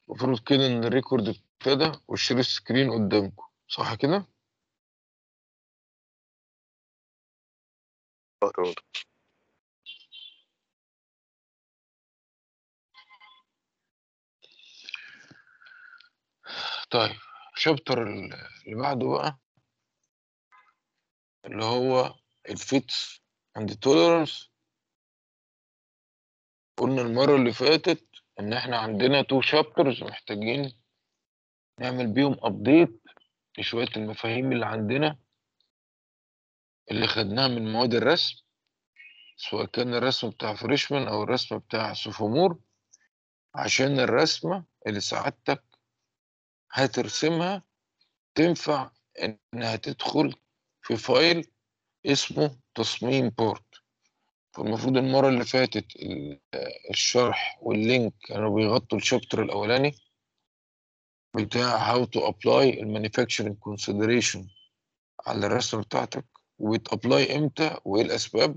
المفروض كده ان الريكورد ابتدى والشير سكرين قدامكم صح كده اه تمام طيب الشابتر اللي بعده بقى اللي هو الفيتس اند توليرانس قلنا المرة اللي فاتت ان احنا عندنا تو شابترز محتاجين نعمل بيهم ابديت لشوية المفاهيم اللي عندنا اللي خدناها من مواد الرسم سواء كان الرسم بتاع فريشمان او الرسم بتاع سوفومور عشان الرسمة اللي سعادتك هترسمها تنفع انها تدخل في فايل اسمه تصميم بورت فالمفروض المرة اللي فاتت ال- الشرح واللينك كانوا بيغطوا الشابتر الأولاني بتاع how to apply المانيفاكتشرنج consideration على الرسمة بتاعتك وبتابلاي امتى وايه الأسباب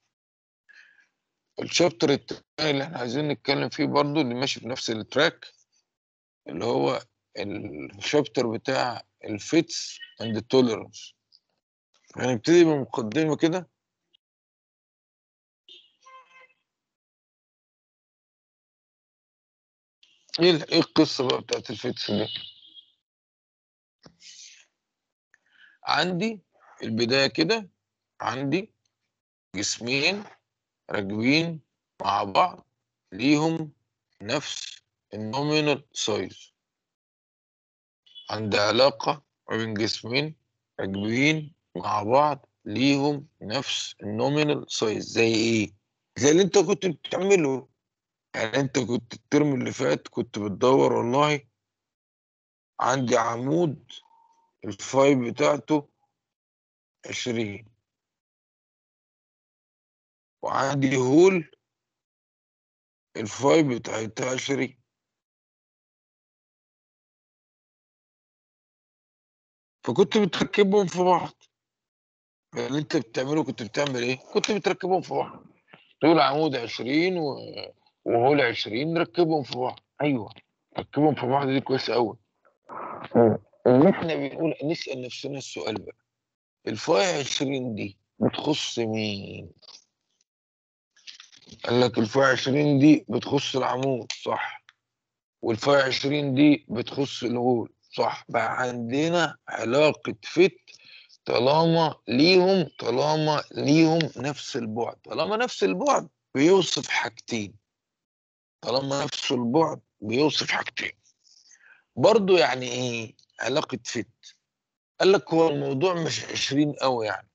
الشابتر التاني اللي احنا عايزين نتكلم فيه برضو اللي ماشي في نفس التراك اللي هو الشابتر بتاع الفيتس اند توليرانس هنبتدي بمقدمة كده ايه ال- ايه القصة بقى بتاعت الفيتس دي عندي البداية كده عندي جسمين راكبين مع بعض ليهم نفس النومينال سايز عندي علاقة ما بين جسمين راكبين مع بعض ليهم نفس النومينال سايز زي ايه؟ زي اللي انت كنت بتعمله يعني انت كنت الترم اللي فات كنت بتدور والله عندي عمود الفايب بتاعته عشرين وعندي هول الفايب بتاعتها عشرين فكنت بتركبهم في بعض اللي انت بتعمله كنت بتعمل ايه؟ كنت بتركبهم في بعض تقول عمود عشرين و... وهول عشرين نركبهم في بعض ايوه ركبهم في بعض دي كويسه قوي اللي احنا بنقول نسال نفسنا السؤال بقى الفاي 20 دي بتخص مين؟ قال لك الفاي 20 دي بتخص العمود صح والفاي 20 دي بتخص الهول صح بقى عندنا علاقة فت طالما ليهم طالما ليهم نفس البعد طالما نفس البعد بيوصف حاجتين طالما نفس البعد بيوصف حاجتين برضو يعني ايه علاقة فت قال لك هو الموضوع مش 20 قوي يعني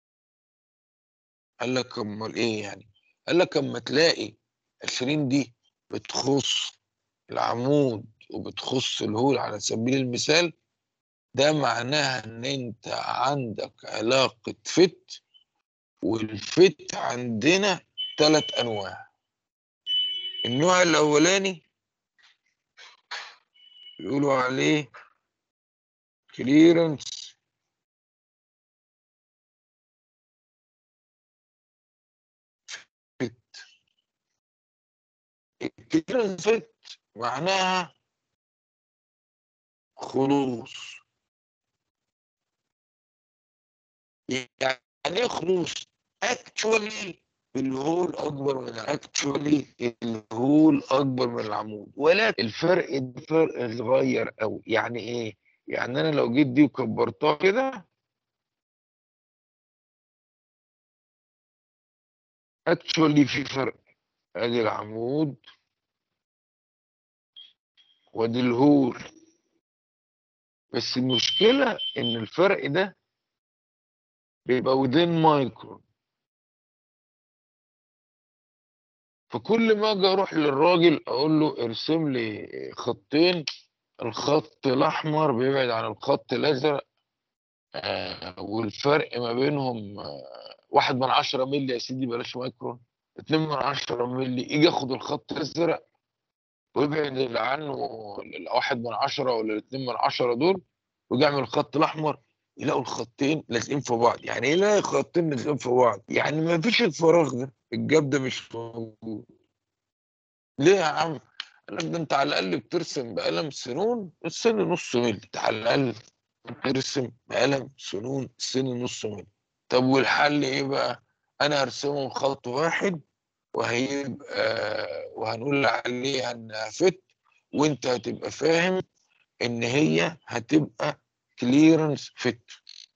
قال لك امال ايه يعني قال لك اما تلاقي 20 دي بتخص العمود وبتخص الهول على سبيل المثال ده معناها ان انت عندك علاقة فت والفت عندنا ثلاث انواع النوع الاولاني بيقولوا عليه كليرنس فت الكليرنس فت معناها خلوص يعني ايه خلوص اكشولي الهول اكبر من اكشولي الهول اكبر من العمود ولكن الفرق ده فرق صغير قوي يعني ايه يعني انا لو جيت دي وكبرتها كده اكشولي في فرق ادي العمود وادي الهول بس المشكلة ان الفرق ده بيبقى ودين مايكرون فكل ما اجي اروح للراجل اقول له ارسم لي خطين الخط الاحمر بيبعد عن الخط الازرق آه والفرق ما بينهم آه واحد من عشرة مللي يا سيدي بلاش مايكرون اتنين من عشرة مللي يجي ياخد الخط الازرق ويبعد عنه الواحد من عشرة ولا الاتنين من عشرة دول ويجي يعمل الخط الاحمر يلاقوا الخطين لازقين في بعض يعني ايه يلاقي خطين لازقين في بعض يعني ما فيش الفراغ ده الجاب ده مش موجود ليه يا عم قال لك ده انت على الاقل بترسم بقلم سنون السن نص مللي انت على الاقل بترسم بقلم سنون السن نص مللي طب والحل ايه بقى انا هرسمهم خط واحد وهيبقى وهنقول عليه انها فت وانت هتبقى فاهم ان هي هتبقى كليرنس فت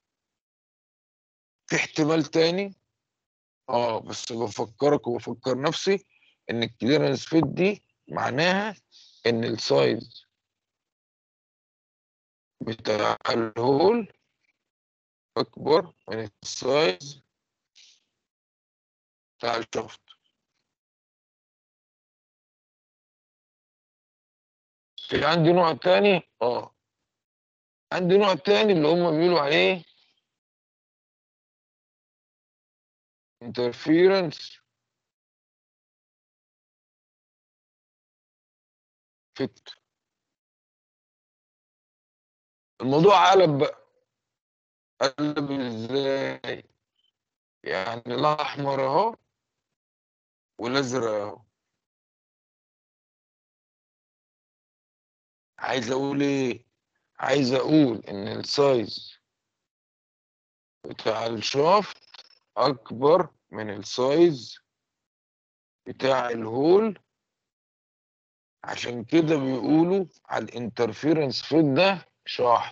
في احتمال تاني اه بس بفكرك وبفكر نفسي ان الكليرنس فيت دي معناها ان السايز بتاع الهول اكبر من السايز بتاع الشفط في عندي نوع تاني اه عندي نوع تاني اللي هم بيقولوا عليه interference fit الموضوع قلب بقى قلب ازاي يعني الاحمر اهو والازرق اهو عايز اقول ايه عايز اقول ان السايز بتاع الشافت اكبر من السايز بتاع الهول عشان كده بيقولوا على الانترفيرنس فيت ده شاحط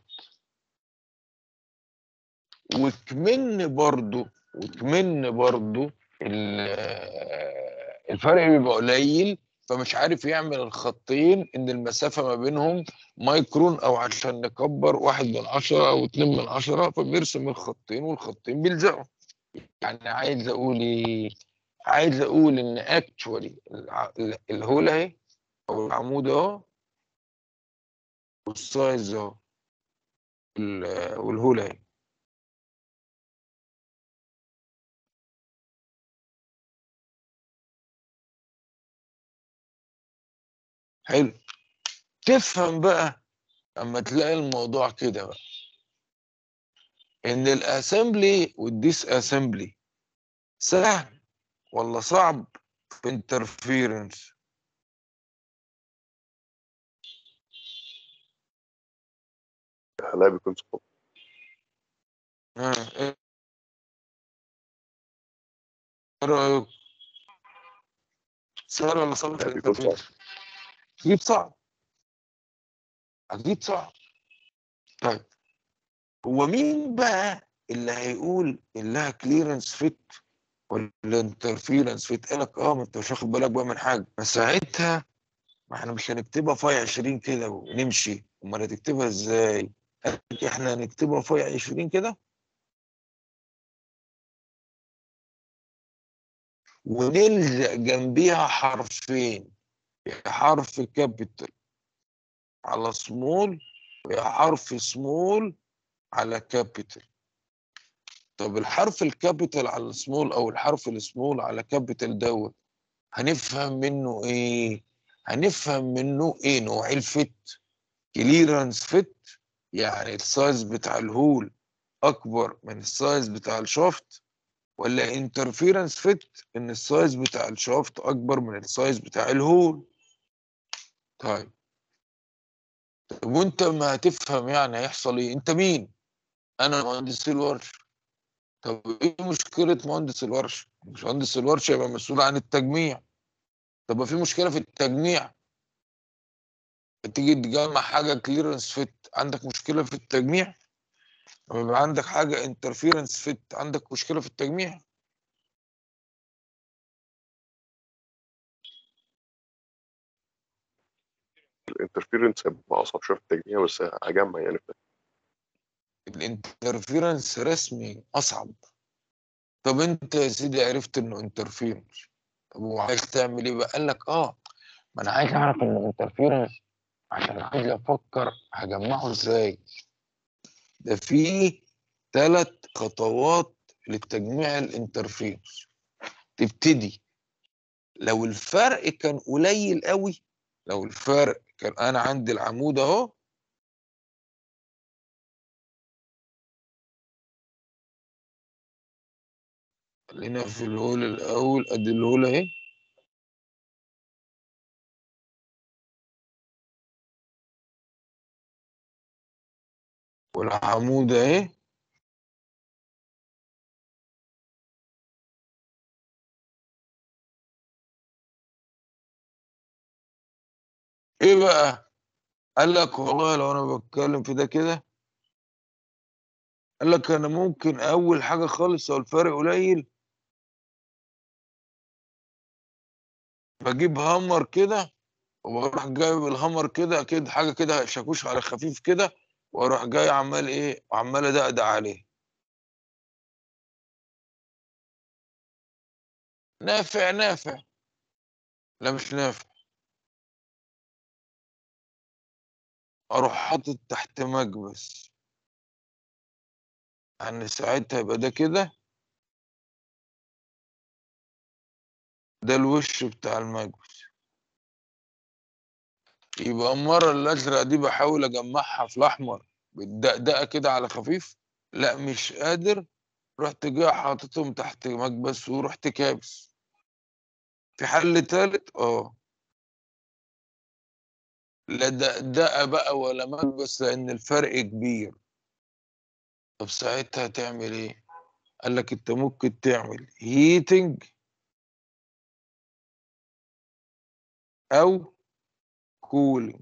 وكمن برضو وكمن برضو الفرق بيبقى قليل فمش عارف يعمل الخطين ان المسافة ما بينهم مايكرون او عشان نكبر واحد من عشرة او اتنين من عشرة فبيرسم الخطين والخطين بيلزقوا يعني عايز اقول ايه عايز اقول ان اكشولي الهول اهي او العمود اهو والسايز اهو والهول اهي حلو تفهم بقى اما تلاقي الموضوع كده بقى ان الاسمبلي والديس اسمبلي سهل ولا صعب في انترفيرنس لا بيكون صعب ها ايه رايك سهل ولا صعب في لا بيكون صعب الانترفيرنس اكيد صعب اكيد صعب طيب هو مين بقى اللي هيقول انها كليرنس فيت ولا انترفيرنس فيت قال لك اه ما انت مش واخد بالك بقى من حاجه بس ساعتها ما احنا مش هنكتبها فاي 20 كده ونمشي امال هتكتبها ازاي؟ قال لك احنا هنكتبها فاي 20 كده ونلزق جنبيها حرفين يا حرف كابيتال على سمول ويا حرف سمول على كابيتال طب الحرف الكابيتال على السمول او الحرف السمول على كابيتال دوت هنفهم منه ايه هنفهم منه ايه نوع الفت كليرنس فت يعني السايز بتاع الهول اكبر من السايز بتاع الشافت ولا انترفيرنس فت ان السايز بتاع الشافت اكبر من السايز بتاع الهول طيب طب وانت ما هتفهم يعني هيحصل ايه انت مين انا مهندس الورش طب ايه مشكله مهندس الورش مهندس الورش يبقى مسؤول عن التجميع طب في مشكله في التجميع تيجي تجمع حاجه كليرنس فيت عندك مشكله في التجميع لما يبقى عندك حاجه انترفيرنس فيت عندك مشكله في التجميع الانترفيرنس هيبقى اصعب شويه في التجميع بس هجمع يعني الانترفيرنس رسمي اصعب طب انت يا سيدي عرفت انه انترفيرنس طب وعايز تعمل ايه بقى قال لك اه ما انا عايز اعرف انه انترفيرنس عشان عايز افكر هجمعه ازاي ده في ثلاث خطوات للتجميع الانترفيرنس تبتدي لو الفرق كان قليل قوي لو الفرق كان انا عندي العمود اهو خلينا في الهول الاول ادي الهول اهي والعمود اهي ايه بقى قال لك والله لو انا بتكلم في ده كده قال لك انا ممكن اول حاجه خالص لو الفرق قليل بجيب هامر كده وبروح جايب الهامر كده اكيد حاجه كده شاكوش على خفيف كده واروح جاي عمال ايه وعمال ادقدق عليه نافع نافع لا مش نافع اروح حاطط تحت مكبس يعني ساعتها يبقى ده كده ده الوش بتاع المكبس يبقى المرة الأزرق دي بحاول أجمعها في الأحمر بالدقدقة كده على خفيف لا مش قادر رحت جاي حاططهم تحت مكبس ورحت كابس في حل تالت اه لا دقدقة بقى ولا مكبس لأن الفرق كبير طب ساعتها تعمل ايه؟ قال لك انت ممكن تعمل هيتنج او كولينج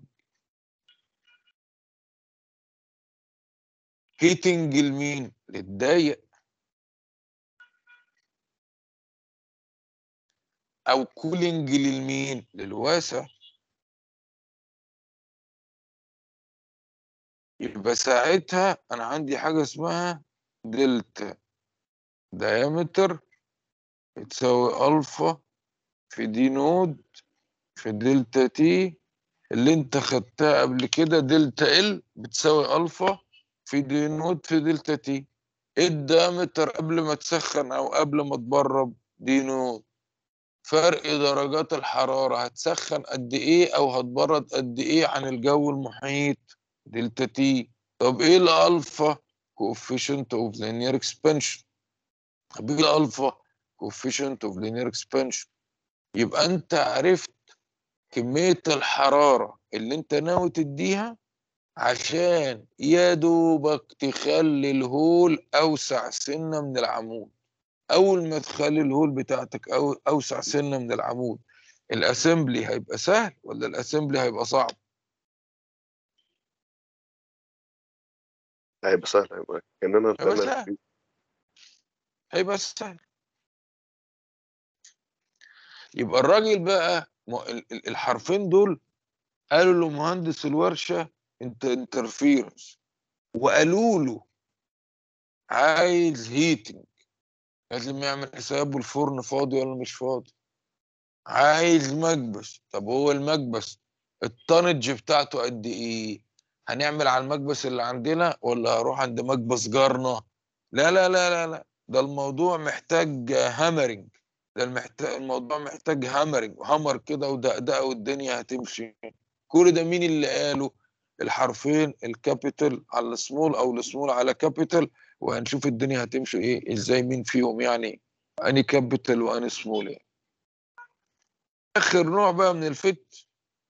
هيتنج لمين؟ للضيق او كولينج للمين؟ للواسع يبقى ساعتها انا عندي حاجه اسمها دلتا دايمتر بتساوي الفا في دي نود في دلتا تي اللي انت خدتها قبل كده دلتا ال بتساوي الفا في دي نود في دلتا تي ايه الدايمتر قبل ما تسخن او قبل ما تبرد دي نود فرق درجات الحرارة هتسخن قد ايه او هتبرد قد ايه عن الجو المحيط دلتا تي طب ايه الالفا coefficient of linear expansion طب ايه الالفا coefficient of linear expansion يبقى انت عرفت كمية الحرارة اللي انت ناوي تديها عشان يا دوبك تخلي الهول اوسع سنة من العمود اول ما تخلي الهول بتاعتك أو اوسع سنة من العمود الاسمبلي هيبقى سهل ولا الاسمبلي هيبقى صعب هيبقى سهل هيبقى كاننا هيبقى بنعمل سهل فيه. هيبقى سهل يبقى الراجل بقى م- ال- ال- الحرفين دول قالوا له مهندس الورشة انت انترفيرنس وقالوا له عايز هيتنج لازم يعمل حسابه الفرن فاضي ولا مش فاضي عايز مكبس طب هو المكبس الطنج بتاعته قد ايه هنعمل على المكبس اللي عندنا ولا هروح عند مكبس جارنا لا لا لا لا لا ده الموضوع محتاج هامرنج ده المحتاج الموضوع محتاج هامرنج هامر كده ودقدقه والدنيا هتمشي كل ده مين اللي قاله الحرفين الكابيتال على السمول او السمول على كابيتال وهنشوف الدنيا هتمشي ايه ازاي مين فيهم يعني اني كابيتال واني سمول يعني. اخر نوع بقى من الفت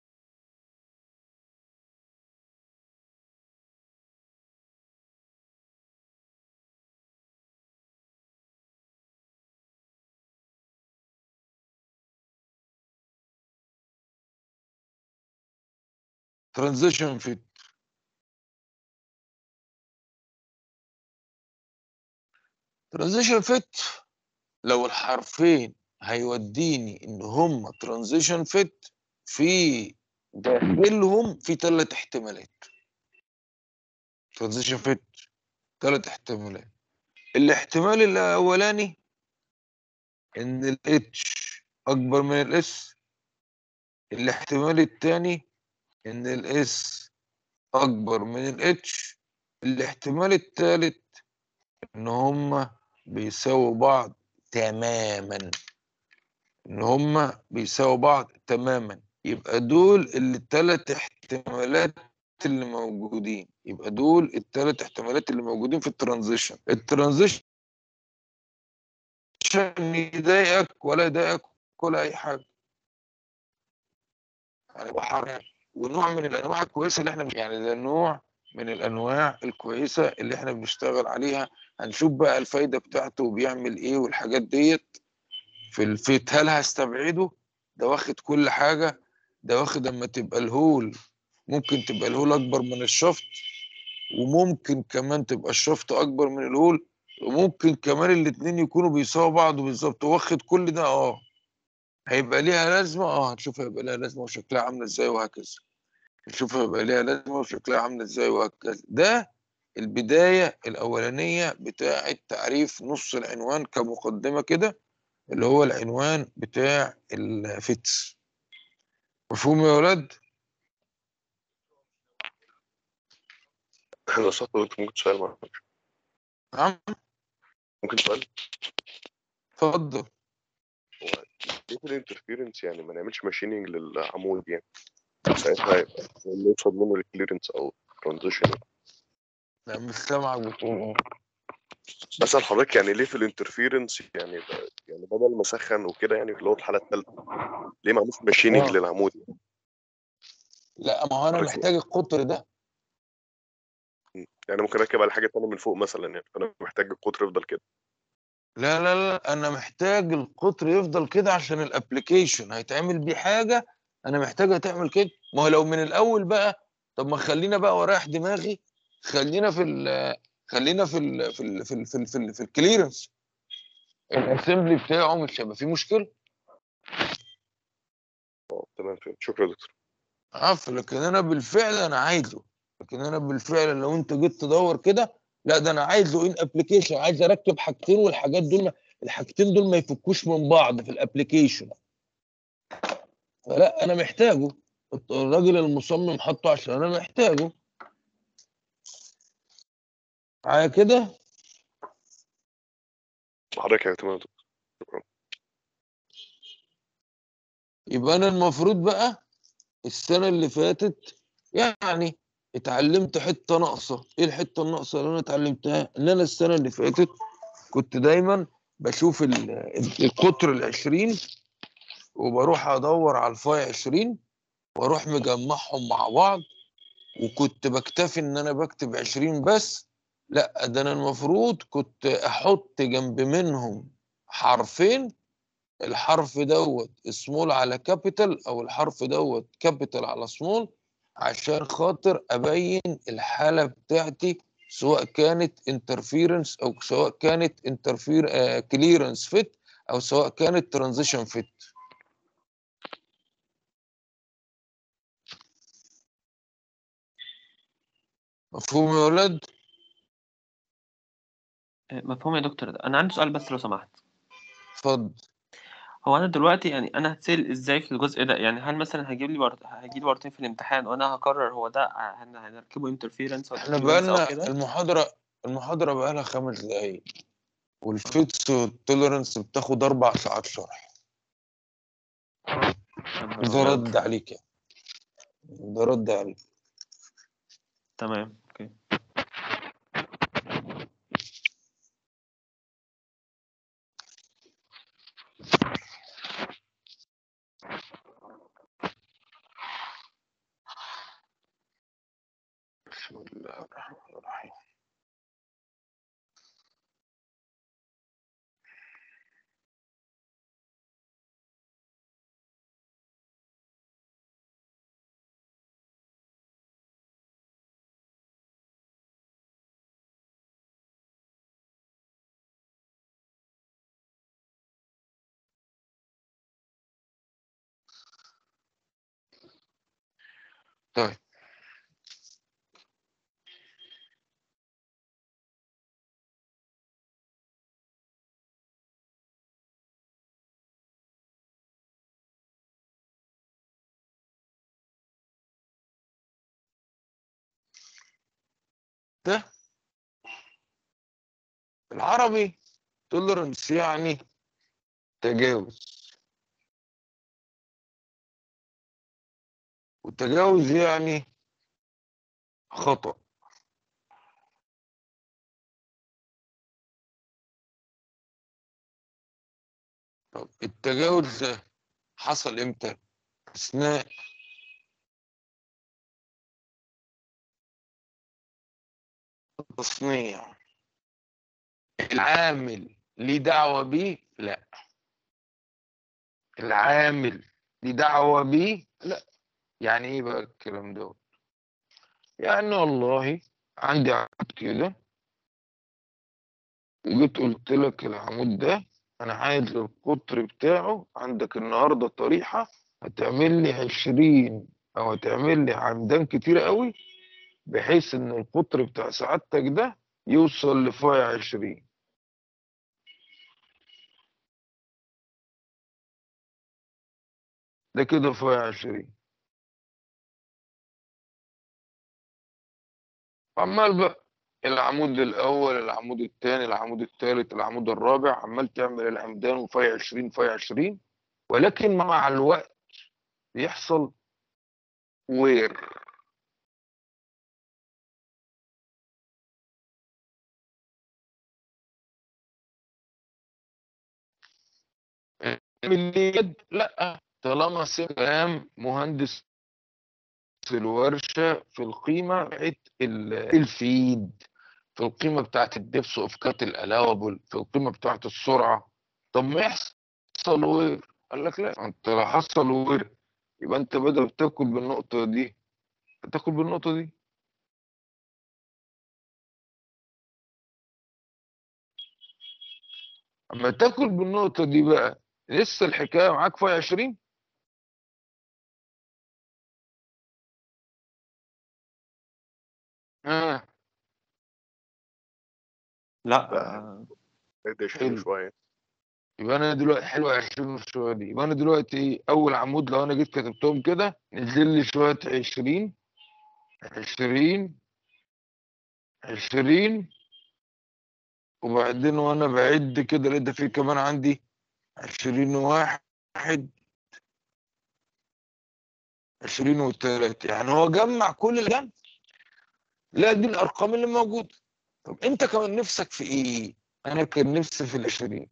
ترانزيشن فيت ترانزيشن فيت لو الحرفين هيوديني ان هم ترانزيشن فيت في داخلهم في ثلاث احتمالات ترانزيشن فيت ثلاث احتمالات الاحتمال الاولاني ان الاتش اكبر من الاس الاحتمال الثاني ان الاس اكبر من الاتش الاحتمال الثالث ان هما بيساووا بعض تماما ان هما بيساووا بعض تماما يبقى دول الثلاث احتمالات اللي موجودين يبقى دول الثلاث احتمالات اللي موجودين في الترانزيشن الترانزيشن يضايقك ولا يضايقك ولا اي حاجه يعني هو حرام ونوع من الانواع الكويسه اللي احنا مش يعني ده نوع من الانواع الكويسه اللي احنا بنشتغل عليها هنشوف بقى الفايده بتاعته وبيعمل ايه والحاجات ديت في الفيت هل هستبعده ده واخد كل حاجه ده واخد اما تبقى الهول ممكن تبقى الهول اكبر من الشفط وممكن كمان تبقى الشفط اكبر من الهول وممكن كمان الاتنين يكونوا بيساووا بعض بالظبط واخد كل ده اه هيبقى ليها لازمه اه هنشوف هيبقى ليها لازمه وشكلها عامله ازاي وهكذا نشوف هيبقى ليها لازمه وشكلها عامله ازاي وهكذا ده البدايه الاولانيه بتاعه تعريف نص العنوان كمقدمه كده اللي هو العنوان بتاع الفيتس مفهوم يا ولاد؟ لو صح دكتور ممكن سؤال معلش نعم ممكن سؤال اتفضل هو ليه في الانترفيرنس يعني ما نعملش ماشيننج للعمود يعني ساعتها هيبقى نوصل منه الكليرنس او ترانزيشن لا مش سامعك بتقول ايه بسأل حضرتك يعني ليه في الانترفيرنس يعني ب- يعني بدل ما اسخن وكده يعني اللي هو الحاله الثالثه ليه ما عملوش ماشيننج آه. للعمود يعني؟ لا ما هو انا حضرتك- محتاج القطر ده يعني ممكن اركب على حاجه ثانيه من فوق مثلا يعني فانا محتاج القطر يفضل كده لا لا لا انا محتاج القطر يفضل كده عشان الابلكيشن هيتعمل بيه حاجه انا محتاجها تعمل كده ما هو لو من الاول بقى طب ما خلينا بقى ورايح دماغي خلينا في ال خلينا في ال في ال في ال في, ال في, ال في الكليرنس الاسمبلي بتاعه مش هيبقى فيه مشكله اه تمام فهمت شكرا يا دكتور عارف لكن انا بالفعل انا عايزه لكن انا بالفعل لو انت جيت تدور كده لا ده انا عايزه ان ابلكيشن عايز اركب حاجتين والحاجات دول ما الحاجتين دول ما يفكوش من بعض في الابلكيشن فلا انا محتاجه الراجل المصمم حطه عشان انا محتاجه معايا كده حضرتك يا تمام يا دكتور شكرا يبقى انا المفروض بقى السنه اللي فاتت يعني اتعلمت حته ناقصه ايه الحته الناقصه اللي انا اتعلمتها ان انا السنه اللي فاتت كنت دايما بشوف ال- القطر العشرين وبروح ادور على الفاي 20 واروح مجمعهم مع بعض وكنت بكتفي ان انا بكتب 20 بس لا ده انا المفروض كنت احط جنب منهم حرفين الحرف دوت سمول على كابيتال او الحرف دوت كابيتال على سمول عشان خاطر ابين الحاله بتاعتي سواء كانت انترفيرنس او سواء كانت انترفير كليرنس فيت او سواء كانت ترانزيشن فيت مفهوم يا ولاد مفهوم يا دكتور ده. انا عندي سؤال بس لو سمحت اتفضل هو انا دلوقتي يعني انا هتسأل ازاي في الجزء ده يعني هل مثلا هجيب لي بر... هيجي لي مرتين في الامتحان وانا هقرر هو ده هن... هنركبه انترفيرنس ولا احنا clearance بقالنا او كده المحاضره المحاضره بقالها خمس دقايق والفيتس والتوليرنس بتاخد اربع ساعات شرح يا نهار ده أبيض. رد عليك يعني ده رد عليك تمام اوكي بسم الله الرحمن الرحيم طيب ده العربي توليرنس يعني تجاوز والتجاوز يعني خطأ طب التجاوز ده حصل امتى؟ أثناء تصنيع العامل ليه دعوة بيه لا العامل ليه دعوة بيه لا يعني ايه بقى الكلام ده يعني والله عندي عمود كده وجيت قلت لك العمود ده انا عايز القطر بتاعه عندك النهارده طريحة هتعمل لي عشرين او هتعمل لي عمدان كتير قوي بحيث ان القطر بتاع سعادتك ده يوصل لفاي عشرين ده كده فاي عشرين عمال بقى العمود الأول العمود الثاني العمود الثالث العمود الرابع عمال تعمل العمدان وفاي عشرين فاي عشرين ولكن مع الوقت بيحصل وير من اليد لا طالما سام مهندس الورشة في القيمة بتاعت ال- الفيد في القيمة بتاعت الدبس وفكات الألاوبل في القيمة بتاعت السرعة طب ما يحصل وير قال لك لا انت لو حصل وير يبقى انت بدل تاكل بالنقطة دي تاكل بالنقطة دي اما تاكل بالنقطة دي بقى لسه الحكاية معاك فيها 20 اه لا لا. آه، اهدى حلو. شوية يبقى انا دلوقتي حلوة 20 شوية دي يبقى انا دلوقتي ايه اول عمود لو انا جيت كتبتهم كده نزل لي شوية 20 20 20 وبعدين وانا بعد كده لقيت ده في كمان عندي 20 واحد 20 وتلاتة يعني هو جمع كل الجمع لا دي الارقام اللي موجودة طب انت كمان نفسك في ايه انا كان نفسي في العشرين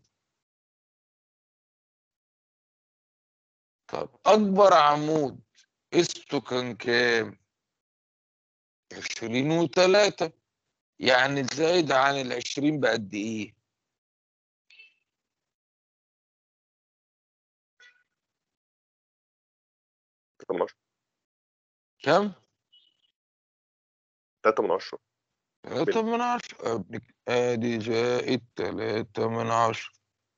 طب اكبر عمود قسطه كان كام عشرين وتلاتة يعني زايد عن العشرين بقد ايه تلاتة من عشرة كم تلاتة من عشرة تلاتة من عشرة ابنك ادي زائد تلاتة من عشرة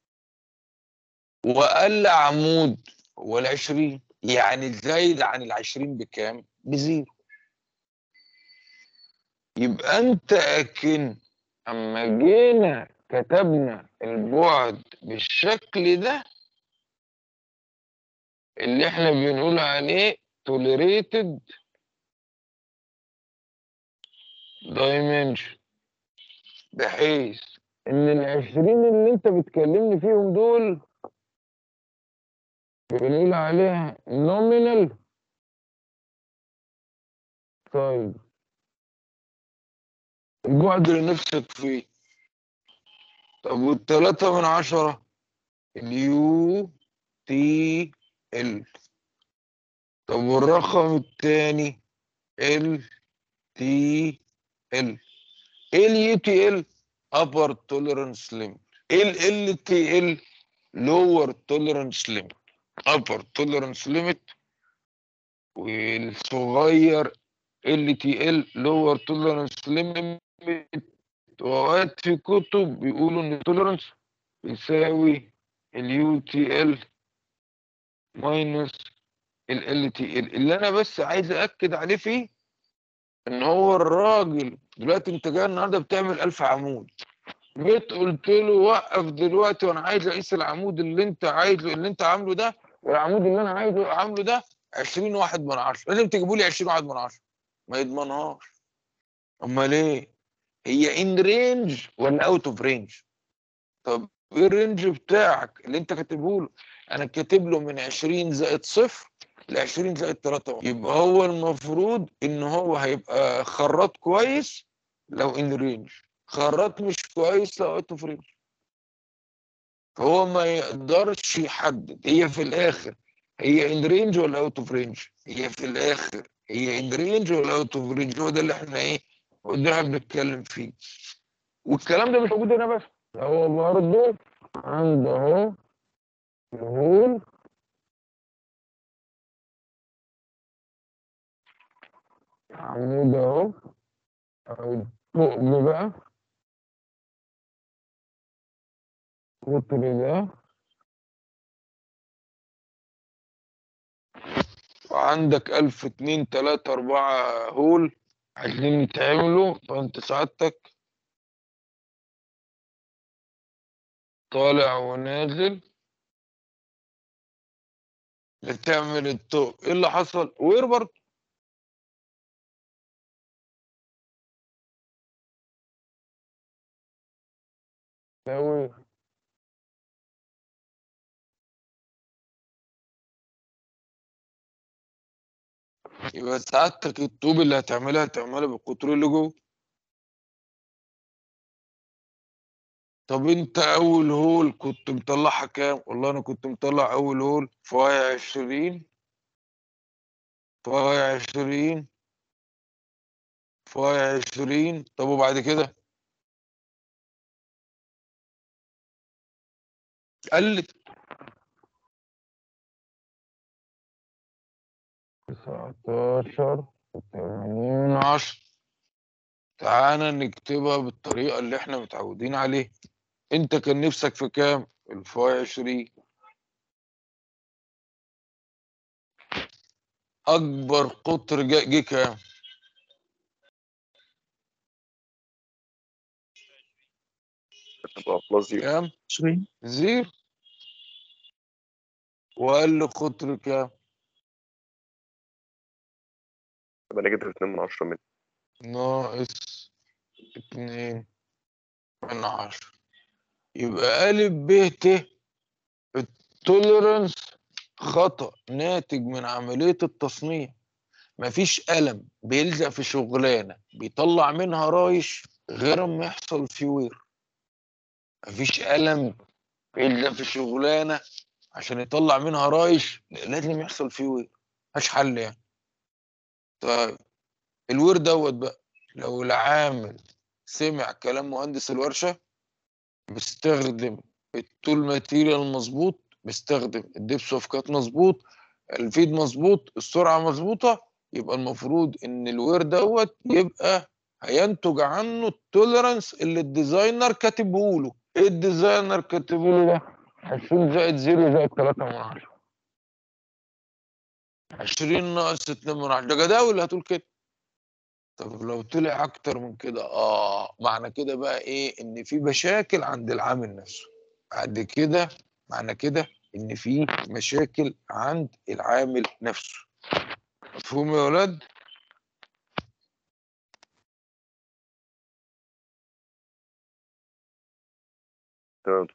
واقل عمود هو العشرين يعني زايد عن العشرين بكام بزيرو يبقى انت اكن اما جينا كتبنا البعد بالشكل ده اللي احنا بنقول عليه tolerated dimension بحيث ان العشرين اللي انت بتكلمني فيهم دول بنقول عليها nominal size البعد اللي نفسك فيه طب والتلاتة من عشرة اليو تي ال طب والرقم التاني ال تي ال ايه اليو تي ال upper tolerance limit ايه ال ال تي ال lower tolerance limit upper tolerance limit والصغير ال تي ال lower tolerance limit وأوقات في كتب بيقولوا إن التوليرانس بيساوي اليو تي ال ماينس ال تي ال اللي أنا بس عايز أأكد عليه فيه إن هو الراجل دلوقتي أنت جاي النهاردة بتعمل ألف عمود جيت قلت له وقف دلوقتي وأنا عايز أقيس العمود اللي أنت عايزه اللي أنت عامله ده والعمود اللي أنا عايزه عامله ده 20 واحد من عشرة لازم تجيبوا لي 20 واحد من عشرة ما يضمنهاش امال ايه هي ان رينج ولا اوت اوف رينج طب ايه الرينج بتاعك اللي انت كاتبه له انا كاتب له من 20 زائد صفر ل 20 زائد 3 يبقى هو المفروض ان هو هيبقى خراط كويس لو ان رينج خراط مش كويس لو اوت اوف رينج هو ما يقدرش يحدد هي في الاخر هي ان رينج ولا اوت اوف رينج هي في الاخر هي ان رينج ولا اوت اوف رينج هو ده اللي احنا ايه وده اللي بنتكلم فيه والكلام ده مش موجود هنا بس ده هو برضه عنده اهو الهول عمود اهو او الثقب بقى القطر ده وعندك ألف اتنين تلاتة أربعة هول عايزين يتعملوا فأنت سعادتك طالع ونازل بتعمل الطوق ايه اللي حصل وير برضه ده وير يبقى سعادتك الطوب اللي هتعملها هتعملها بالقطر اللي جوه طب انت اول هول كنت مطلعها كام والله انا كنت مطلع اول هول فاي عشرين فاي عشرين فاي عشرين طب وبعد كده قلت تسعتاشر وتمانين عشر تعالى نكتبها بالطريقة اللي احنا متعودين عليها انت كان نفسك في كام الفاي عشرين اكبر قطر جه جه كام تبقى بلس زيرو كام 20 زيرو واقل قطر كام تبقى نيجاتيف 2 من 10 من ناقص اتنين من عشرة يبقى ألف ب ت التوليرانس خطأ ناتج من عملية التصنيع مفيش قلم بيلزق في شغلانة بيطلع منها رايش غير ما يحصل فيه وير مفيش قلم بيلزق في شغلانة عشان يطلع منها رايش لازم يحصل فيه وير مفيش حل يعني طيب الوير دوت بقى لو العامل سمع كلام مهندس الورشة بيستخدم التول ماتيريال مظبوط بيستخدم الدبس اوف كات مظبوط الفيد مظبوط السرعة مظبوطة يبقى المفروض ان الوير دوت يبقى هينتج عنه التوليرانس اللي الديزاينر كاتبه له ايه الديزاينر كاتبه له ده 20 زائد 0 زائد 3 من 10 20 ناقص 2 من 10 ده جداول اللي هتقول كده طب لو طلع اكتر من كده اه معنى كده بقى ايه ان في مشاكل عند العامل نفسه بعد كده معنى كده ان في مشاكل عند العامل نفسه مفهوم يا ولاد تمام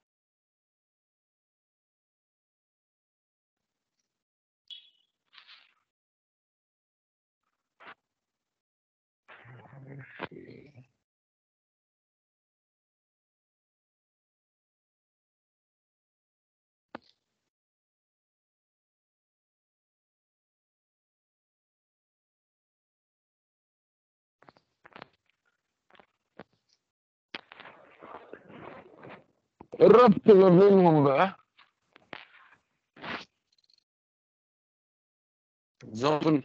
الربط ما بينهم بقى example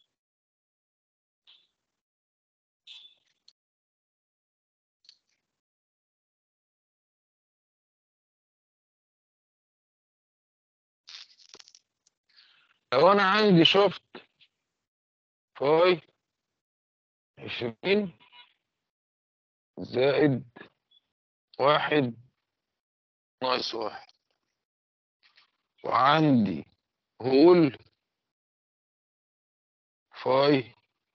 لو انا عندي شفت فاي عشرين زائد واحد ناقص واحد وعندي هول فاي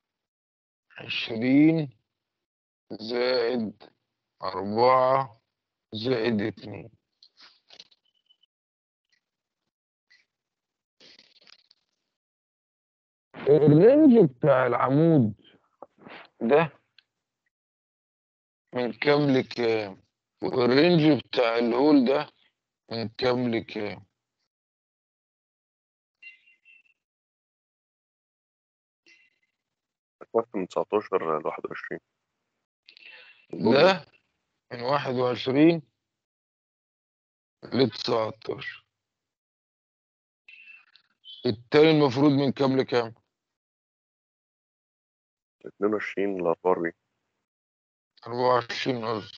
عشرين زائد أربعة زائد اتنين الرينج بتاع العمود ده من كام لكام والرينج بتاع الهول ده من كام لكام بس من 19 ل 21 ده من واحد وعشرين لتسعتاشر التاني المفروض من كام لكام؟ 22 ل 44 أربعة وعشرين قصدي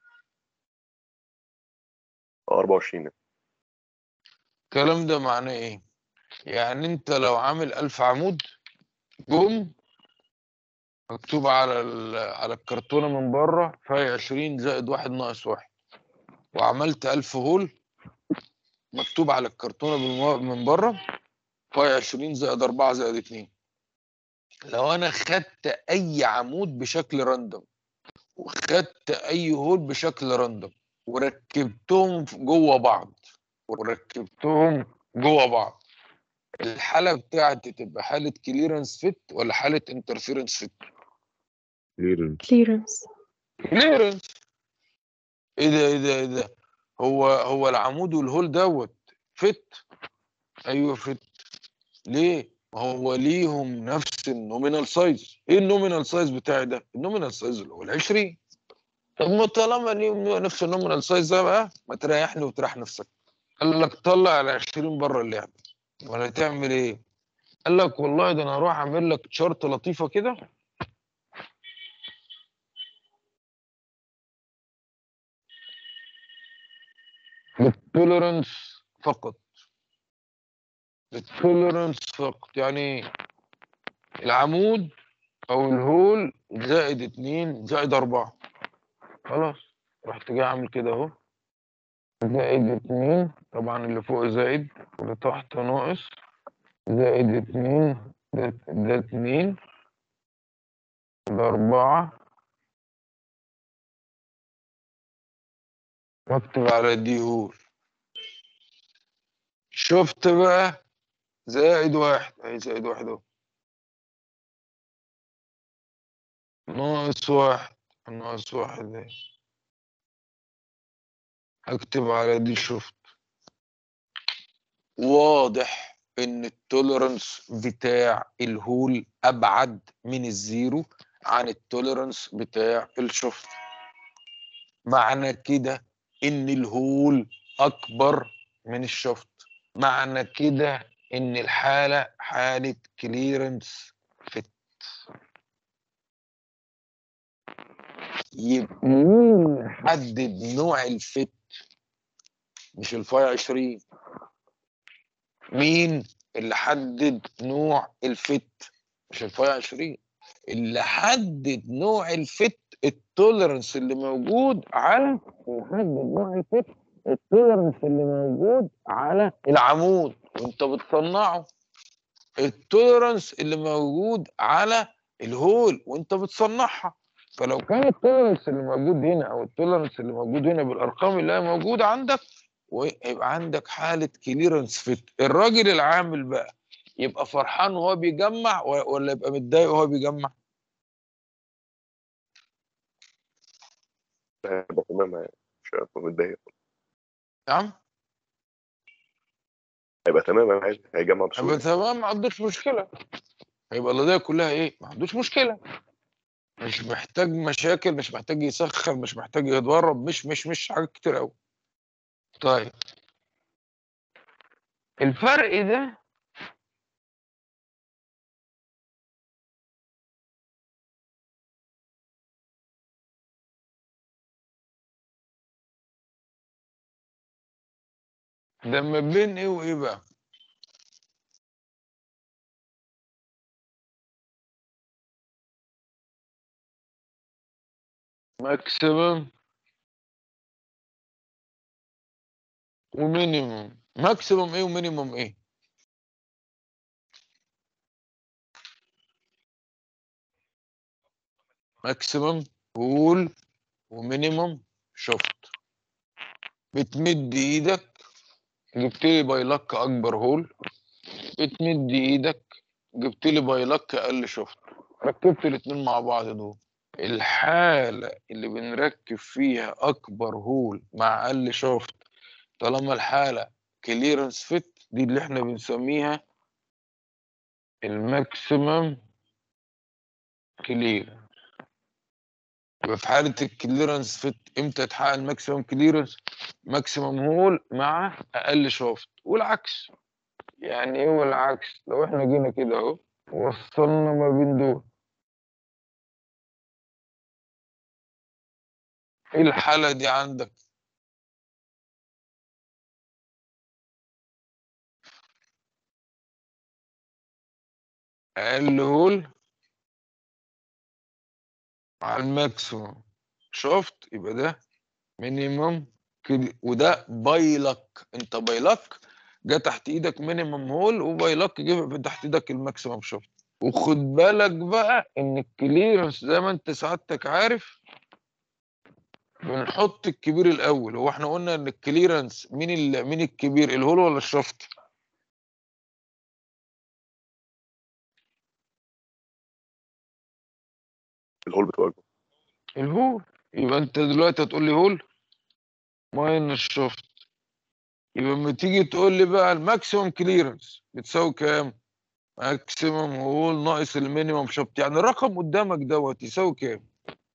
24 الكلام ده معناه إيه؟ يعني أنت لو عامل ألف عمود جم مكتوب على ال- على الكرتونة من بره فهي عشرين زائد واحد ناقص واحد وعملت ألف هول مكتوب على الكرتونة بالم- من بره فهي عشرين زائد أربعة زائد اتنين لو أنا خدت أي عمود بشكل راندوم وخدت أي هول بشكل راندوم وركبتهم في- جوه بعض وركبتهم جوه بعض الحالة بتاعتي تبقى حالة كليرنس فيت ولا حالة انترفيرنس فيت؟ clearance clearance كليرنس ايه ده ايه ده ايه ده هو هو العمود والهول دوت فت ايوه فت ليه ما هو ليهم نفس النومينال سايز ايه النومينال سايز بتاعي ده النومينال سايز اللي هو ال 20 طب ما طالما ليهم نفس النومينال سايز ده بقى ما تريحني وتريح نفسك قال لك طلع ال 20 بره اللعبه ولا تعمل ايه قال لك والله ده انا هروح اعمل لك شرط لطيفه كده للتوليرنس فقط للتوليرنس فقط يعني العمود او الهول زائد اتنين زائد اربعة خلاص رحت جاي اعمل كده اهو زائد اتنين طبعا اللي فوق زائد واللي تحت ناقص زائد اتنين ده ده اتنين ده اربعة واكتب على دي هول شفت بقى زائد واحد اهي زائد واحد اهو ناقص واحد ناقص واحد اهي هكتب على دي شفت واضح ان التوليرنس بتاع الهول ابعد من الزيرو عن التوليرنس بتاع الشفت معنى كده ان الهول اكبر من الشفت معنى كده ان الحالة حالة كليرنس فت يبقى مين اللي يحدد نوع الفت مش الفاي 20 مين اللي حدد نوع الفت مش الفاي 20 اللي حدد نوع الفت التوليرنس اللي موجود على يحدد نوع الفت التوليرنس اللي موجود على العمود وانت بتصنعه التوليرنس اللي موجود على الهول وانت بتصنعها فلو كان التوليرنس اللي موجود هنا او التوليرنس اللي موجود هنا بالارقام اللي هي موجوده عندك ويبقى عندك حاله كليرنس فيت الراجل العامل بقى يبقى فرحان وهو بيجمع و- ولا يبقى متضايق وهو بيجمع هيبقى تمام يعني مش هيبقى متضايق نعم هيبقى تمام عادي هيجمع يبقى بسهولة تمام ما عندوش مشكله هيبقى القضيه كلها ايه ما عندوش مشكله مش محتاج مشاكل مش محتاج يسخن مش محتاج يتدرب مش مش مش حاجات كتير قوي طيب الفرق ده ده ما بين ايه وايه بقى ماكسيمم ومينيمم ماكسيمم ايه ومينيمم ايه ماكسيمم هول ومينيمم شفت بتمد ايدك جبت لي بايلك اكبر هول بتمد ايدك جبت لي بايلك اقل شفت ركبت الاتنين مع بعض دول الحالة اللي بنركب فيها أكبر هول مع أقل شفت طالما الحالة كليرنس فيت دي اللي احنا بنسميها الماكسيمم كلير يبقى في حالة الكليرنس فيت امتى يتحقق الماكسيمم كليرنس ماكسيمم هول مع اقل شافت والعكس يعني ايه والعكس لو احنا جينا كده اهو وصلنا ما بين دول ايه الحالة دي عندك اقل هول على الماكسيمم شفت يبقى ده مينيمم كده وده بايلك انت بايلك جه تحت ايدك مينيمم هول وبايلك جه تحت ايدك الماكسيمم شفت وخد بالك بقى ان الكليرنس زي ما انت سعادتك عارف بنحط الكبير الاول هو احنا قلنا ان الكليرنس مين ال... مين الكبير الهول ولا الشفط الهول بتواجهه الهول يبقى انت دلوقتي هتقول لي هول ماين الشفط يبقى لما تيجي تقول لي بقى الماكسيمم كليرنس بتساوي كام ماكسيمم هول ناقص المينيمم شفط يعني الرقم قدامك دوت يساوي كام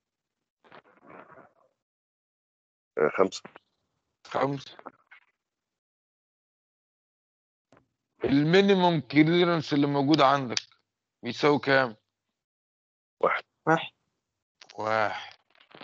آه، خمسة خمسة المينيمم كليرنس اللي موجود عندك بيساوي كام واحد واحد واحد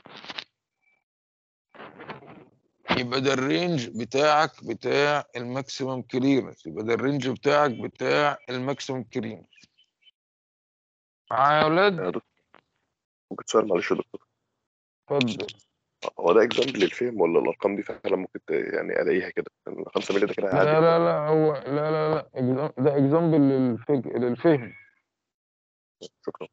يبقى ده الرينج بتاعك بتاع الماكسيمم كليرنس يبقى ده الرينج بتاعك بتاع الماكسيمم كليرنس معايا يا ولاد يا دكتور ممكن سؤال معلش يا دكتور اتفضل هو ده اكزامبل للفهم ولا الارقام دي فعلا ممكن ت- يعني الاقيها كده لأن 5 مللي ده كده لا هيعدي لا لا هو لا لا لا إكزام- ده اكزامبل للفك... للفهم شكرا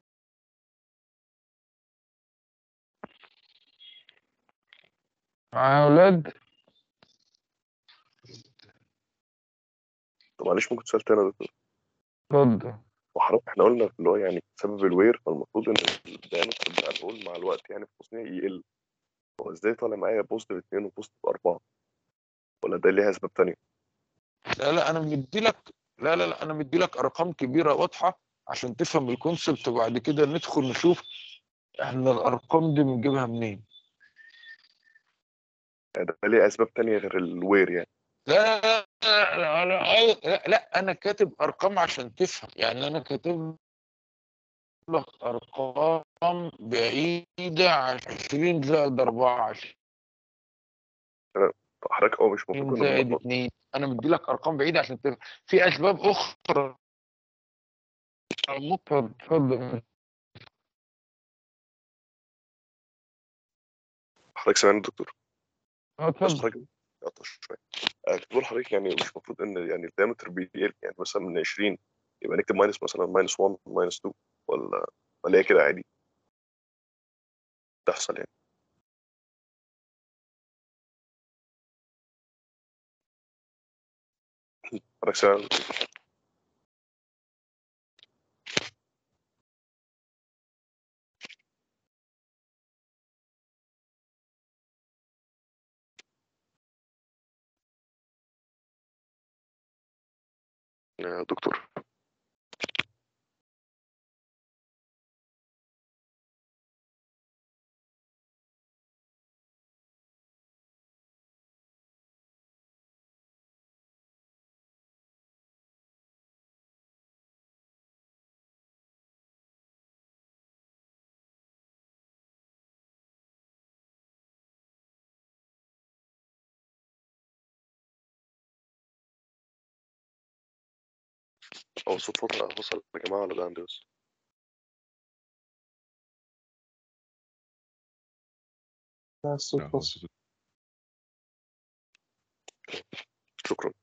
معايا يا ولاد طب معلش ممكن سؤال تاني يا دكتور اتفضل وحضرتك احنا قلنا اللي هو يعني بسبب الوير فالمفروض ان الدايمتر بتاع الهول مع الوقت يعني في التصنيع يقل هو ازاي طالع معايا بوزيتيف 2 وبوزيتيف 4 ولا ده ليها اسباب تانية لا لا انا مدي لك لا لا لا انا مدي لك ارقام كبيره واضحه عشان تفهم الكونسبت وبعد كده ندخل نشوف احنا الارقام دي بنجيبها منين يعني ده ليه اسباب تانية غير الوير يعني لا لا لا لا, لا, عايز- لا, لا انا كاتب ارقام عشان تفهم يعني انا كاتب لك ارقام بعيده عن 20 زائد 24 حضرتك اه مش المفروض كنا زائد بنلخبط 2 انا مدي لك ارقام بعيده عشان تفهم في اسباب اخرى اتفضل اتفضل حضرتك سامعني يا دكتور اه بس اتفضل حضرتك عطش شويه آه، كنت بقول لحضرتك يعني مش المفروض ان يعني الدايمتر بيقل يعني مثلا من 20 يبقى نكتب ماينس مثلا ماينس 1 ماينس 2 ولا ولا هي كده عادي تحصل يعني حضرتك سامعني يا دكتور هو الصوت فصل فصل يا جماعه ولا ده عندي بس لا الصوت لا، هو فصل الصوت شكرا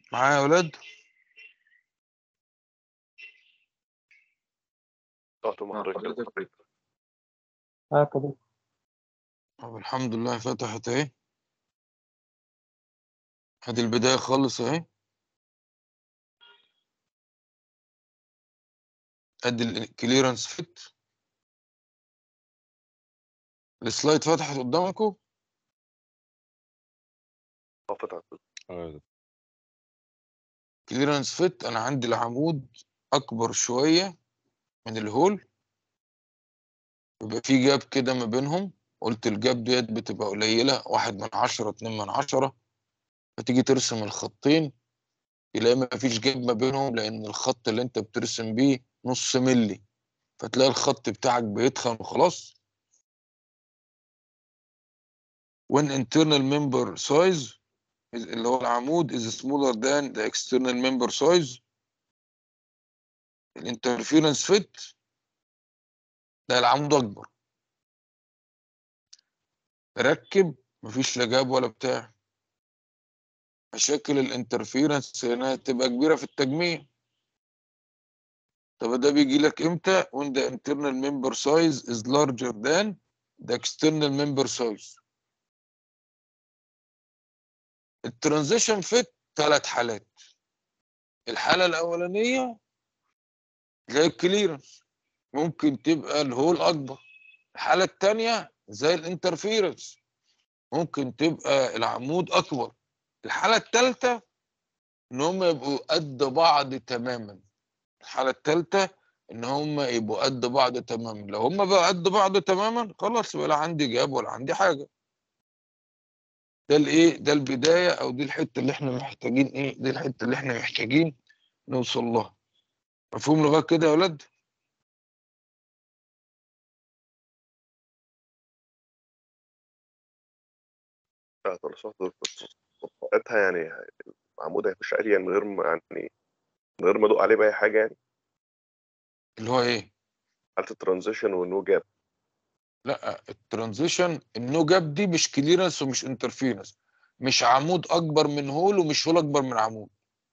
معايا يا ولاد اه تمام حضرتك هكذا طب الحمد لله فتحت اهي ادي البداية خالص اهي ادي الكليرنس فيت السلايد فتحت قدامكم اه فتحت اه كليرنس فيت انا عندي العمود اكبر شوية من الهول بيبقى في جاب كده ما بينهم قلت الجاب ديت بتبقى قليلة واحد من عشرة اتنين من عشرة فتيجي ترسم الخطين تلاقي ما فيش جاب ما بينهم لأن الخط اللي أنت بترسم بيه نص ملي فتلاقي الخط بتاعك بيتخن وخلاص when internal member size اللي هو العمود is smaller than the external member size الانترفيرنس فيت ده العمود اكبر ركب مفيش لا جاب ولا بتاع مشاكل الانترفيرنس هنا تبقى كبيره في التجميع طب ده بيجي لك امتى when the internal member size is larger than the external member size الترانزيشن فيت ثلاث حالات الحاله الاولانيه زي الكليرنس ممكن تبقى الهول اكبر الحاله الثانيه زي الانترفيرنس ممكن تبقى العمود اكبر الحاله الثالثه ان هم يبقوا قد بعض تماما الحاله الثالثه ان هم يبقوا قد بعض تماما لو هم بقى قد بعض تماما خلاص ولا عندي جاب ولا عندي حاجه ده الايه ده البدايه او دي الحته اللي احنا محتاجين ايه دي الحته اللي احنا محتاجين نوصل لها مفهوم لغايه كده يا ولاد بتاعت الرصاص وقتها يعني العمود هيخش عادي يعني من غير ما يعني من غير ما ادوق عليه باي حاجه يعني اللي هو ايه حاله الترانزيشن والنو جاب لا الترانزيشن النو جاب دي مش كليرنس ومش انترفيرنس مش عمود اكبر من هول ومش هول اكبر من عمود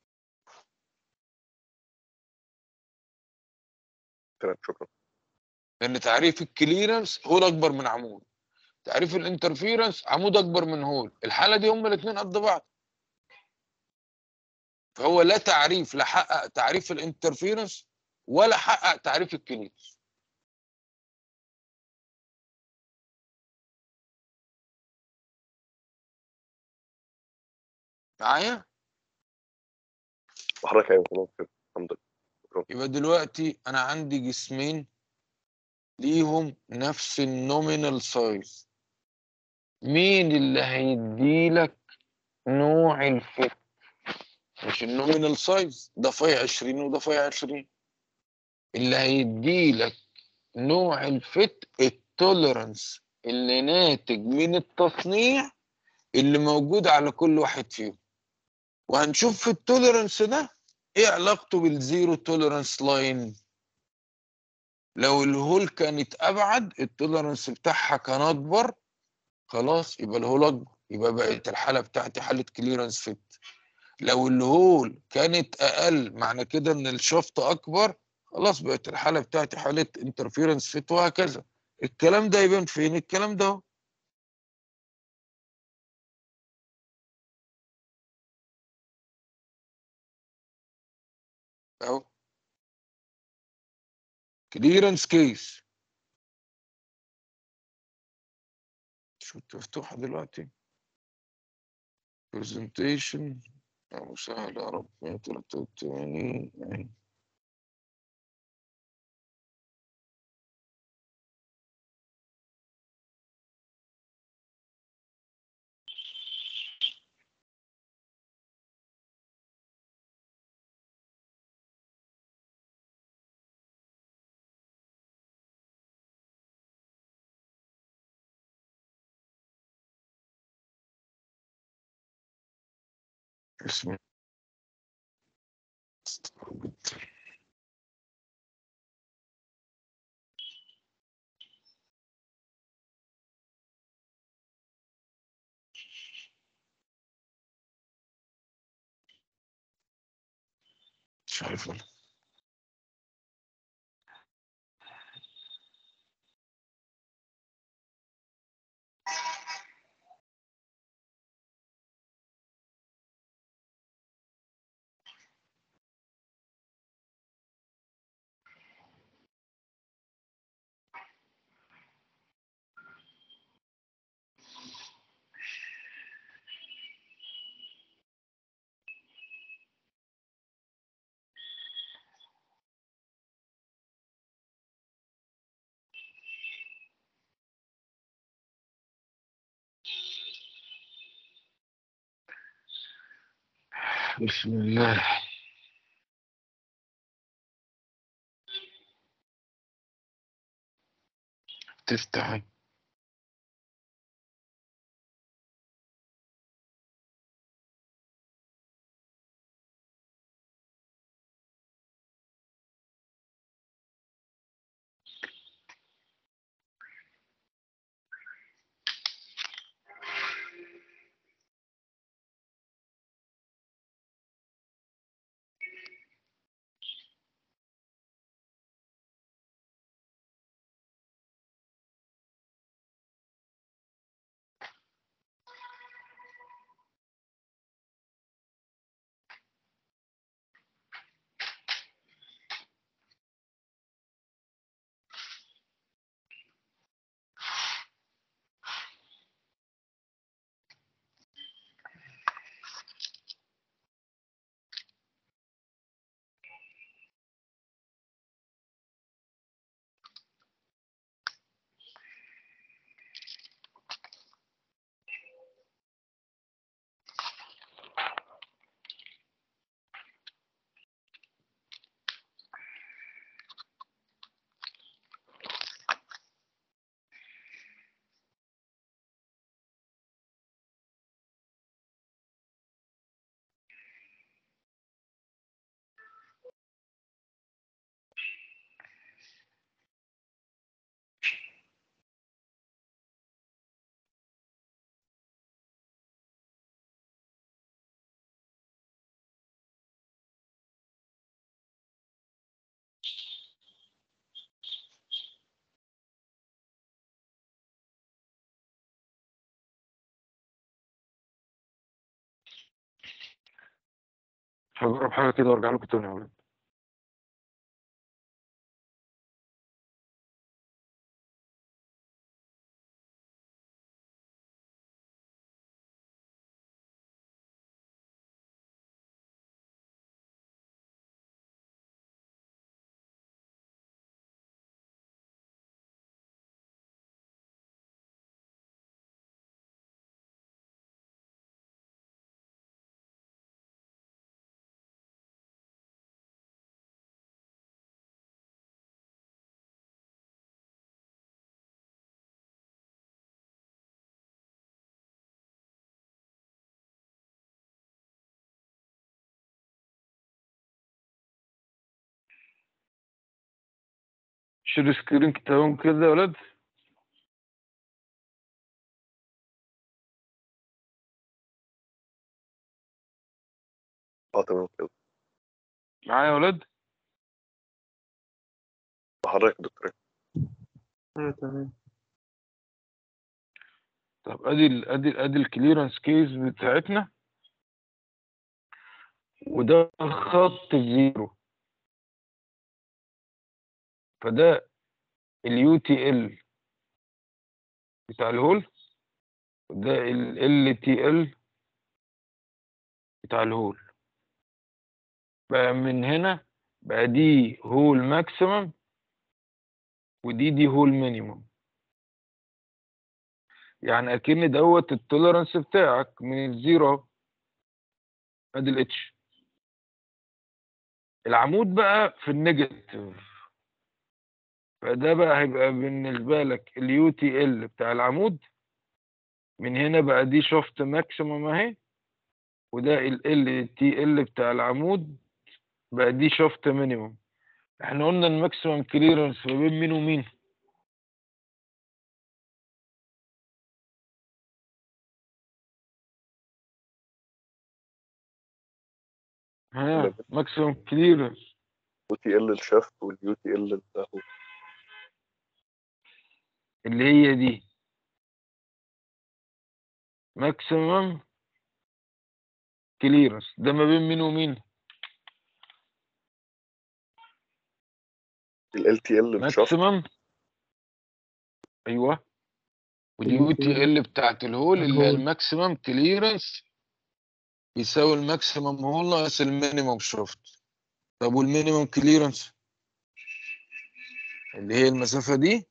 تمام شكرا لان تعريف الكليرنس هول اكبر من عمود تعريف الانترفيرنس عمود اكبر من هول الحاله دي هما الاثنين قد بعض فهو لا تعريف لا حقق تعريف الانترفيرنس ولا حقق تعريف الكليرنس معايا وحضرتك ايوه تمام كده الحمد لله يبقى دلوقتي انا عندي جسمين ليهم نفس النومينال سايز مين اللي هيديلك نوع الفت مش النومينال سايز ده فاي 20 وده فاي 20 اللي هيديلك نوع الفت التوليرانس اللي ناتج من التصنيع اللي موجود على كل واحد فيهم وهنشوف في التوليرانس ده ايه علاقته بالزيرو توليرانس لاين لو الهول كانت ابعد التوليرانس بتاعها كان اكبر خلاص يبقى الهول اكبر يبقى بقت الحاله بتاعتي حاله كليرنس فيت لو الهول كانت اقل معنى كده ان الشفط اكبر خلاص بقت الحاله بتاعتي حاله انترفيرنس فيت وهكذا الكلام ده يبان فين الكلام ده اهو. اهو كليرنس كيس شو مفتوحة دلوقتي برزنتيشن أو سهل يا رب 183 أهي. اسمه مش عارف أنا. بسم الله تفتح هجرب حاجة كده وارجع لكم تاني يا ولاد شير سكرين تمام كده يا ولاد اه تمام كده معايا يا ولاد حضرتك يا دكتور ايوه تمام طب ادي ال ادي ال ادي الكليرنس كيس بتاعتنا وده خط زيرو فده اليو تي ال بتاع الهول وده ال تي ال بتاع الهول بقى من هنا بقى دي هول ماكسيمم ودي دي هول مينيمم يعني اكن دوت التوليرانس بتاعك من الزيرو اهو. ادي الاتش العمود بقى في النيجاتيف فده بقى هيبقى بالنسبة لك اليو تي ال بتاع العمود من هنا بقى دي شفت ماكسيمم اهي وده ال تي ال بتاع العمود بقى دي شفت مينيمم احنا قلنا الماكسيمم كليرنس ما بين مين ومين ها ماكسيمم كليرنس يو تي ال الشافت واليو تي ال اهو اللي هي دي ماكسيمم كليرنس ده ما بين مين ومين ال تي ال الشافت ماكسيمم ايوه واليو تي ال بتاعت الهول اللي هي الهول. الماكسيمم كليرنس يساوي الماكسيمم هول ناقص المينيمم شوفت طب والمينيمم كليرنس اللي هي المسافة دي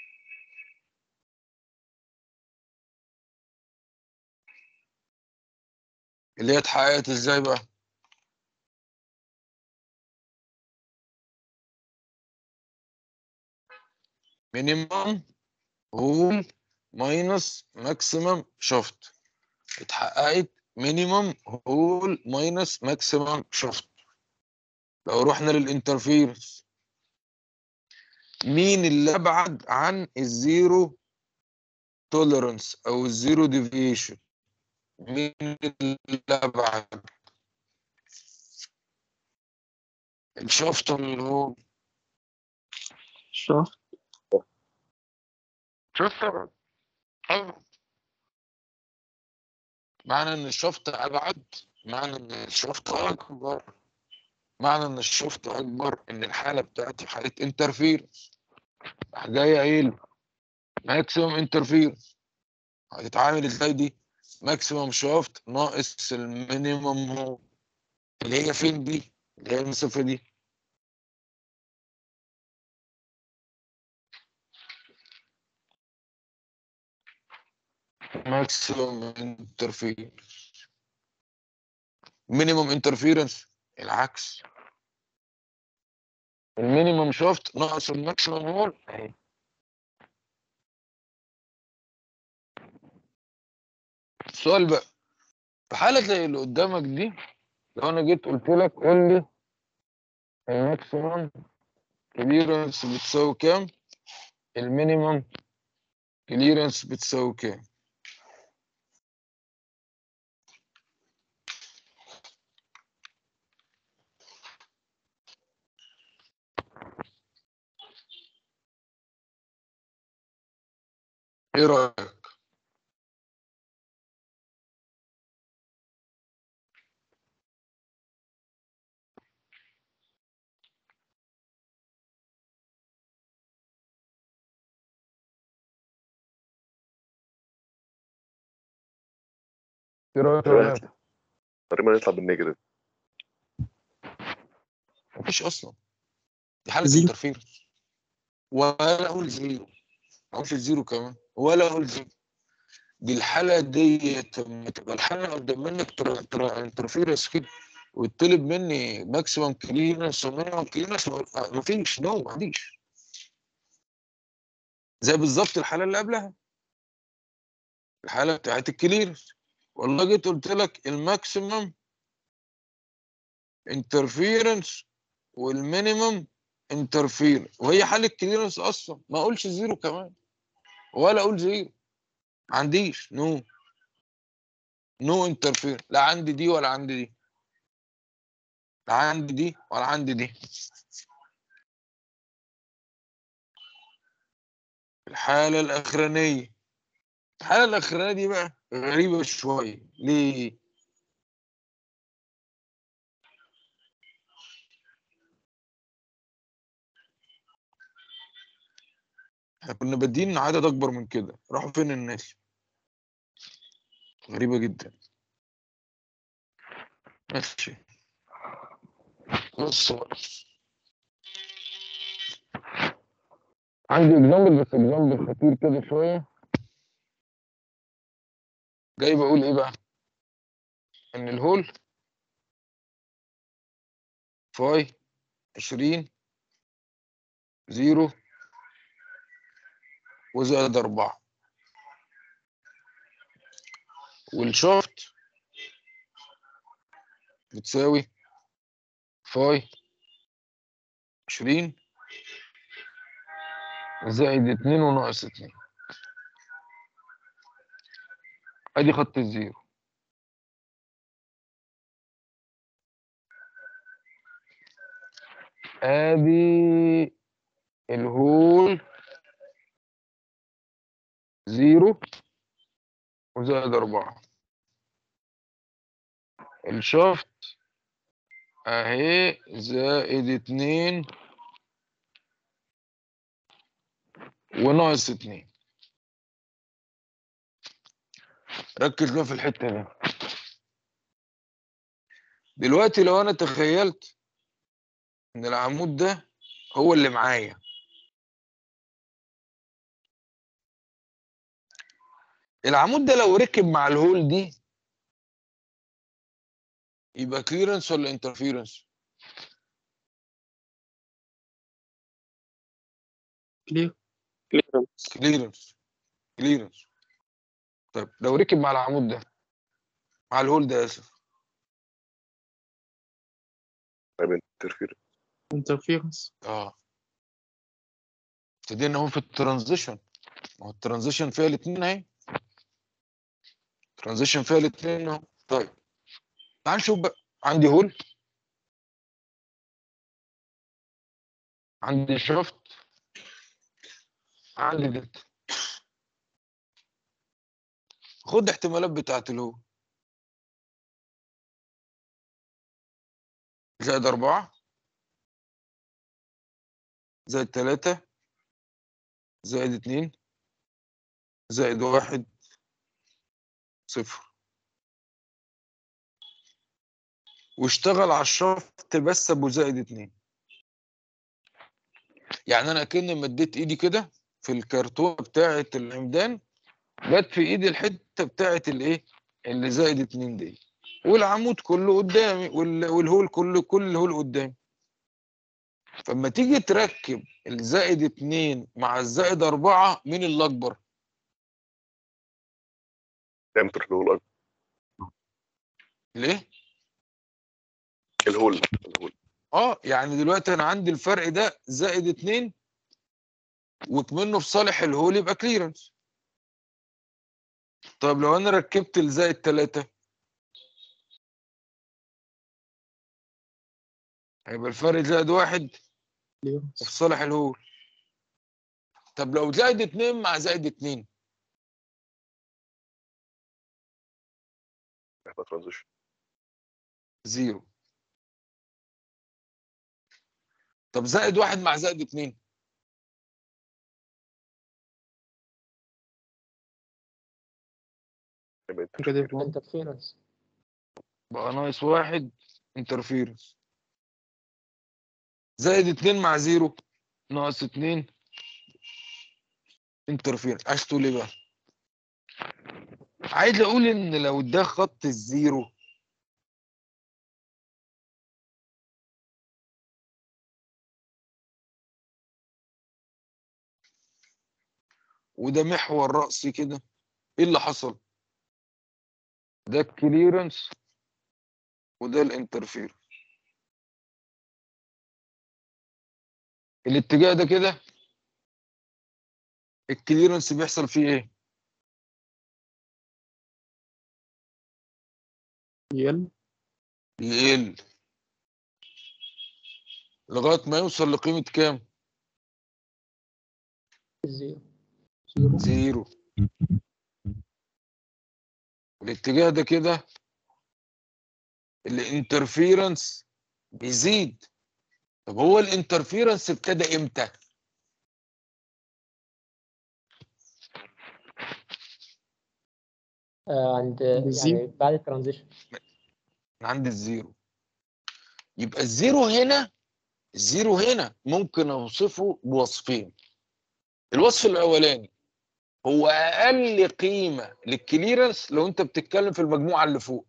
اللي هي اتحققت ازاي بقى مينيمم هول ماينس ماكسيمم شوفت اتحققت مينيمم هول ماينس ماكسيمم شوفت لو رحنا للانترفيرنس مين اللي ابعد عن الزيرو توليرانس او الزيرو ديفيشن مين اللي ابعد الشفط اللي هو شفت شفت ابعد أبعد. معنى ان الشفط ابعد معنى ان الشفط اكبر معنى ان الشفط اكبر ان الحاله بتاعتي حاله انترفيرنس راح جاي قايل ماكسيمم انترفيرنس هتتعامل ازاي دي ماكسيمم شافت ناقص المينيمم هو اللي هي فين دي اللي هي المسافه دي ماكسيمم انترفيرنس مينيمم انترفيرنس العكس المينيمم شافت ناقص الماكسيمم هول اهي السؤال بقى في حالة زي اللي قدامك دي لو انا جيت قلت لك قول لي الماكسيمم كليرنس بتساوي كام المينيمم كليرنس بتساوي كام ايه رأيك ايه رأيك يا تقريبا ولاد؟ هيطلع تقريبا هيطلع بالنيجاتيف مفيش اصلا دي حالة زيرو. انترفيرنس ولا اقول زيرو ما اقولش زيرو كمان ولا اقول زيرو دي الحالة ديت لما تبقى الحالة قدام منك ترى ترى انترفيرنس كده ويطلب مني ماكسيمم كليرنس ومينيمم كليرنس مفيش نو ما عنديش زي بالظبط الحالة اللي قبلها الحالة بتاعت الكليرنس والله جيت قلت لك الماكسيمم انترفيرنس والمينيمم انترفيرنس وهي حالة كليرنس اصلا ما اقولش زيرو كمان ولا اقول زيرو ما عنديش نو نو انترفير لا عندي دي ولا عندي دي لا عندي دي ولا عندي دي الحالة الأخرانية الحالة الأخرانية دي بقى غريبة شوية ليه؟ احنا كنا بادين عدد أكبر من كده راحوا فين الناس؟ غريبة جدا ماشي بص بقى. عندي اكزامبل بس اكزامبل خطير كده شوية جاي بقول ايه بقى ان الهول فاي عشرين زيرو وزائد أربعة والشورت بتساوي فاي عشرين زائد اتنين وناقص اتنين ادي خط الزيرو ادي الهول زيرو وزائد أربعة الشفط اهي زائد اتنين وناقص اتنين ركز بقى في الحتة دي دلوقتي لو انا تخيلت ان العمود ده هو اللي معايا العمود ده لو ركب مع الهول دي يبقى كليرنس ولا انترفيرنس كلير كليرنس كليرنس طيب لو ركب مع العمود ده مع الهول ده اسف طيب انترفير انترفيرنس اه ابتدينا اهو في الترانزيشن ما هو الترانزيشن فيها الاثنين اهي الترانزيشن فيها الاثنين اهو طيب تعال نشوف بقى عندي هول عندي شفت عندي دلتا خد احتمالات بتاعت الهول زائد أربعة زائد تلاتة زائد اتنين زائد واحد صفر واشتغل على الشفط بس ابو زائد اتنين يعني انا كأني مديت ايدي كده في الكرتون بتاعة العمدان جت في ايدي الحتة بتاعة الايه اللي زائد اتنين دي والعمود كله قدامي وال- والهول كله كل الهول قدامي فلما تيجي تركب الزائد اتنين مع الزائد اربعة مين اللي اكبر؟ دايمتر الهول أكبر. ليه؟ الهول الهول اه يعني دلوقتي انا عندي الفرق ده زائد اتنين وكمنه في صالح الهول يبقى كليرنس طب لو انا ركبت الزائد تلاتة هيبقى الفرق زائد واحد كليرنس وفي صالح الهول طب لو زائد اتنين مع زائد اتنين هيبقى ترانزيشن زيرو طب زائد واحد مع زائد اتنين هيبقى كده انترفير انترفيرنس بقى ناقص واحد انترفيرنس زائد اتنين مع زيرو ناقص اتنين انترفيرنس عايز تقول ايه بقى؟ عايز اقول ان لو ده خط الزيرو وده محور رأسي كده ايه اللي حصل؟ ده الكليرنس وده الانترفيرنس الاتجاه ده كده الكليرنس بيحصل فيه ايه؟ يل يقل لغاية ما يوصل لقيمة كام؟ زيرو زيرو زيرو الاتجاه ده كده الانترفيرنس بيزيد طب هو الانترفيرنس ابتدى امتى؟ آه، عند بالزيرو. يعني بعد الترانزيشن من عند الزيرو يبقى الزيرو هنا الزيرو هنا ممكن اوصفه بوصفين الوصف الاولاني هو اقل قيمه للكليرنس لو انت بتتكلم في المجموعه اللي فوق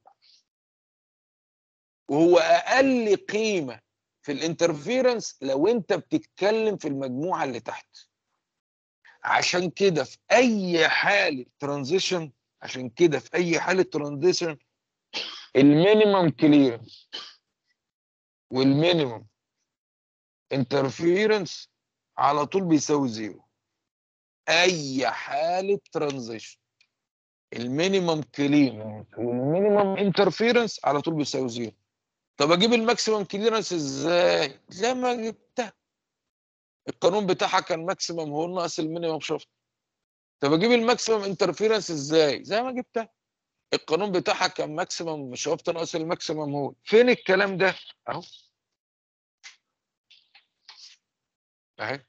وهو اقل قيمه في الانترفيرنس لو انت بتتكلم في المجموعه اللي تحت عشان كده في اي حاله ترانزيشن عشان كده في اي حاله ترانزيشن المينيمم كليرنس والمينيمم انترفيرنس على طول بيساوي زيرو اي حاله ترانزيشن المينيمم كليرنس والمينيمم انترفيرنس على طول بيساوي زيرو طب اجيب الماكسيمم كليرنس ازاي زي ما جبتها القانون بتاعها كان ماكسيمم هو ناقص المينيمم شفت طب اجيب الماكسيمم انترفيرنس ازاي زي ما جبتها القانون بتاعها كان ماكسيمم شفت ناقص الماكسيمم هو فين الكلام ده اهو اهي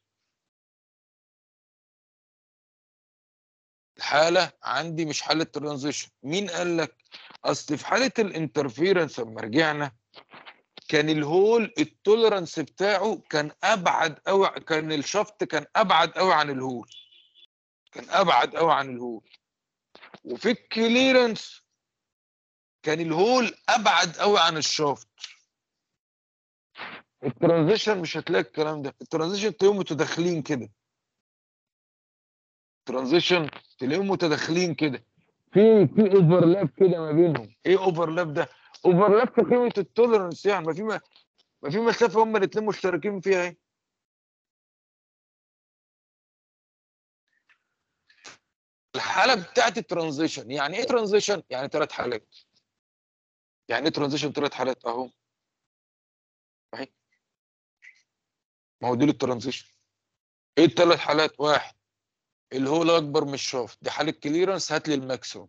الحالة عندي مش حالة ترانزيشن مين قال لك اصل في حالة الانترفيرنس لما رجعنا كان الهول التوليرانس بتاعه كان ابعد قوي كان الشفط كان ابعد قوي عن الهول كان ابعد قوي عن الهول وفي الكليرنس كان الهول ابعد قوي عن الشافت الترانزيشن مش هتلاقي الكلام ده الترانزيشن تلاقيهم متداخلين كده الترانزيشن تلاقيهم متداخلين كده في في اوفرلاب كده ما بينهم ايه اوفرلاب ده اوفرلاب في قيمه التوليرنس يعني ما في ما ما في مسافه هم الاثنين مشتركين فيها اهي الحاله بتاعت الترانزيشن يعني ايه ترانزيشن يعني ثلاث حالات يعني ايه ترانزيشن ثلاث حالات اهو اهي ما هو دي الترانزيشن ايه الثلاث حالات واحد اللي هو الاكبر من الشافت دي حاله كليرنس هات لي الماكسيموم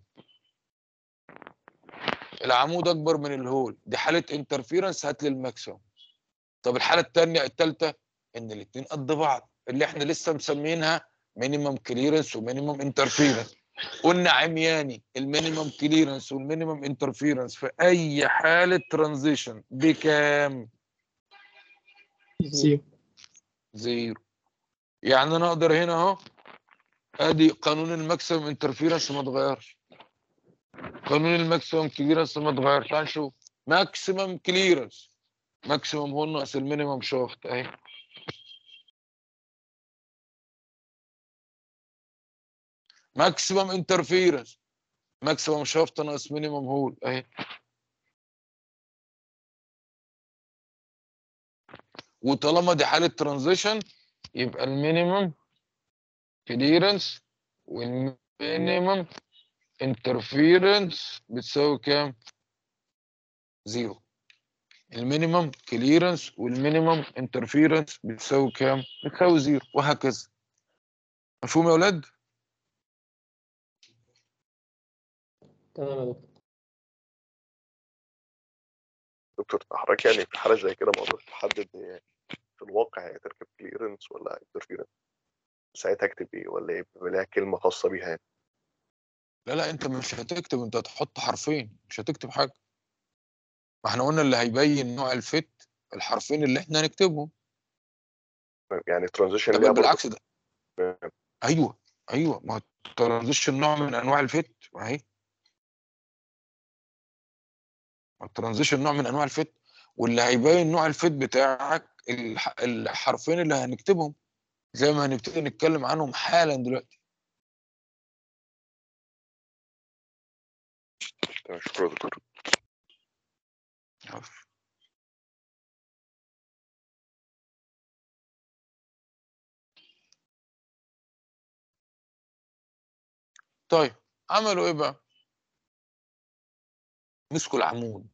العمود اكبر من الهول دي حاله انترفيرنس هات لي الماكسيموم طب الحاله الثانيه الثالثه ان الاثنين قد بعض اللي احنا لسه مسمينها مينيمم كليرنس ومينيمم انترفيرنس قلنا عمياني المينيمم كليرنس والمينيمم انترفيرنس في اي حاله ترانزيشن بكام زيرو زيرو يعني انا اقدر هنا اهو ادي قانون الماكسيمم انترفيرنس ما اتغيرش قانون الماكسيمم كليرنس ما اتغيرش تعال نشوف ماكسيمم كليرنس ماكسيمم هو ناقص المينيمم شافت اهي ماكسيمم انترفيرنس ماكسيمم شافت ناقص مينيمم هول اهي وطالما دي حاله ترانزيشن يبقى المينيمم كليرنس والمينيمم انترفيرنس بتساوي كام؟ زيرو المينيمم كليرنس والمينيمم انترفيرنس بتساوي كام؟ بتساوي زيرو وهكذا مفهوم يا ولاد؟ تمام يا دكتور دكتور حضرتك يعني في حاله زي كده ما اقدرش احدد هي في الواقع هي تركب كليرنس ولا انترفيرنس ساعتها اكتب ايه ولا ايه بيبقى ليها كلمه خاصه بيها يعني لا لا انت مش هتكتب انت هتحط حرفين مش هتكتب حاجه ما احنا قلنا اللي هيبين نوع الفت الحرفين اللي احنا هنكتبهم يعني ترانزيشن طب ليها برضه بالعكس ده ايوه ايوه ما الترانزيشن نوع من انواع الفت ما هي الترانزيشن نوع من انواع الفت واللي هيبين نوع الفت بتاعك الح- الحرفين اللي هنكتبهم زي ما هنبتدي نتكلم عنهم حالا دلوقتي تمام شكرا يا دكتور طيب عملوا ايه بقى مسكوا العمود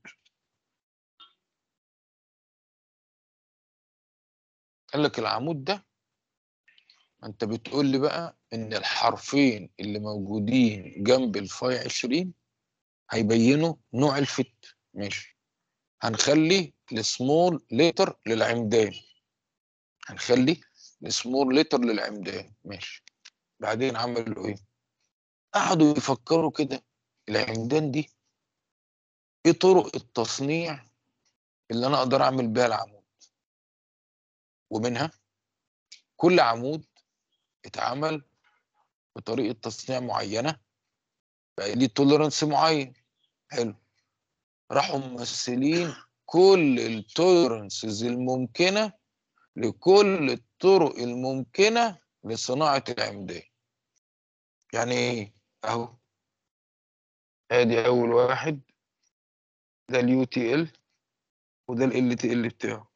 قال لك العمود ده ما انت بتقول لي بقى ان الحرفين اللي موجودين جنب الفاي 20 هيبينوا نوع الفت ماشي هنخلي السمول ليتر للعمدان هنخلي السمول ليتر للعمدان ماشي بعدين عملوا ايه قعدوا يفكروا كده العمدان دي ايه طرق التصنيع اللي انا اقدر اعمل بيها العمود ومنها كل عمود اتعمل بطريقه تصنيع معينه بقى ليه توليرانس معين حلو راحوا ممثلين كل التوليرانسز الممكنه لكل الطرق الممكنه لصناعه العمدان يعني ايه اهو ادي اول واحد ده اليو تي ال وده ال تي ال بتاعه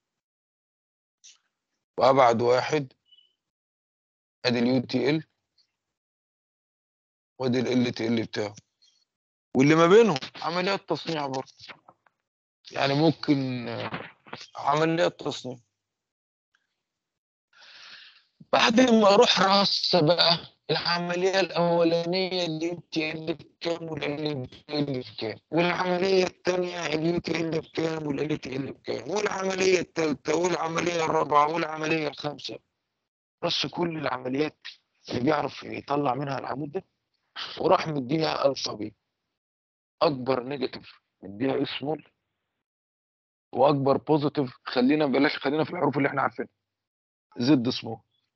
وابعد واحد ادي اليو تي ال وادي ال تي ال بتاعه واللي ما بينهم عمليات تصنيع برضه يعني ممكن آه، عمليات تصنيع بعد ما اروح رص بقى العمليه الاولانيه اللي انت اللي بكام واللي اللي بكام والعمليه الثانيه اللي انت اللي بكام واللي اللي بكام والعمليه الثالثه والعمليه الرابعه والعمليه الخامسه رص كل العمليات اللي بيعرف يطلع منها العمود ده وراح مديها الفا بي اكبر نيجاتيف مديها اسمول واكبر بوزيتيف خلينا بلاش خلينا في الحروف اللي احنا عارفينها زد سمول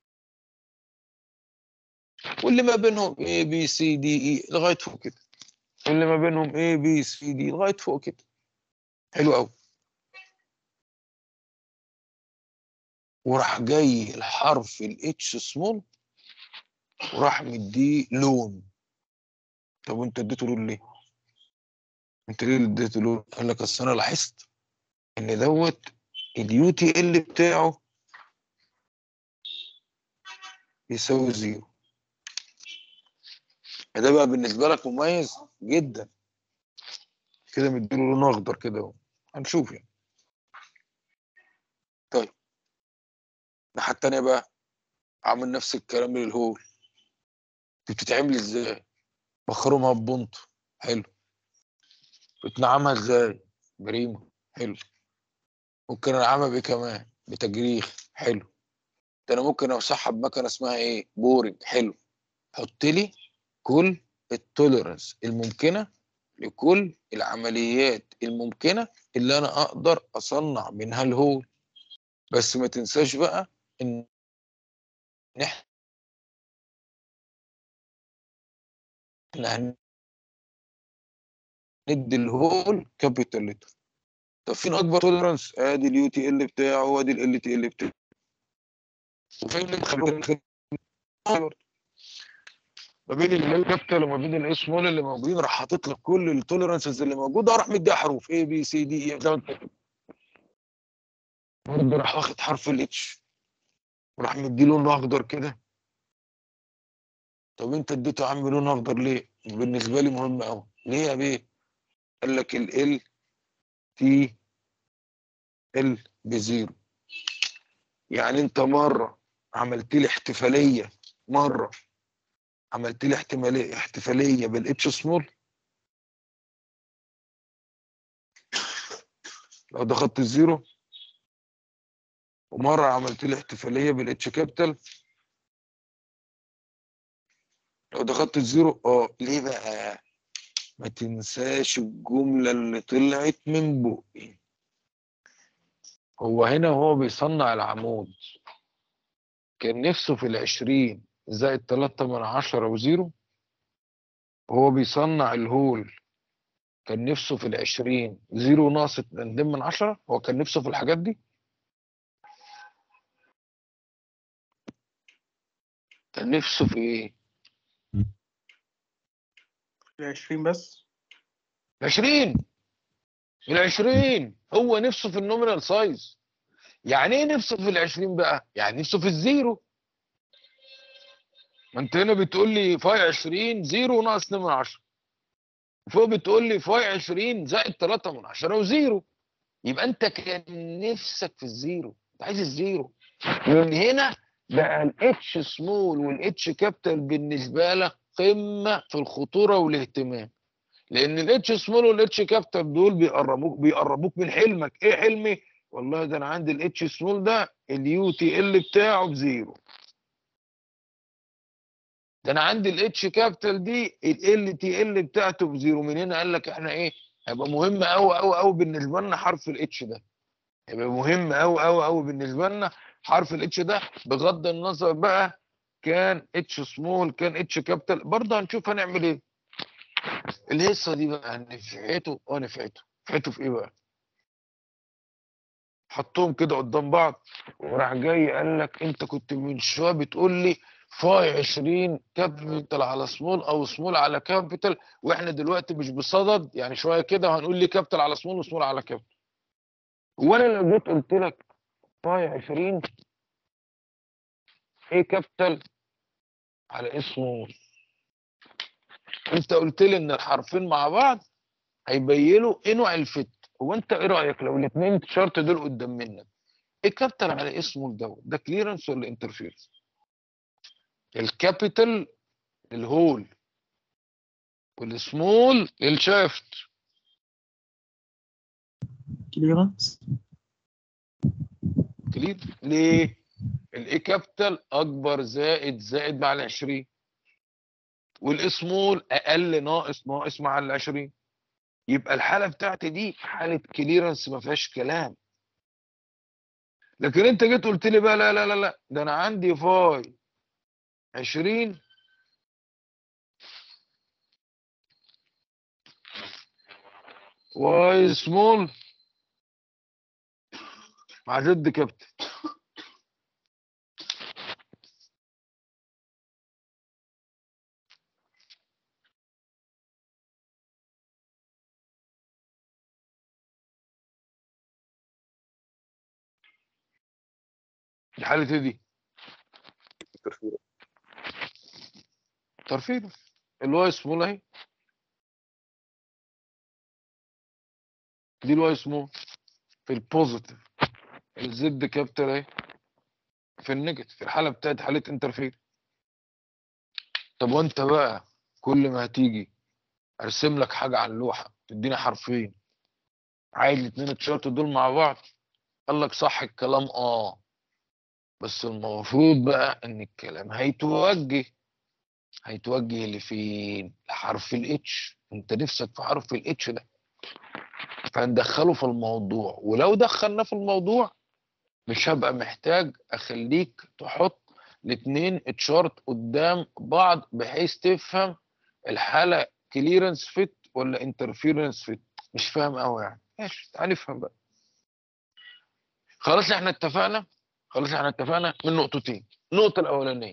واللي ما بينهم A B C D E لغايه فوق كده واللي ما بينهم A B C D لغايه فوق كده حلو قوي وراح جاي الحرف الاتش سمول وراح مديه لون طب وانت اديته لون ليه؟ انت ليه اللي اديته لون؟ قال لك اصل انا لاحظت ان دوت اليو تي ال بتاعه يساوي زيرو ده بقى بالنسبه لك مميز جدا كده مديله لون اخضر كده اهو هنشوف يعني طيب الناحيه التانيه بقى عامل نفس الكلام للهول دي بتتعمل ازاي؟ بخرمها ببنط حلو بتنعمها ازاي؟ بريمة حلو ممكن انعمها بايه كمان؟ بتجريخ حلو ده انا ممكن اوسعها بمكنه اسمها ايه؟ بورنج حلو حط لي كل التوليرنس الممكنه لكل العمليات الممكنه اللي انا اقدر اصنع منها الهول بس ما تنساش بقى ان احنا احنا هندي الهول كابيتال لتر طب فين اكبر توليرانس ادي اليو تي ال بتاعه وادي ال تي ال بتاعه وفين اللي خلوه ما بين الكابيتال وما بين الاس سمول اللي موجودين راح حاطط لك كل التوليرانسز اللي موجوده وراح مديها حروف اي بي سي دي اي برضه راح واخد حرف الاتش وراح مدي لون اخضر كده طب انت اديته يا عم لون اخضر ليه؟ بالنسبه لي مهم قوي ليه يا بيه؟ قال لك ال ال تي ال بزيرو يعني انت مره عملت لي احتفاليه مره عملت لي احتماليه احتفاليه بالاتش سمول لو ده خط الزيرو ومره عملت لي احتفاليه بالاتش كابيتال لو ده خط الزيرو اه ليه بقى ما تنساش الجمله اللي طلعت من بقي هو هنا وهو بيصنع العمود كان نفسه في العشرين زائد تلاتة من عشرة وزيرو وهو بيصنع الهول كان نفسه في العشرين زيرو ناقص اتنين من عشرة هو كان نفسه في الحاجات دي كان نفسه في ايه؟ العشرين بس العشرين العشرين هو نفسه في النومينال سايز يعني ايه نفسه في العشرين بقى؟ يعني نفسه في الزيرو ما انت هنا بتقول لي فاي 20 زيرو ناقص 2 من 10 وفوق بتقول لي فاي 20 زائد 3 من 10 وزيرو يبقى انت كان نفسك في الزيرو انت عايز الزيرو من هنا بقى الاتش سمول والاتش كابيتال بالنسبه لك قمه في الخطوره والاهتمام لان الاتش سمول والاتش كابيتال دول بيقربوك بيقربوك من حلمك ايه حلمي والله ده انا عندي الاتش سمول ده اليو تي ال بتاعه بزيرو ده انا عندي الاتش كابيتال دي ال تي ال بتاعته بزيرو من هنا قال لك احنا ايه هيبقى مهم قوي قوي قوي بالنسبه لنا حرف الاتش ده هيبقى مهم قوي قوي قوي بالنسبه لنا حرف الاتش ده بغض النظر بقى كان اتش سمول كان اتش كابيتال برضه هنشوف هنعمل ايه الهيصه دي بقى نفعته اه نفعته نفعته في ايه بقى حطهم كده قدام بعض وراح جاي قال لك انت كنت من شويه بتقول لي فاي 20 كابيتال على سمول او سمول على كابيتال واحنا دلوقتي مش بصدد يعني شويه كده وهنقول لي كابيتال على سمول وسمول على كابيتال وانا لو جيت قلت لك فاي 20 ايه كابيتال على ايه سمول انت قلت لي ان الحرفين مع بعض هيبينوا ايه نوع الفت هو انت ايه رايك لو الاثنين شرط دول قدام منك ايه كابيتال على اسمه دوت ده كليرنس ولا انترفيرنس الكابيتال الهول والسمول الشافت كليرنس كلير ليه الاي كابيتال اكبر زائد زائد مع ال 20 والاسمول اقل ناقص ناقص مع ال 20 يبقى الحاله بتاعتي دي حاله كليرنس ما فيهاش كلام لكن انت جيت قلت لي بقى لا لا لا لا ده انا عندي فاي 20 واي سمول مع زد كابتن دي حالة ايه دي؟ الترفيه ترفيه الواي سمول اهي دي الواي سمول في البوزيتيف الزد كابتر اهي في النيجاتيف في الحالة بتاعت حالة انترفير طب وانت بقى كل ما هتيجي ارسم لك حاجة على اللوحة تديني حرفين عايز الاتنين التيشيرت دول مع بعض قال لك صح الكلام اه بس المفروض بقى ان الكلام هيتوجه هيتوجه لفين لحرف الاتش انت نفسك في حرف الاتش ده فندخله في الموضوع ولو دخلناه في الموضوع مش هبقى محتاج اخليك تحط الاتنين اتشارت قدام بعض بحيث تفهم الحالة كليرنس فيت ولا انترفيرنس فيت مش فاهم قوي يعني ماشي تعال نفهم بقى خلاص احنا اتفقنا خلاص احنا اتفقنا من نقطتين النقطة الأولانية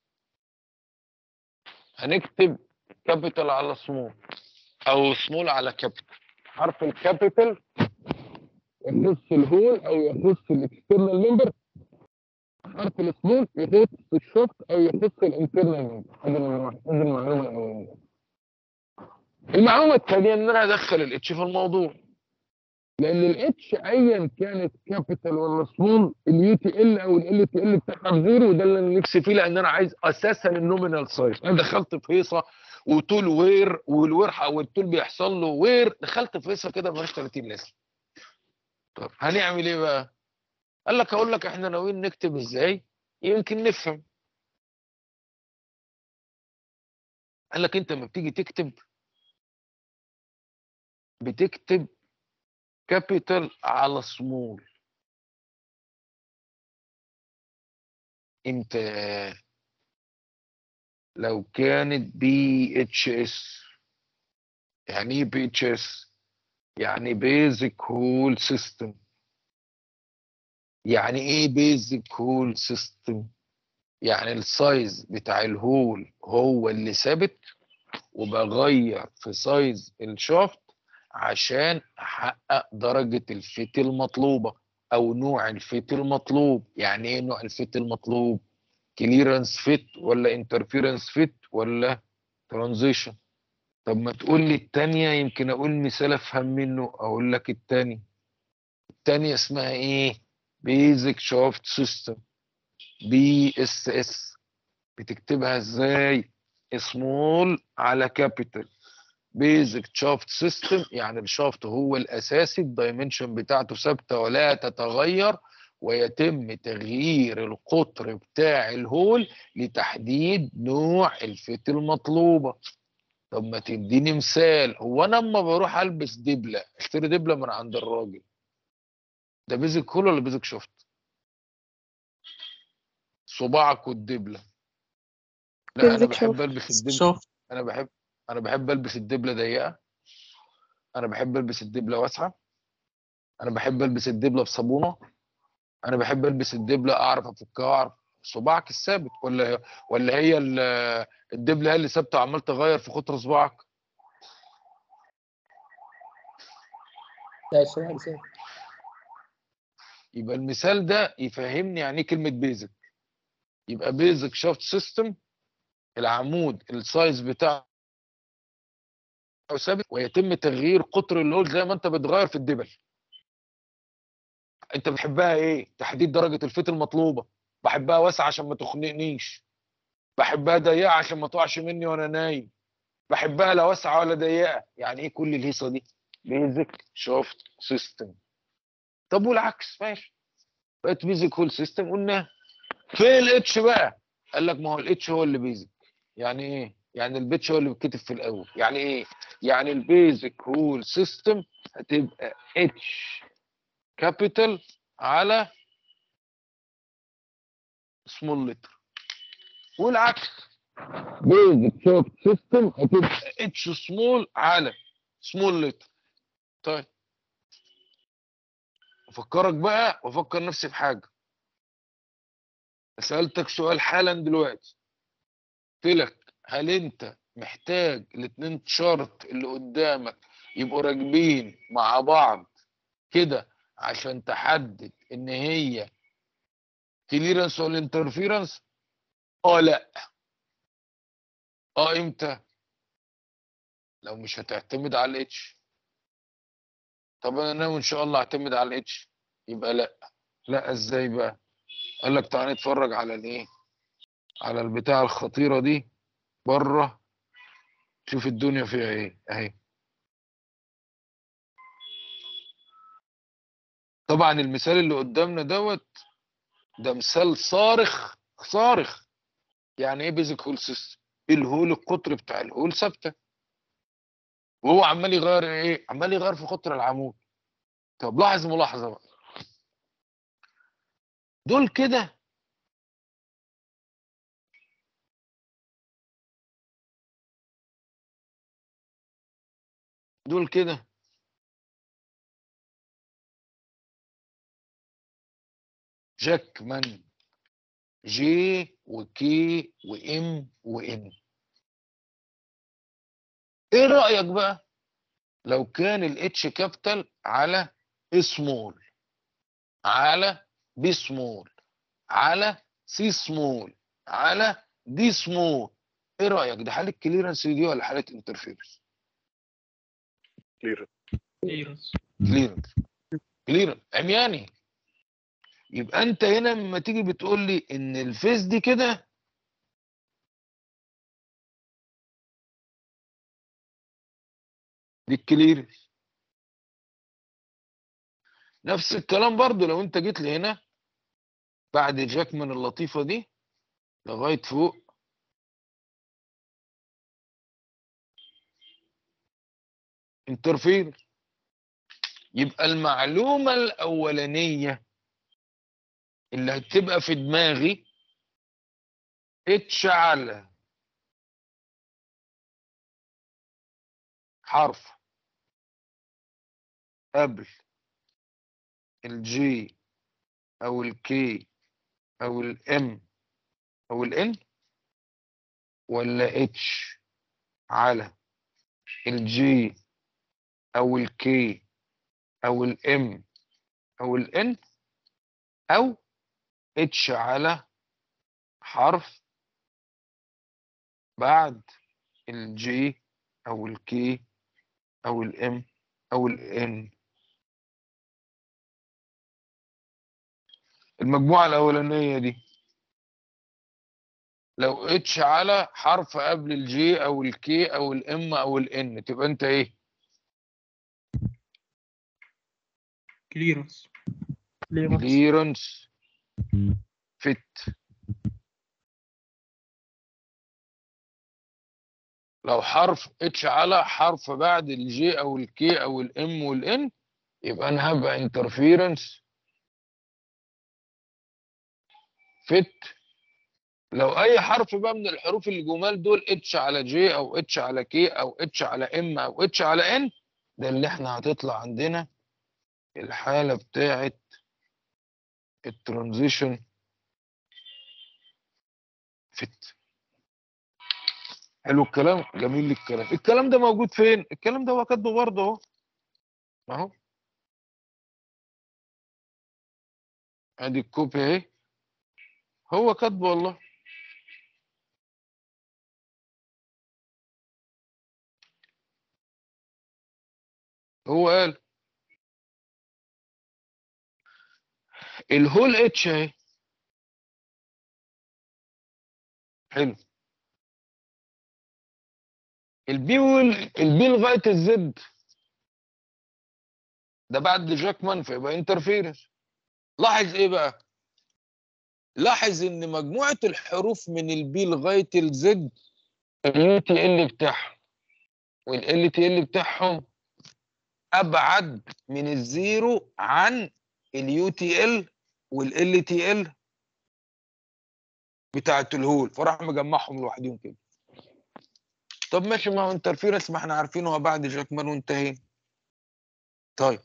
هنكتب كابيتال على سمول أو سمول على كابيتال حرف الكابيتال يخص الهول أو يخص الاكسترنال ممبر حرف السمول يخص الشوفت أو يخص الانترنال ممبر هذه المعلومة هذه المعلومة الأولانية المعلومة الثانية إن أنا أدخل الاتش في الموضوع لان الاتش ايا كانت كابيتال ولا سمول اليو تي ال او ال تي ال بتاعها بزيرو وده اللي انا نفسي فيه لان انا عايز اساسا النومينال سايز انا دخلت في هيصه وطول وير والوير والطول بيحصل له وير دخلت في هيصه كده مالهاش 30 لازمه طب هنعمل ايه بقى؟ قال لك اقول لك احنا ناويين نكتب ازاي يمكن نفهم قال لك انت لما بتيجي تكتب بتكتب كابيتال على سمول امتى لو كانت بي اتش اس يعني ايه بي اتش اس يعني بيزك هول سيستم يعني ايه بيزك هول سيستم يعني السايز بتاع الهول هو اللي ثابت وبغير في سايز الشافت عشان احقق درجة الفيت المطلوبة او نوع الفيت المطلوب يعني ايه نوع الفيت المطلوب كليرنس فيت ولا انترفيرنس فيت ولا ترانزيشن طب ما تقول لي التانية يمكن اقول مثال افهم منه اقول لك التانية التانية اسمها ايه بيزك شافت سيستم بي اس اس بتكتبها ازاي سمول على كابيتال بيزك شافت سيستم يعني الشافت هو الاساسي الدايمنشن بتاعته ثابته ولا تتغير ويتم تغيير القطر بتاع الهول لتحديد نوع الفيت المطلوبه طب ما تديني مثال هو انا اما بروح البس دبله اشتري دبله من عند الراجل ده بيزك هول ولا بيزك شافت صباعك والدبله لا انا بيزك بحب شافت. البس الدبله شوف انا بحب انا بحب البس الدبله ضيقه انا بحب البس الدبله واسعه انا بحب البس الدبله بصابونه انا بحب البس الدبله اعرف افكها واعرف صباعك الثابت ولا ولا هي ال- الدبله هي اللي ثابته وعمال تغير في قطر صباعك لا السؤال ثابت يبقى المثال ده يفهمني يعني ايه كلمه بيزك يبقى بيزك شافت سيستم العمود السايز بتاعه ثابت ويتم تغيير قطر اللول زي ما انت بتغير في الدبل انت بتحبها ايه تحديد درجه الفيت المطلوبه بحبها واسعه عشان ما تخنقنيش بحبها ضيقه عشان ما تقعش مني وانا نايم بحبها لا واسعه ولا ضيقه يعني ايه كل الهيصه دي بيزك شوفت سيستم طب والعكس ماشي بقت بيزك هول سيستم قلنا في الاتش بقى قال لك ما هو الاتش هو اللي بيزك يعني ايه يعني البيتش هو اللي بيتكتب في الاول يعني ايه يعني البيزك هول سيستم هتبقى اتش كابيتال على سمول لتر والعكس بيزك شوفت سيستم هتبقى اتش سمول على سمول لتر طيب افكرك بقى وافكر نفسي بحاجه سالتك سؤال حالا دلوقتي قلت لك هل انت محتاج الاتنين شرط اللي قدامك يبقوا راكبين مع بعض كده عشان تحدد ان هي كليرنس ولا انترفيرنس اه لا اه امتى لو مش هتعتمد على الاتش طب انا ناوي ان شاء الله اعتمد على الاتش يبقى لا لا ازاي بقى قال لك تعالى نتفرج على الايه على البتاع الخطيره دي بره شوف الدنيا فيها ايه اهي طبعا المثال اللي قدامنا دوت ده مثال صارخ صارخ يعني ايه بيزك هول سيستم الهول القطر بتاع الهول ثابته وهو عمال يغير ايه عمال يغير في قطر العمود طب لاحظ ملاحظه بقى دول كده دول كده جاكمان جي وكي وام وان ايه رأيك بقى لو كان الاتش كابيتال على سمول على بي سمول على سي سمول على دي سمول ايه رأيك ده حالة كليرنس دي ولا حالة انترفيرنس كلير كليرنس كليرنس كليرنس عمياني يبقى انت هنا لما تيجي بتقول لي ان الفيس دي كده دي الكليرنس نفس الكلام برضو لو انت جيت لي هنا بعد جاكمان اللطيفة دي لغاية فوق انترفير يبقى المعلومة الأولانية اللي هتبقى في دماغي اتش على حرف قبل الجي او الكي او الام او الان ولا اتش على الجي او الكي او الام او الان او اتش على حرف بعد الجي او الكي او الام او الان المجموعة الأولانية دي لو اتش على حرف قبل الجي أو الكي أو الام أو الان تبقى أنت إيه؟ كليرنس كليرنس كليرنس فيت لو حرف اتش على حرف بعد الجي أو الكي أو الام والان يبقى أنا هبقى انترفيرنس فيت لو اي حرف بقى من الحروف الجمال دول اتش على جي او اتش على كي او اتش على ام او اتش على ان ده اللي احنا هتطلع عندنا الحالة بتاعت الترانزيشن فيت حلو الكلام جميل الكلام الكلام ده موجود فين الكلام ده هو كاتبه برضه اهو اهو ادي الكوبي اهي هو كاتبه والله هو قال الهول اتش اهي حلو البي وال البي لغايه الزد ده بعد جاكمان فيبقى انترفيرنس لاحظ ايه بقى لاحظ ان مجموعه الحروف من البي لغايه الزد اليو تي ال بتاعهم والال تي ال بتاعهم ابعد من الزيرو عن اليو تي ال والال تي ال بتاعت الهول فراح مجمعهم لوحدهم كده طب ماشي ما هو انترفيرنس ما احنا عارفينه بعد جاكمان وانتهينا طيب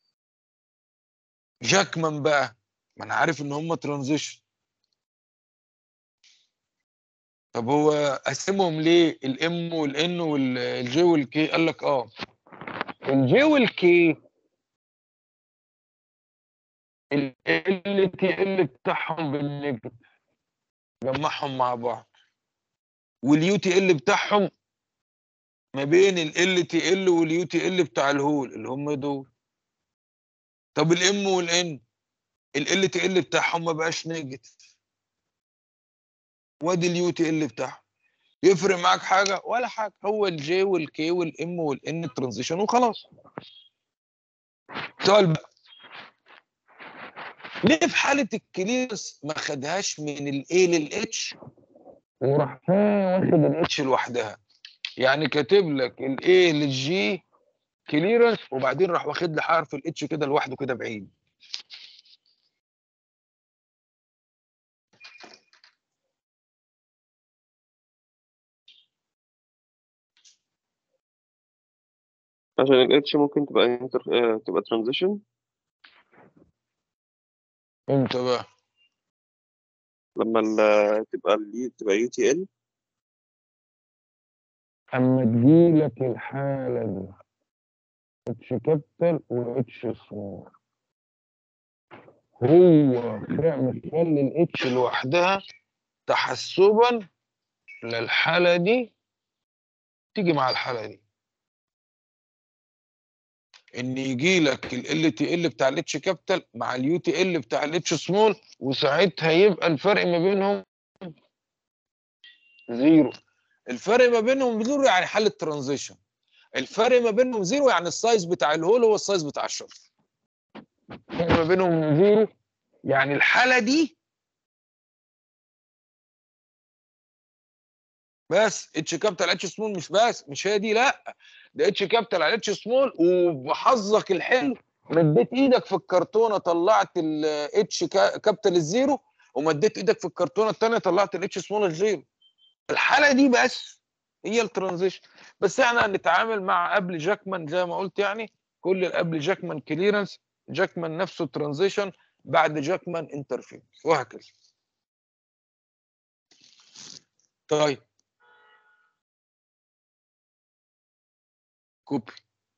جاكمان بقى ما انا عارف ان هم ترانزيشن طب هو قسمهم ليه الام والان والجي والكي قال لك اه الجي والكي ال تي ال بتاعهم بالنيجاتيف جمعهم مع بعض واليو تي ال بتاعهم ما بين ال تي ال واليو تي ال بتاع الهول اللي هم دول طب الام والان ال تي ال بتاعهم ما بقاش نيجاتيف وادي اليو تي ال بتاعهم يفرق معاك حاجه ولا حاجه هو الجي والكي والام والان ترانزيشن وخلاص سؤال بقى ليه في حاله الكليرنس ما خدهاش من الاي للاتش وراح واخد الاتش لوحدها يعني كاتب لك الاي للجي كليرنس وبعدين راح واخد لي حرف الاتش كده لوحده كده بعيد عشان الاتش ممكن تبقى انتر... آه، تبقى ترانزيشن امتى بقى لما ال- تبقى ال تبقى يو تي ال اما تجيلك الحاله دي اتش كابيتال واتش سمول هو فرق مخلي الاتش لوحدها تحسبا للحاله دي تيجي مع الحاله دي ان يجي لك ال تي ال بتاع الاتش كابيتال مع اليو تي ال بتاع الاتش سمول وساعتها يبقى الفرق ما بينهم زيرو الفرق ما بينهم زيرو يعني حل الترانزيشن الفرق ما بينهم زيرو يعني السايز بتاع الهول هو السايز بتاع الشفر الفرق ما بينهم زيرو يعني الحاله دي بس اتش كابيتال اتش سمول مش بس مش هي دي لا ده اتش كابيتال على اتش سمول وبحظك الحلو مديت ايدك في الكرتونه طلعت الاتش كابيتال الزيرو ومديت ايدك في الكرتونه الثانيه طلعت الاتش سمول الزيرو الحاله دي بس هي الترانزيشن بس احنا هنتعامل مع قبل جاكمان زي ما قلت يعني كل اللي قبل جاكمان كليرنس جاكمان نفسه ترانزيشن بعد جاكمان انترفيرنس وهكذا طيب كوبي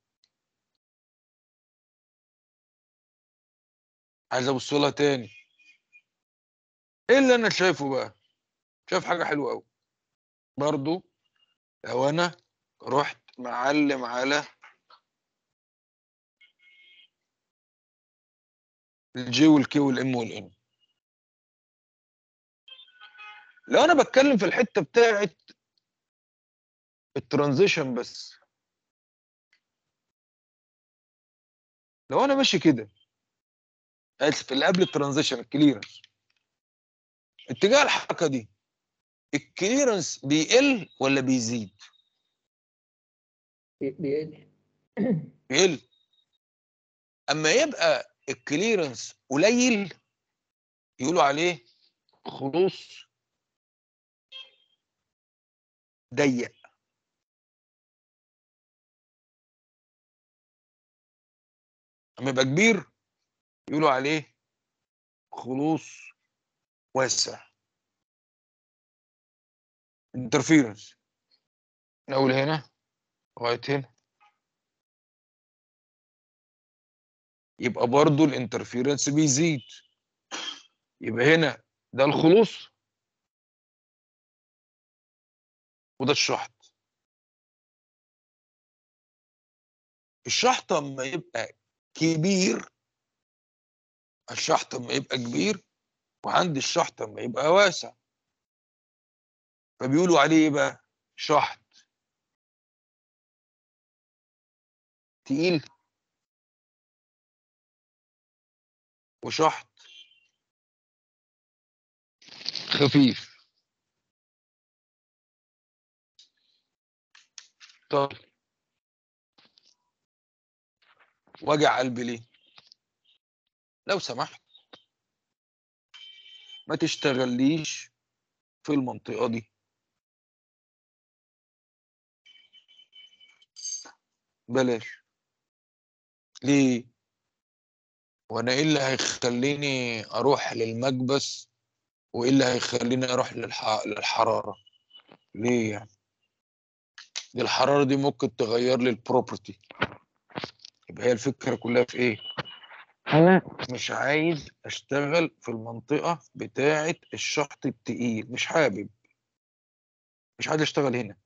عايز ابص لها تاني ايه اللي انا شايفه بقى شايف حاجه حلوه قوي برضو لو انا رحت معلم على الجي والكي والام والان لو انا بتكلم في الحته بتاعت الترانزيشن بس لو انا ماشي كده اسف اللي قبل الترانزيشن الكليرنس اتجاه الحركه دي الكليرنس بيقل ولا بيزيد؟ بيقل بيقل اما يبقى الكليرنس قليل يقولوا عليه خلوص ضيق اما يبقى كبير يقولوا عليه خلوص واسع انترفيرنس من اول هنا لغايه هنا يبقى برضو الانترفيرنس بيزيد يبقى هنا ده الخلوص وده الشحط الشحط اما يبقى كبير الشحط اما يبقى كبير وعندي الشحط اما يبقى واسع فبيقولوا عليه ايه بقى شحط تقيل وشحط خفيف طب وجع قلبي ليه لو سمحت ما تشتغليش في المنطقة دي بلاش ليه وانا ايه اللي هيخليني اروح للمكبس وايه اللي هيخليني اروح للح... للحرارة ليه يعني دي الحرارة دي ممكن تغير لي البروبرتي يبقى هي الفكرة كلها في ايه انا مش عايز اشتغل في المنطقة بتاعة الشحط التقيل مش حابب مش عايز اشتغل هنا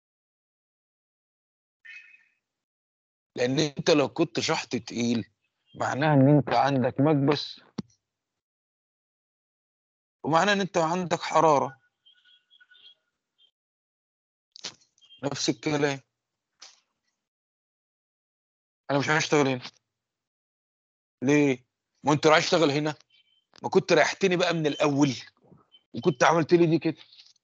لان انت لو كنت شحط تقيل معناها ان انت عندك مكبس ومعناه ان انت عندك حرارة نفس الكلام انا مش عايز اشتغل هنا ليه ما انت عايز اشتغل هنا ما كنت ريحتني بقى من الاول وكنت عملت لي دي كده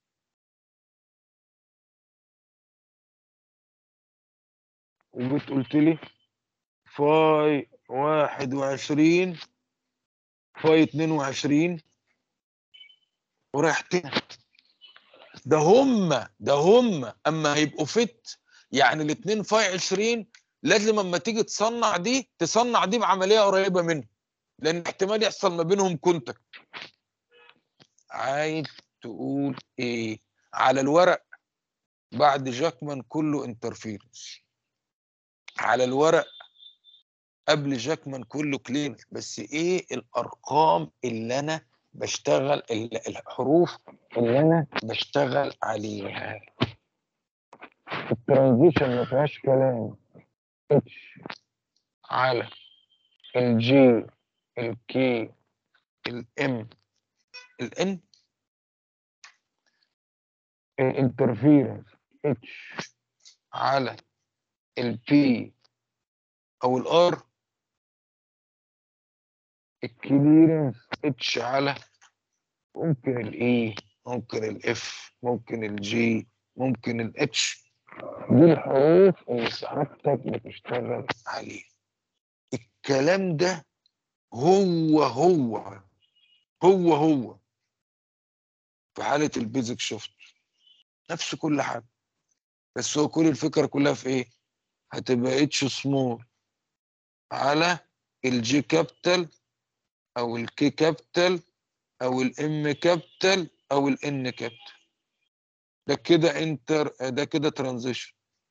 وجيت قلت لي فاي واحد وعشرين فاي اتنين وعشرين وريحتني ده هم ده هم اما هيبقوا فت يعني الاتنين فاي عشرين لازم اما تيجي تصنع دي تصنع دي بعمليه قريبه منه لان احتمال يحصل ما بينهم كونتاكت عايز تقول ايه على الورق بعد جاكمان كله انترفيرنس على الورق قبل جاكمان كله كلين بس ايه الارقام اللي انا بشتغل ال- الحروف اللي انا بشتغل عليها الترانزيشن ما فيهاش كلام اتش على الجي الكي الام الان الانترفيرنس اتش على البي او الار الكليرنس اتش على ممكن الاي ممكن الاف ممكن الجي ممكن الاتش دي الحروف اللي سعادتك بتشتغل عليها الكلام ده هو هو هو هو في حالة البيزك شفت نفس كل حاجة بس هو كل الفكرة كلها في ايه هتبقى اتش سمول على الجي كابيتال او الكي كابيتال او الام كابيتال او الان كابيتال ده كده انتر ده كده ترانزيشن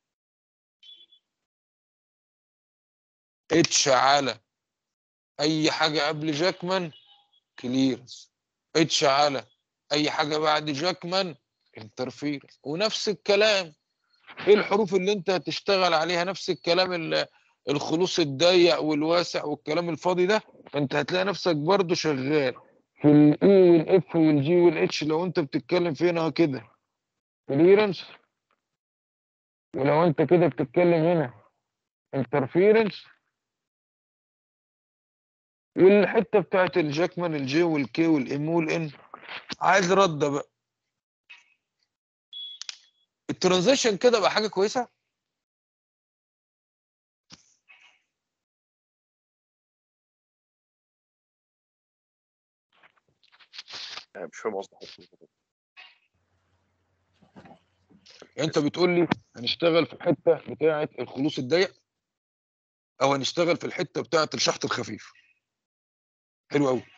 اتش على اي حاجه قبل جاكمان كليرنس اتش على اي حاجه بعد جاكمان انترفيرنس ونفس الكلام ايه الحروف اللي انت هتشتغل عليها نفس الكلام ال- الخلوص الضيق والواسع والكلام الفاضي ده فانت هتلاقي نفسك برضو شغال في الاي والاف والجي والاتش لو انت بتتكلم فينا كده كليرنس ولو انت كده بتتكلم هنا انترفيرنس والحته بتاعت الجاكمان الجي والكي والام والان عايز رد بقى الترانزيشن كده بقى حاجه كويسه يعني مش فاهم قصدك حضرتك. يعني انت بتقول لي هنشتغل في الحته بتاعه الخلوص الضيق او هنشتغل في الحته بتاعه الشحط الخفيف حلو قوي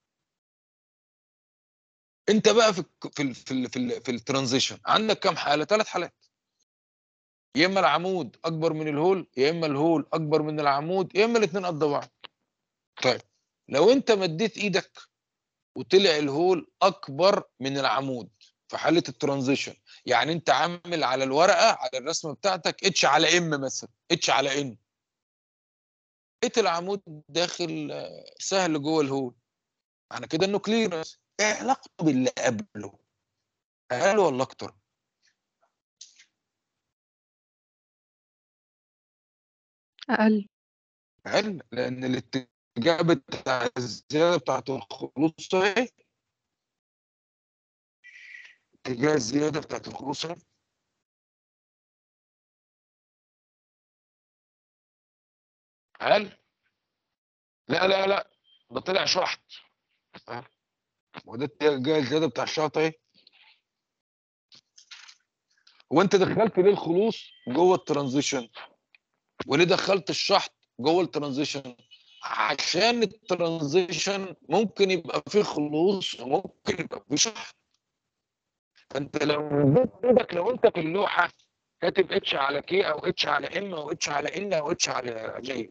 انت بقى في الك- في ال في ال في, ال في الترانزيشن عندك كام حاله ثلاث حالات يا اما العمود اكبر من الهول يا اما الهول اكبر من العمود يا اما الاثنين قد بعض طيب لو انت مديت ايدك وطلع الهول اكبر من العمود في حاله الترانزيشن يعني انت عامل على الورقه على الرسمه بتاعتك اتش على ام مثلا اتش على ان لقيت العمود داخل آه، سهل جوه الهول معنى كده انه كليرنس ايه علاقته باللي قبله اقل ولا اكتر أقل اقل لان الاتجاه بتاع الزياده بتاعت الخلوص اهي اتجاه الزياده بتاعت الخلوص اهي اقل لا لا لا ده طلع شحط ها؟ وده اتجاه الزياده بتاع الشحط اهي هو انت دخلت ليه الخلوص جوه الترانزيشن وليه دخلت الشحط جوه الترانزيشن عشان الترانزيشن ممكن يبقى فيه خلوص وممكن يبقى فيه شحط فانت لو جيت ايدك لو انت في اللوحه كاتب اتش على كي او اتش على ام او اتش على ان او اتش على جي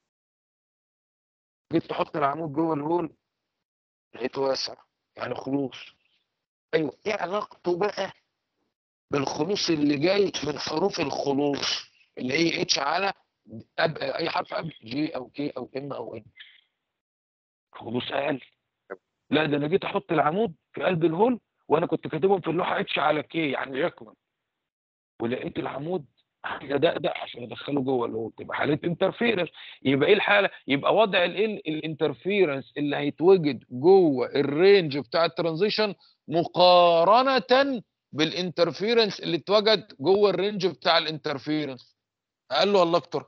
جيت تحط العمود جوه الهول لقيته واسع يعني خلوص ايوه ايه علاقته بقى بالخلوص اللي جاي من حروف الخلوص اللي هي اتش على أب... اي حرف قبل جي او كي او ام او ان خلوص اقل لا ده انا جيت احط العمود في قلب الهول وانا كنت كاتبهم في اللوحه اتش على كي يعني يكمل ولقيت العمود حاجه دقدق عشان ادخله جوه الهول تبقى حاله انترفيرنس يبقى ايه الحاله يبقى وضع الايه الانترفيرنس اللي هيتوجد جوه الرينج بتاع الترانزيشن مقارنه بالانترفيرنس اللي اتوجد جوه الرينج بتاع الانترفيرنس اقل ولا اكتر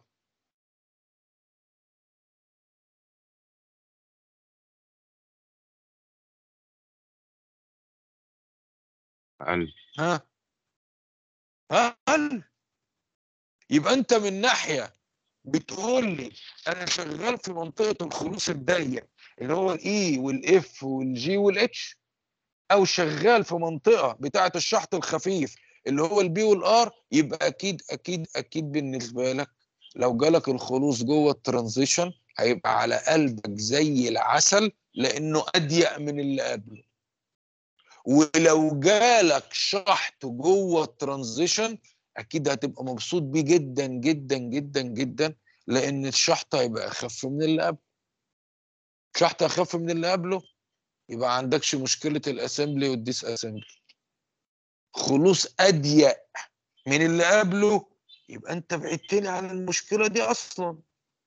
أقل ها ها اقل يبقى انت من ناحيه بتقول لي انا شغال في منطقه الخلوص الضيق اللي هو الاي والاف والجي والاتش او شغال في منطقه بتاعه الشحط الخفيف اللي هو البي والار يبقى اكيد اكيد اكيد بالنسبه لك لو جالك الخلوص جوه الترانزيشن هيبقى على قلبك زي العسل لانه اضيق من اللي قبله ولو جالك شحط جوه الترانزيشن اكيد هتبقى مبسوط بيه جدا جدا جدا جدا لان الشحط هيبقى اخف من اللي قبله شحط اخف من اللي قبله يبقى عندكش مشكله الاسمبلي والديس اسمبلي خلوص اضيق من اللي قبله يبقى انت بعدتني عن المشكله دي اصلا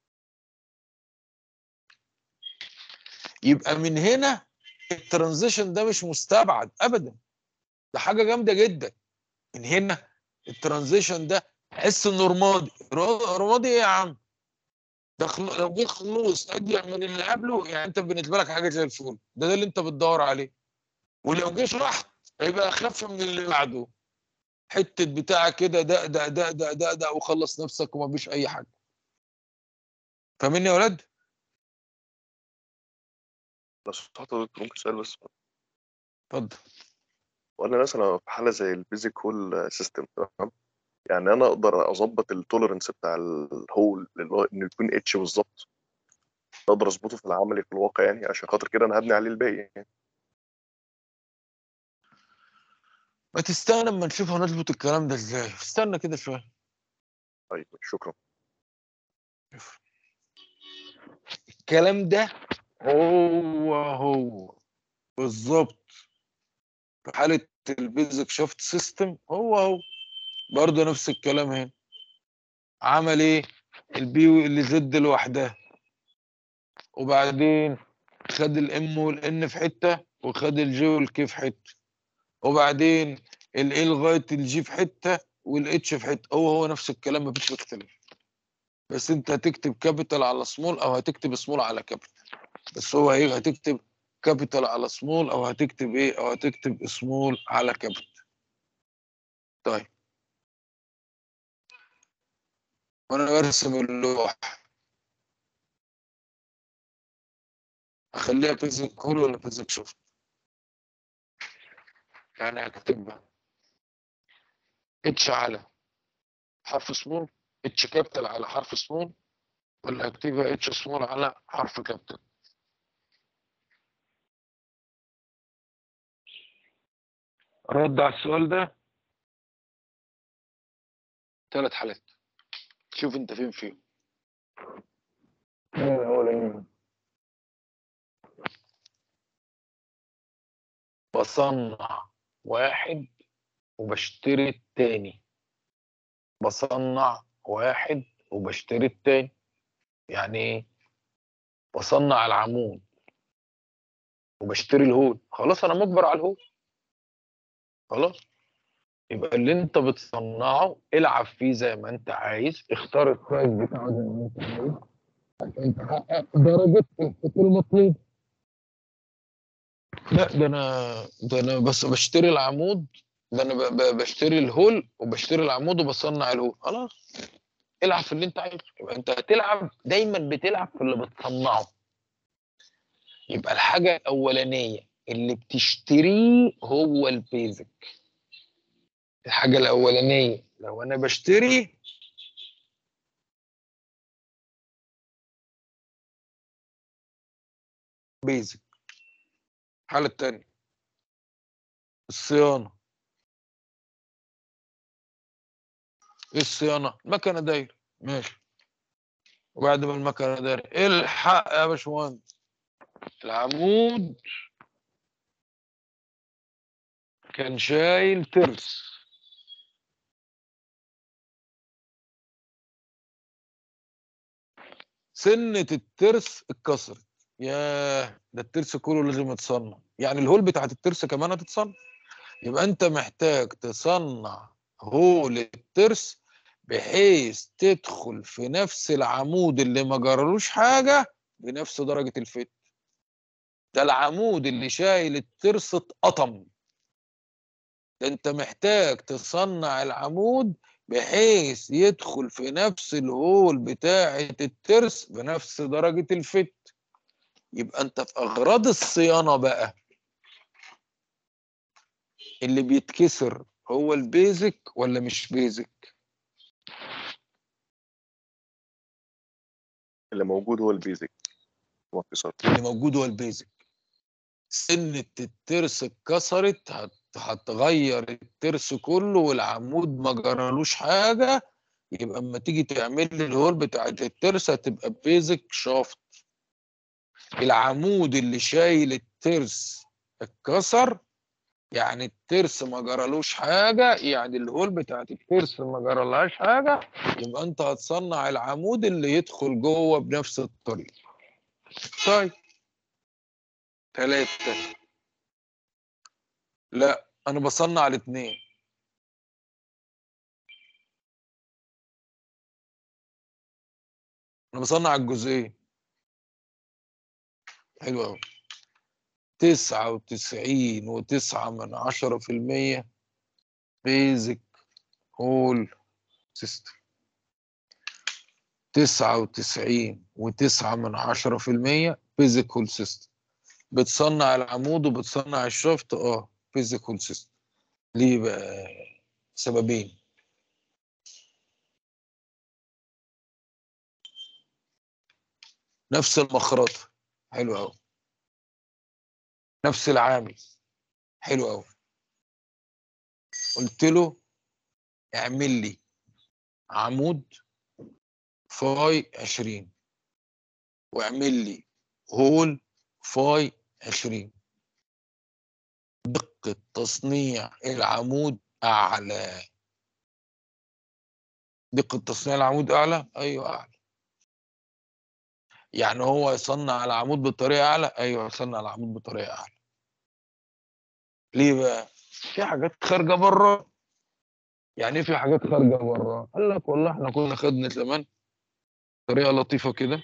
يبقى من هنا الترانزيشن ده مش مستبعد ابدا ده حاجه جامده جدا من هنا الترانزيشن ده تحس انه رمادي رو- رمادي ايه يا عم ده خل... لو جه خلوص اضيق من اللي قبله يعني انت بالنسبه لك حاجه زي الفل ده ده اللي انت بتدور عليه ولو جه شرحت هيبقى اخف من اللي بعده حته بتاع كده ده ده ده ده ده ده وخلص نفسك ومفيش اي حاجه فاهمني يا ولاد؟ لو سمحت يا دكتور ممكن سؤال بس اتفضل وانا مثلا في حاله زي البيزك هول سيستم تمام يعني انا اقدر اظبط التوليرنس بتاع الهول اللي هو انه يكون اتش بالظبط اقدر اظبطه في العملي في الواقع يعني عشان خاطر كده انا هبني عليه الباقي يعني. ما تستنى اما نشوف هنظبط الكلام ده ازاي استنى كده شويه طيب شكرا الكلام ده هو هو بالظبط في حالة البيزك شافت سيستم هو هو برضه نفس الكلام هنا عمل ايه البي اللي زد لوحدها وبعدين خد الام والان في حته وخد الجي والكي في حته وبعدين الاي لغايه الجي في حته والاتش في حته هو هو نفس الكلام مفيش فيه اختلاف بس انت هتكتب كابيتال على سمول او هتكتب سمول على كابيتال بس هو ايه هتكتب كابيتال على سمول او هتكتب ايه او هتكتب سمول على كابيتال طيب وانا برسم اللوح اخليها فيزيك كول ولا فيزيك شوف يعني هكتبها اتش على حرف سمول اتش كابيتال على حرف سمول ولا هكتبها اتش سمول على حرف كابيتال رد على السؤال ده ثلاث حالات شوف انت فين فيهم الأولانيين بصنع واحد وبشتري التاني بصنع واحد وبشتري التاني يعني ايه بصنع العمود وبشتري الهول خلاص انا مجبر على الهول خلاص يبقى اللي انت بتصنعه العب فيه زي ما انت عايز اختار السايز بتاعه زي ما انت عايز عشان تحقق درجة الخطوط المطلوب لا ده انا ده انا بس بشتري العمود ده انا ب- ب- بشتري الهول وبشتري العمود وبصنع الهول خلاص العب في اللي انت عايزه يبقى انت هتلعب دايما بتلعب في اللي بتصنعه يبقى الحاجة الأولانية اللي بتشتريه هو البيزك الحاجة الأولانية لو أنا بشتري بيزك الحالة التانية الصيانة ايه الصيانة؟ المكنة دايرة ماشي وبعد ما المكنة دايرة الحق يا باشمهندس العمود كان شايل ترس سنة الترس اتكسرت ياه ده الترس كله لازم يتصنع يعني الهول بتاعت الترس كمان هتتصنع يبقى انت محتاج تصنع هول الترس بحيث تدخل في نفس العمود اللي ما جرالوش حاجة بنفس درجة الفت ده العمود اللي شايل الترس اتقطم ده انت محتاج تصنع العمود بحيث يدخل في نفس الهول بتاعة الترس بنفس درجة الفت يبقى انت في اغراض الصيانة بقى اللي بيتكسر هو البيزك ولا مش بيزك اللي موجود هو البيزك هو انكسار اللي موجود هو البيزك سنة الترس اتكسرت هت- هتغير الترس كله والعمود ما جرالوش حاجة يبقى اما تيجي تعمل لي الهول بتاع الترس هتبقى بيزك شافت العمود اللي شايل الترس اتكسر يعني الترس ما جرالوش حاجة يعني الهول بتاعت الترس ما جرالهاش حاجة يبقى انت هتصنع العمود اللي يدخل جوه بنفس الطريقة طيب ثلاثة لا انا بصنع الاثنين انا بصنع الجزئين حلو قوي تسعة وتسعين وتسعة من عشرة في المية بيزك هول سيستم تسعة وتسعين وتسعة من عشرة في المية بيزك هول سيستم بتصنع العمود وبتصنع الشفط اه بيزك هول سيستم ليه بقى سببين نفس المخرطة حلو قوي نفس العامل حلو قوي قلت له اعمل لي عمود فاي 20 واعمل لي هول فاي 20 دقة تصنيع العمود أعلى دقة تصنيع العمود أعلى أيوه أعلى يعني هو يصنع العمود بطريقة أعلى أيوه يصنع العمود بطريقة أعلى ليه بقى؟ في حاجات خارجة بره يعني إيه في حاجات خارجة بره؟ قال لك والله احنا كنا خدنا زمان طريقة لطيفة كده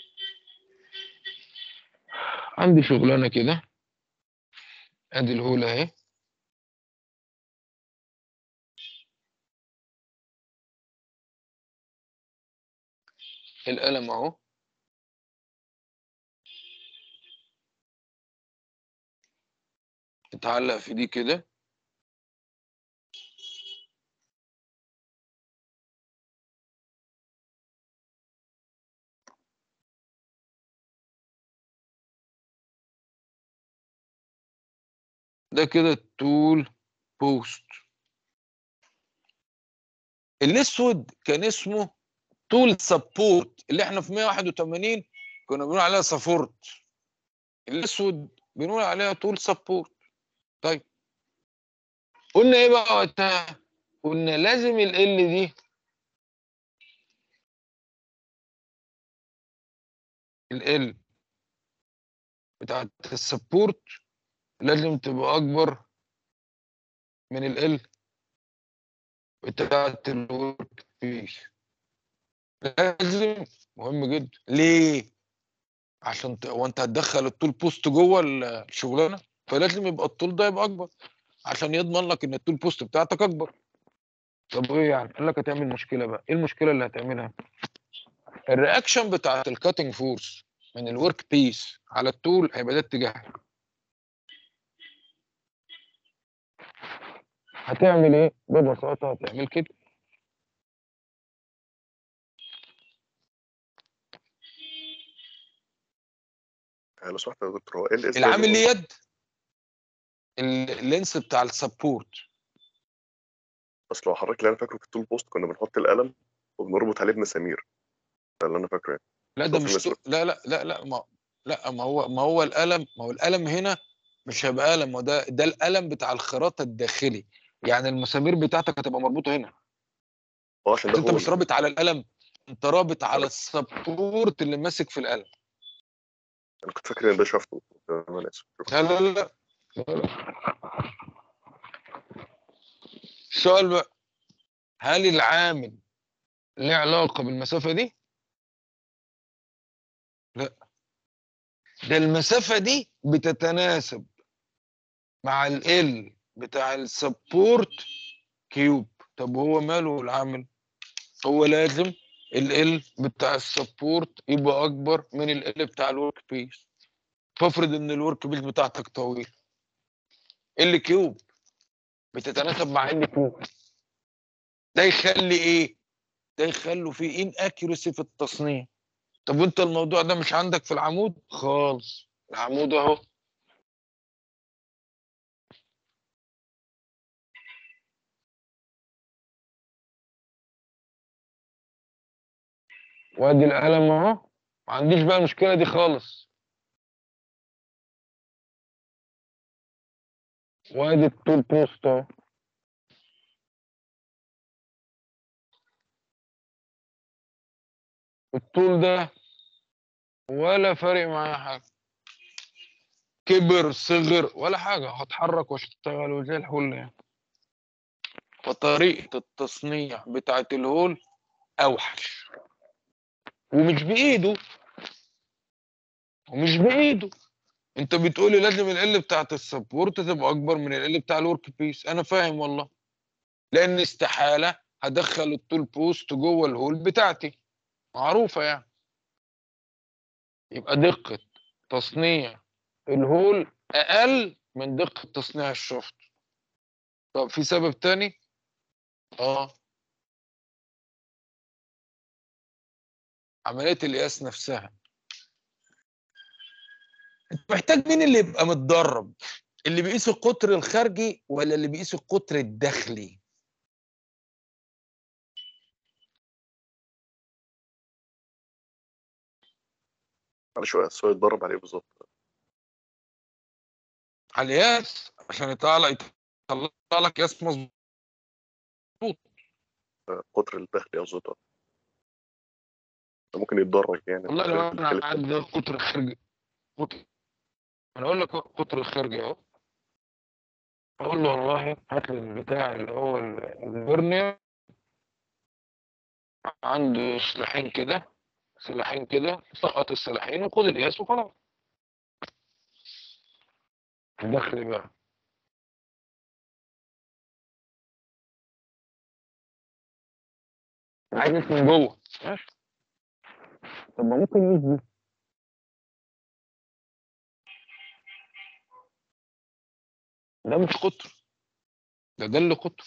عندي شغلانة كده ادي الهولة اهي القلم اهو اتعلق في دي كده ده كده التول بوست الاسود كان اسمه تول سبورت اللي احنا في 181 كنا بنقول عليها سبورت الاسود بنقول عليها طول سبورت طيب قلنا ايه بقى وقتها قلنا لازم ال دي ال بتاعت السبورت لازم تبقى اكبر من ال بتاعت الورك بيس لازم مهم جدا ليه عشان ت... وانت هتدخل الطول بوست جوه الشغلانه فلازم يبقى الطول ده يبقى اكبر عشان يضمن لك ان الطول بوست بتاعتك اكبر طب ايه يعني قال لك هتعمل مشكله بقى ايه المشكله اللي هتعملها الرياكشن بتاعت الكاتنج فورس من الورك بيس على الطول هيبقى ده اتجاهها هتعمل ايه ببساطه هتعمل كده آه، لو سمحت يا دكتور هو ايه الاس العامل ليه يد ال- اللينس بتاع السبورت بس لو حضرتك اللي انا فاكره في التول بوست كنا بنحط القلم وبنربط عليه بمسامير ده اللي انا فاكره يعني لا ده في مش مسمار. لا لا لا لا ما لا ما هو ما هو القلم ما هو القلم هنا مش هيبقى قلم ما ده ده القلم بتاع الخراطه الداخلي يعني المسامير بتاعتك هتبقى مربوطه هنا اه عشان بس ده انت هو مش رابط على القلم انت رابط على السبورت اللي ماسك في القلم انا كنت فاكر ان ده شافته انا اسف لا لا لا لا لا لا. السؤال بقى هل العامل له علاقة بالمسافة دي؟ لا ده المسافة دي بتتناسب مع ال بتاع السبورت كيوب طب هو ماله العامل؟ هو لازم ال بتاع السبورت يبقى أكبر من ال بتاع الورك بيس فافرض إن الورك بيس بتاعتك طويل ال كيوب بتتناسب مع ال كيوب ده يخلي ايه ده يخلوا في ان اكيورسي في التصنيع طب وانت الموضوع ده مش عندك في العمود خالص العمود اهو وادي القلم اهو ما عنديش بقى المشكله دي خالص وادي التول بوست اهو الطول ده ولا فارق معايا حاجه كبر صغر ولا حاجه هتحرك واشتغل وزي الفل يعني فطريقه التصنيع بتاعت الهول اوحش ومش بايده ومش بايده انت بتقولي لازم ال بتاعت السبورت تبقى اكبر من ال بتاع الورك بيس انا فاهم والله لان استحاله هدخل الطول بوست جوه الهول بتاعتي معروفه يعني يبقى دقه تصنيع الهول اقل من دقه تصنيع الشفط طب في سبب تاني اه عمليه القياس نفسها انت محتاج مين اللي يبقى متدرب اللي بيقيس القطر الخارجي ولا اللي بيقيس القطر الداخلي معلش هو السؤال اتدرب عليه بالظبط على القياس عشان يطلع يطلع لك قياس مظبوط قطر الداخلي قصدي ممكن يتدرج يعني والله لو انا بتختلف. عندي قطر الخارجي قطر انا اقول لك قطر الخارجي اهو اقول له والله هات لي البتاع اللي هو ال- البرنيا عنده سلاحين كده سلاحين كده سقط السلاحين وخد القياس وخلاص الداخلي بقى عايز ناس من جوه ماشي طب ما ممكن يجي ده مش قطر ده ده اللي قطر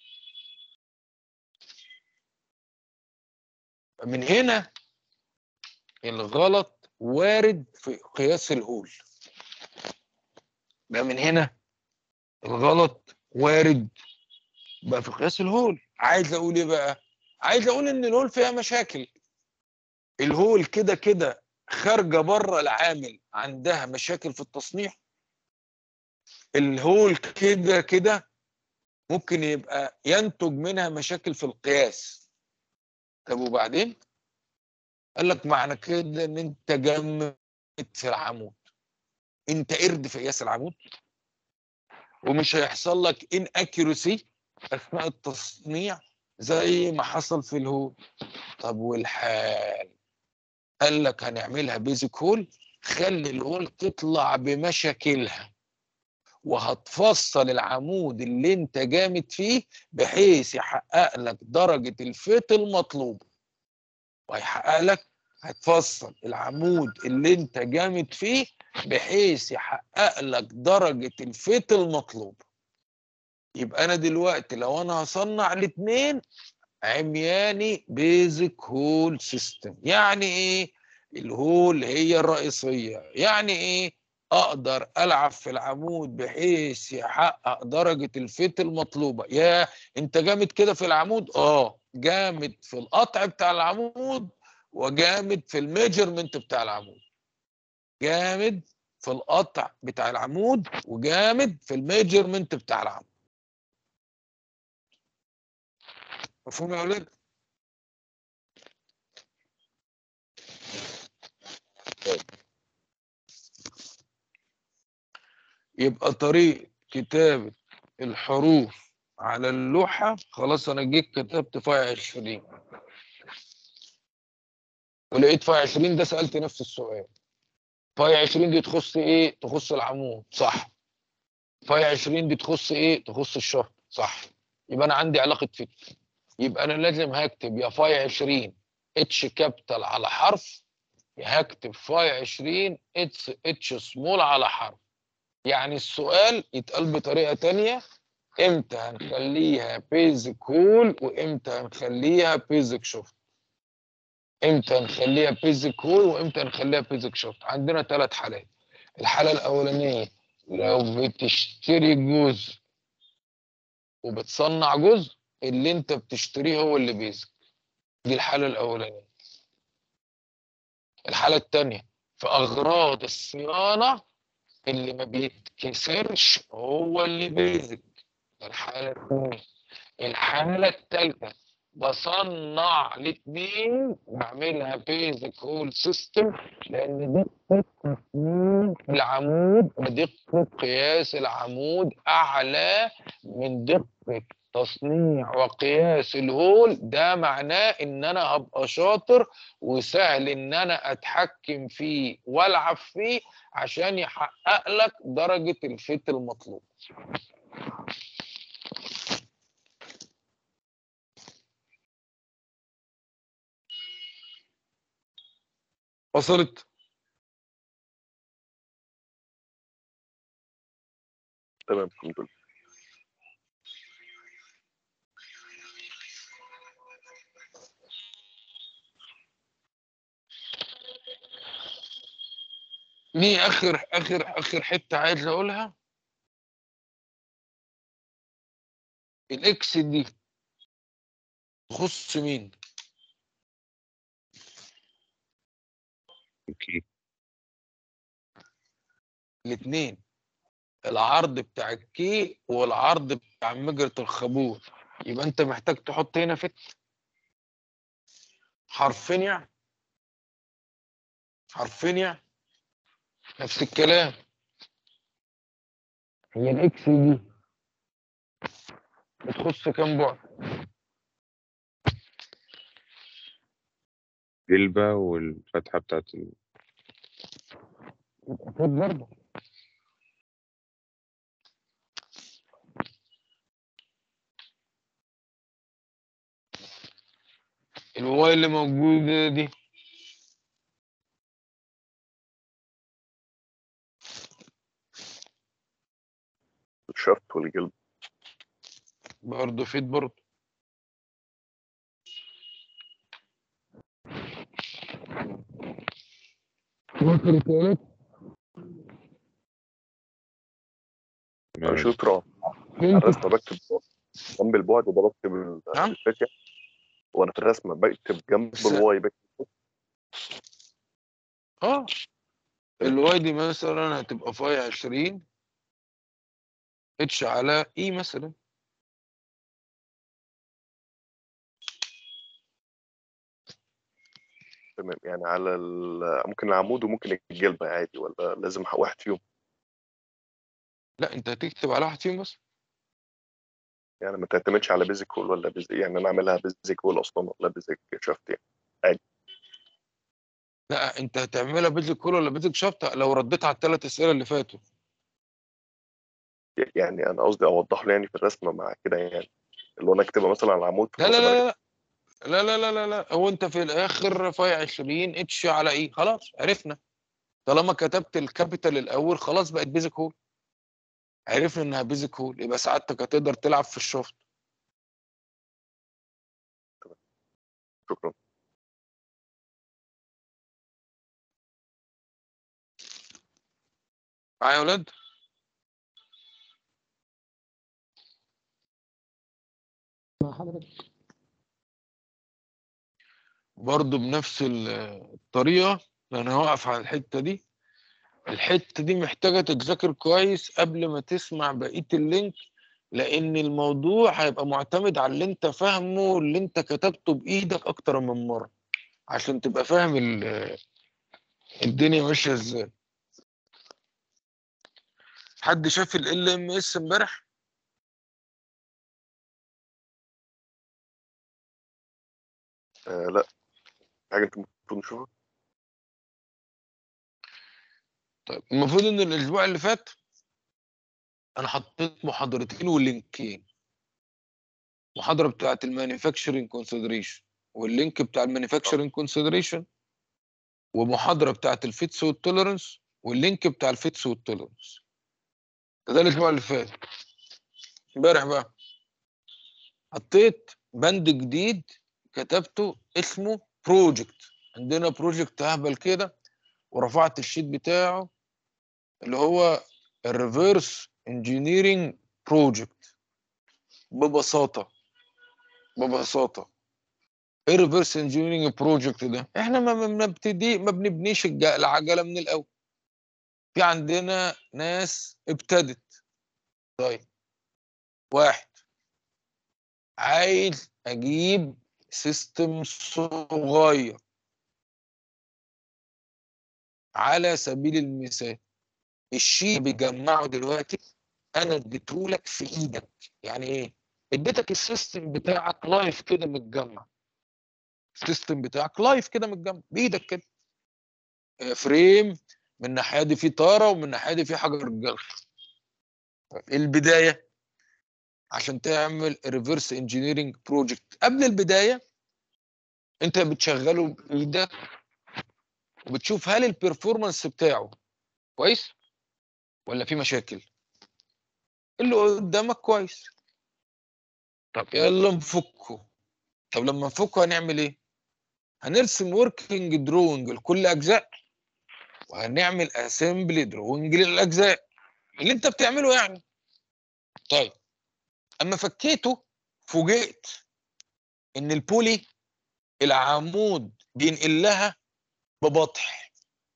من هنا الغلط وارد في قياس الهول ده من هنا الغلط وارد بقى في قياس الهول عايز اقول ايه بقى عايز اقول ان الهول فيها مشاكل الهول كده كده خارجه بره العامل عندها مشاكل في التصنيع الهول كده كده ممكن يبقى ينتج منها مشاكل في القياس طب وبعدين قال لك معنى كده ان انت جمد في العمود انت قرد في قياس العمود ومش هيحصل لك ان اكيورسي اثناء التصنيع زي ما حصل في الهول طب والحال قال لك هنعملها بيزك هول خلي الهول تطلع بمشاكلها وهتفصل العمود اللي انت جامد فيه بحيث يحقق لك درجة الفيت المطلوبة وهيحقق لك هتفصل العمود اللي انت جامد فيه بحيث يحقق لك درجة الفيت المطلوبة يبقى انا دلوقتي لو انا هصنع الاثنين عمياني بيزك هول سيستم يعني ايه الهول هي الرئيسية يعني ايه اقدر العب في العمود بحيث يحقق درجة الفيت المطلوبة يا انت جامد كده في العمود اه جامد في القطع بتاع العمود وجامد في الميجرمنت بتاع العمود جامد في القطع بتاع العمود وجامد في الميجرمنت بتاع العمود مفهوم يا ولاد؟ يبقى طريقة كتابة الحروف على اللوحة خلاص أنا جيت كتبت فاي 20 ولقيت فاي 20 ده سألت نفس السؤال فاي 20 دي تخص إيه؟ تخص العمود صح فاي 20 دي تخص إيه؟ تخص الشهر صح يبقى أنا عندي علاقة فت يبقى أنا لازم هكتب يا فاي 20 اتش كابيتال على حرف يا هكتب فاي 20 اتش اتش سمول على حرف يعني السؤال يتقال بطريقة تانية امتى هنخليها بيزك هول وامتى هنخليها بيزك شوفت امتى نخليها بيزك هول وامتى نخليها بيزك شوفت عندنا ثلاث حالات الحالة الأولانية لو بتشتري جزء وبتصنع جزء اللي انت بتشتريه هو اللي بيزك دي الحالة الأولانية الحالة الثانية في أغراض الصيانة اللي ما بيتكسرش هو اللي بيزك الحالة الثانية الحالة الثالثة بصنع الاثنين بعملها بيزك هول سيستم لان دقة تصميم العمود ودقة قياس العمود اعلى من دقة تصنيع وقياس الهول ده معناه ان انا هبقى شاطر وسهل ان انا اتحكم فيه والعب فيه عشان يحقق لك درجة الفيت المطلوب وصلت تمام الحمد لله دي اخر اخر اخر حته عايز اقولها الاكس دي تخص مين اوكي الاثنين العرض بتاع الكي والعرض بتاع مجرة الخابور يبقى انت محتاج تحط هنا فت حرفين يعني حرفين يعني نفس الكلام هي الاكس دي بتخص كام بعد جلبة والفتحة بتاعت ال... خد برضه الواي اللي موجودة دي الشرط والجلد برضه فيت برضه وصلت يا ولد؟ ماشي. شكرا فين الرسمه بكتب جنب البعد ده بكتب ال- نعم. الفكره وانا في الرسمه بكتب جنب بس- الواي بكتب اه الواي دي مثلا هتبقى فاي 20 اتش على اي مثلا تمام يعني على ال... ممكن العمود وممكن الجلبة عادي ولا لازم واحد فيهم لا انت هتكتب على واحد فيهم بس يعني ما تعتمدش على بيزك هول ولا بيزك يعني انا اعملها بيزك هول اصلا ولا بيزك شافت يعني لا انت هتعملها بيزك كول ولا بيزك شافت لو رديت على الثلاث اسئله اللي فاتوا يعني انا قصدي اوضح له يعني في الرسمه مع كده يعني اللي هو انا اكتبها مثلا على العمود لا خلاص لا يبقى لا لا لا لا لا لا لا هو انت في الاخر فاي 20 اتش على ايه خلاص عرفنا طالما كتبت الكابيتال الاول خلاص بقت بيزك هول عرفنا انها بيزك هول يبقى سعادتك هتقدر تلعب في الشفط شكرا معايا يا ولاد مع حضرتك برضو بنفس ال- الطريقه انا هوقف على الحته دي الحته دي محتاجه تتذاكر كويس قبل ما تسمع بقيه اللينك لان الموضوع هيبقى معتمد على اللي انت فاهمه اللي انت كتبته بايدك اكتر من مره عشان تبقى فاهم ال- الدنيا ماشيه ازاي حد شاف ال ام اس امبارح آه لا حاجه انت المفروض نشوفها طيب المفروض ان الاسبوع اللي فات انا حطيت محاضرتين ولينكين محاضره بتاعه المانيفاكتشرنج كونسيدريشن واللينك بتاع المانيفاكتشرنج كونسيدريشن ومحاضره بتاعه الفيتس والتوليرنس واللينك بتاع الفيتس والتوليرنس ده الاسبوع اللي فات امبارح بقى حطيت بند جديد كتبته اسمه بروجكت عندنا بروجكت اهبل كده ورفعت الشيت بتاعه اللي هو الريفرس انجينيرنج بروجكت ببساطه ببساطه ايه الريفرس انجينيرنج بروجكت ده احنا ما ما بنبتدي ما بنبنيش الج- العجله من الاول في عندنا ناس ابتدت طيب واحد عايز اجيب سيستم صغير على سبيل المثال الشيء اللي بيجمعه دلوقتي انا اديتهولك في ايدك يعني ايه اديتك السيستم بتاعك لايف كده متجمع السيستم بتاعك لايف كده متجمع بايدك كده آه، فريم من الناحيه دي فيه طاره ومن الناحيه دي فيه حجر الجرح طيب، إيه البدايه عشان تعمل ريفرس انجينيرنج بروجكت قبل البدايه انت بتشغله بايدك وبتشوف هل البرفورمانس بتاعه كويس ولا في مشاكل اللي قدامك كويس طب يلا نفكه طب لما نفكه هنعمل ايه هنرسم وركينج دروينج لكل اجزاء وهنعمل اسمبلي دروينج للاجزاء اللي انت بتعمله يعني طيب اما فكيته فوجئت ان البولي العمود بينقل لها ببطح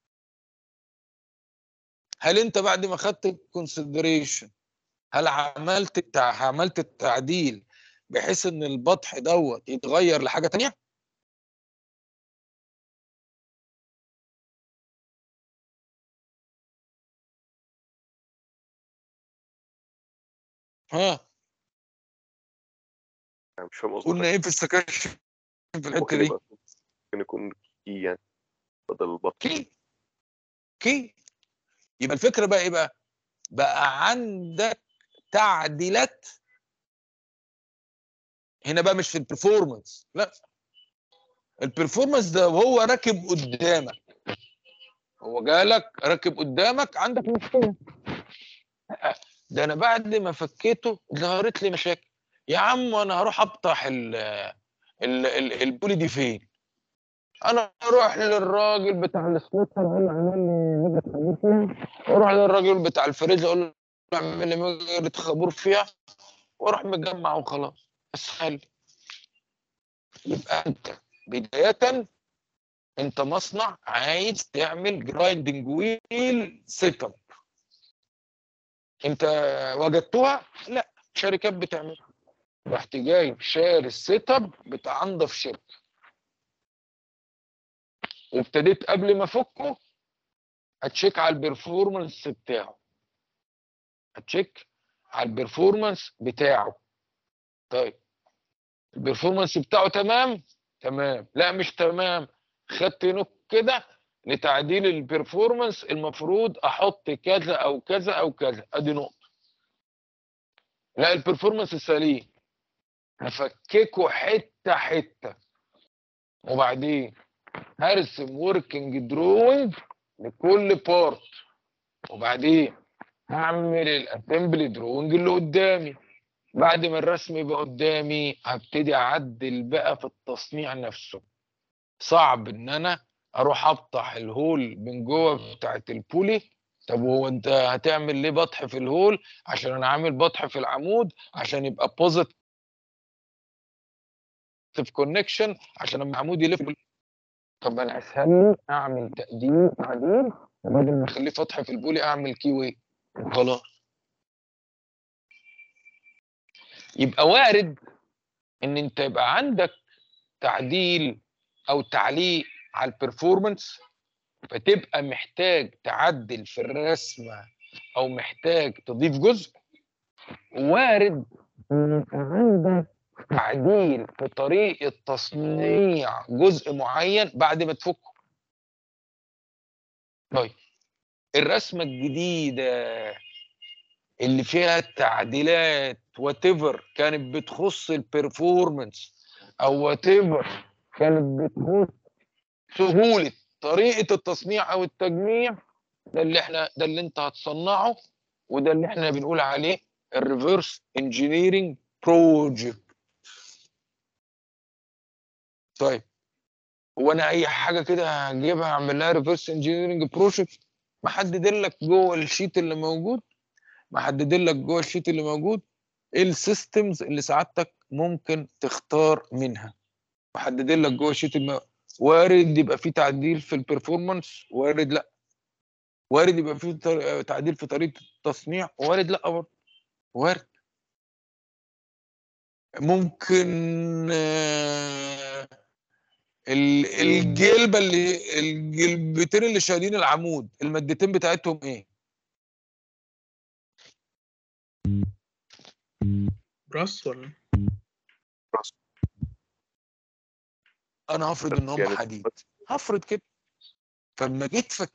هل انت بعد ما خدت الكونسيدريشن هل عملت التع... عملت التعديل بحيث ان البطح دوت يتغير لحاجه تانية ها يعني مش فاهم قصدك قلنا ايه في السكاشن في الحته ممكن دي يبقى ممكن يكون كي يعني بدل البطل كي كي يبقى الفكره بقى ايه بقى بقى عندك تعديلات هنا بقى مش في البرفورمانس لا البرفورمانس ده وهو راكب قدامك هو جالك راكب قدامك عندك مشكله لا، ده انا بعد ما فكيته ظهرت لي مشاكل يا عم انا هروح ابطح ال ال ال البولي دي فين انا اروح للراجل بتاع السلوتر اقول له اعمل لي مجرة خابور فيها واروح للراجل بتاع الفريز اقول له اعمل لي مجرة خابور فيها واروح مجمع وخلاص اسهل يبقى انت بداية انت مصنع عايز تعمل جرايندنج ويل سيت اب انت وجدتوها لا شركات بتعملها رحت جاي شاري السيت اب بتاع انضف شركه وابتديت قبل ما افكه اتشيك على البرفورمانس بتاعه اتشيك على البرفورمانس بتاعه طيب البرفورمانس بتاعه تمام تمام لا مش تمام خدت نوك كده لتعديل البرفورمانس المفروض احط كذا او كذا او كذا ادي نقطه لا البرفورمانس سليم هفككه حته حته وبعدين هرسم وركينج دروينج لكل بارت وبعدين هعمل الاسمبلي دروينج اللي قدامي بعد ما الرسم يبقى قدامي هبتدي اعدل بقى في التصنيع نفسه صعب ان انا اروح افتح الهول من جوه بتاعت البولي طب هو انت هتعمل ليه بطح في الهول عشان انا عامل بطح في العمود عشان يبقى بوزيتيف كونكشن عشان لما العمود يلف طب انا اسهل لي اعمل تقديم تعديل وبدل ما اخليه فتح في البولي اعمل كي واي وخلاص يبقى وارد ان انت يبقى عندك تعديل او تعليق على البرفورمانس فتبقى محتاج تعدل في الرسمه او محتاج تضيف جزء وارد ان يبقى عندك تعديل في طريقه تصنيع جزء معين بعد ما تفكه طيب الرسمه الجديده اللي فيها التعديلات وات كانت بتخص البرفورمانس او وات كانت بتخص سهوله طريقه التصنيع او التجميع ده اللي احنا ده اللي انت هتصنعه وده اللي احنا بنقول عليه الريفرس انجينيرنج بروجكت طيب هو انا اي حاجه كده هجيبها اعمل لها ريفرس انجينيرنج بروجكت محدد لك جوه الشيت اللي موجود محدد لك جوه الشيت اللي موجود ايه السيستمز اللي سعادتك ممكن تختار منها محدد لك جوه الشيت الم... وارد يبقى في تعديل في البرفورمانس وارد لا وارد يبقى في تر- تعديل في طريقه التصنيع وارد لا برضه وارد ممكن آه، ال- الجلبه اللي الجلبتين اللي شايلين العمود المادتين بتاعتهم ايه؟ براس ولا انا هفرض ان هم يعني حديد هفرض كده فلما جيت فك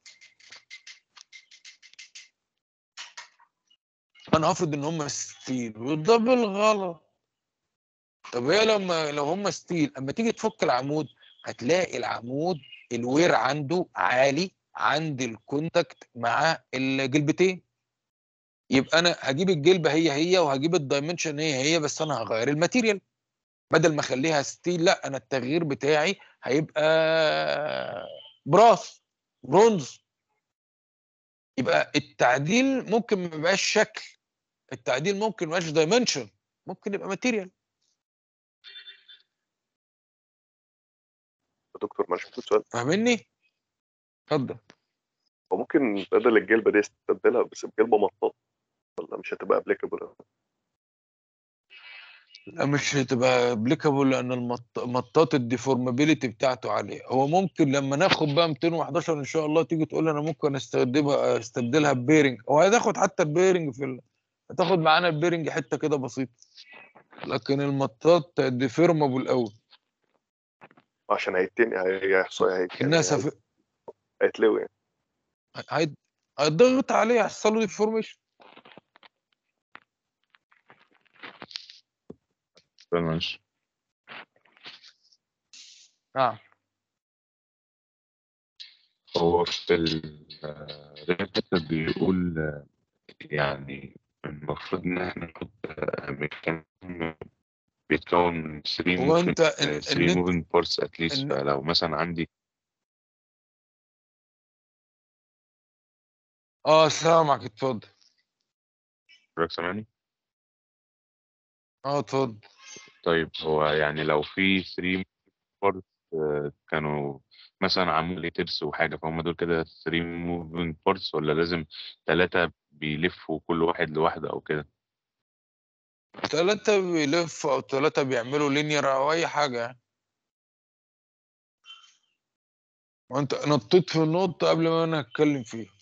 انا هفرض ان هم ستيل وده بالغلط طب هي لما لو هم ستيل اما تيجي تفك العمود هتلاقي العمود الوير عنده عالي عند الكونتاكت مع الجلبتين يبقى انا هجيب الجلبه هي هي وهجيب الدايمنشن هي هي بس انا هغير الماتيريال بدل ما اخليها ستيل لا انا التغيير بتاعي هيبقى براس برونز يبقى التعديل ممكن ما يبقاش شكل التعديل ممكن ما يبقاش دايمنشن ممكن يبقى ماتيريال يا دكتور معلش ممكن سؤال فاهمني؟ اتفضل هو ممكن بدل الجلبه دي استبدلها بس بجلبه مطاط ولا مش هتبقى ابليكابل لا مش هتبقى ابليكابل لان المط- مطاط الديفورمابيلتي بتاعته عاليه هو ممكن لما ناخد بقى 211 ان شاء الله تيجي تقول انا ممكن استخدمها استبدلها ببيرنج هو هتاخد حتى البيرنج في ال... هتاخد معانا البيرنج حته كده بسيطه لكن المطاط ديفورمابل قوي عشان هيتني هي- هيحصل هي- يعني الناس هي- هف... هيتلوي يعني هيد- هيضغط عليه هيحصل له ديفورميشن ماشي نعم هو في الريبت بيقول آه، يعني المفروض إن إحنا نحط آه، مكان بيتكون من 3 هو انت ال- 3 النت- موفينج بارتس اتليست الن- فلو مثلا عندي اه سامعك اتفضل حضرتك سامعني؟ اه اتفضل طيب هو يعني لو في 3 بارتس آه، كانوا مثلا عملوا لي ترس وحاجة فهم دول كده 3 moving parts ولا لازم ثلاثة بيلفوا كل واحد لوحده أو كده ثلاثة بيلفوا أو ثلاثة بيعملوا لينير أو أي حاجة يعني وأنت نطيت في النقطة قبل ما أنا أتكلم فيها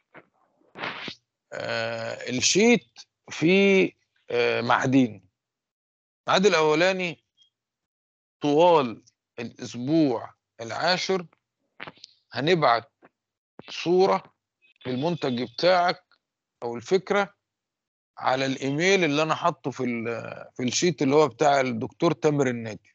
آه الشيت فيه آه معادين الميعاد الأولاني طوال الأسبوع العاشر هنبعت صورة للمنتج بتاعك أو الفكرة على الإيميل اللي أنا حاطه في ال- في الشيت اللي هو بتاع الدكتور تامر النادي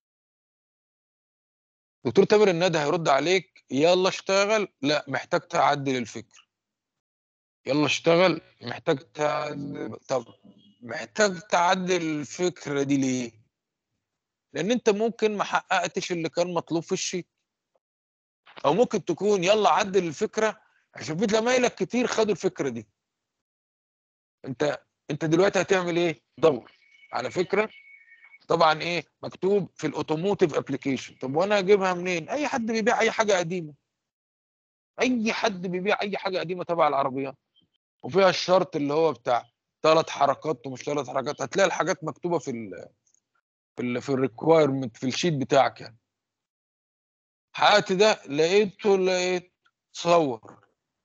دكتور تامر النادي هيرد عليك يلا اشتغل لا محتاج تعدل الفكر يلا اشتغل محتاج تعدل طب محتاج تعدل الفكرة دي ليه؟ لأن أنت ممكن ما حققتش اللي كان مطلوب في الشيت أو ممكن تكون يلا عدل الفكرة عشان في زمايلك كتير خدوا الفكرة دي أنت أنت دلوقتي هتعمل إيه؟ دور على فكرة طبعا إيه مكتوب في الأوتوموتيف أبلكيشن طب وأنا أجيبها منين؟ أي حد بيبيع أي حاجة قديمة أي حد بيبيع أي حاجة قديمة تبع العربيات وفيها الشرط اللي هو بتاع ثلاث حركات ومش ثلاث حركات هتلاقي الحاجات مكتوبه في ال في ال في الريكوايرمنت في الشيت بتاعك يعني حققت ده لقيته لقيت صور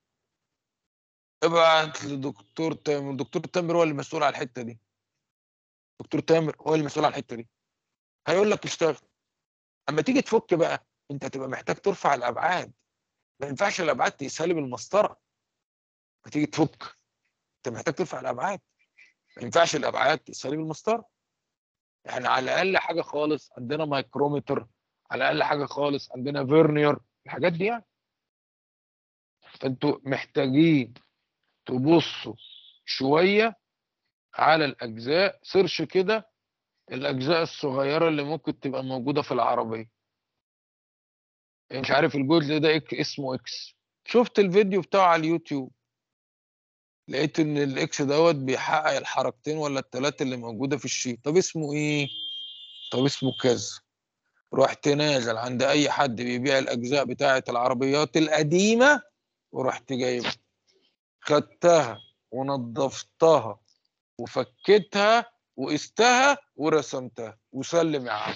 ابعت لدكتور تامر دكتور تامر هو اللي مسؤول على الحته دي دكتور تامر هو اللي مسؤول على الحته دي هيقول لك اشتغل اما تيجي تفك بقى انت هتبقى محتاج ترفع الابعاد ما ينفعش الابعاد تقيسها لي بالمسطره ما تيجي تفك انت محتاج ترفع الابعاد ما ينفعش الابعاد تقيسها لي بالمسطره يعني على الاقل حاجه خالص عندنا مايكرومتر على الاقل حاجه خالص عندنا فيرنير الحاجات دي يعني فانتوا محتاجين تبصوا شويه على الاجزاء سيرش كده الاجزاء الصغيره اللي ممكن تبقى موجوده في العربيه يعني مش عارف الجزء ده إك اسمه اكس شفت الفيديو بتاعه على اليوتيوب لقيت ان الاكس دوت بيحقق الحركتين ولا الثلاثه اللي موجوده في الشيت طب اسمه ايه طب اسمه كذا رحت نازل عند اي حد بيبيع الاجزاء بتاعه العربيات القديمه ورحت جايبها خدتها ونظفتها وفكيتها وقستها ورسمتها وسلم يا عم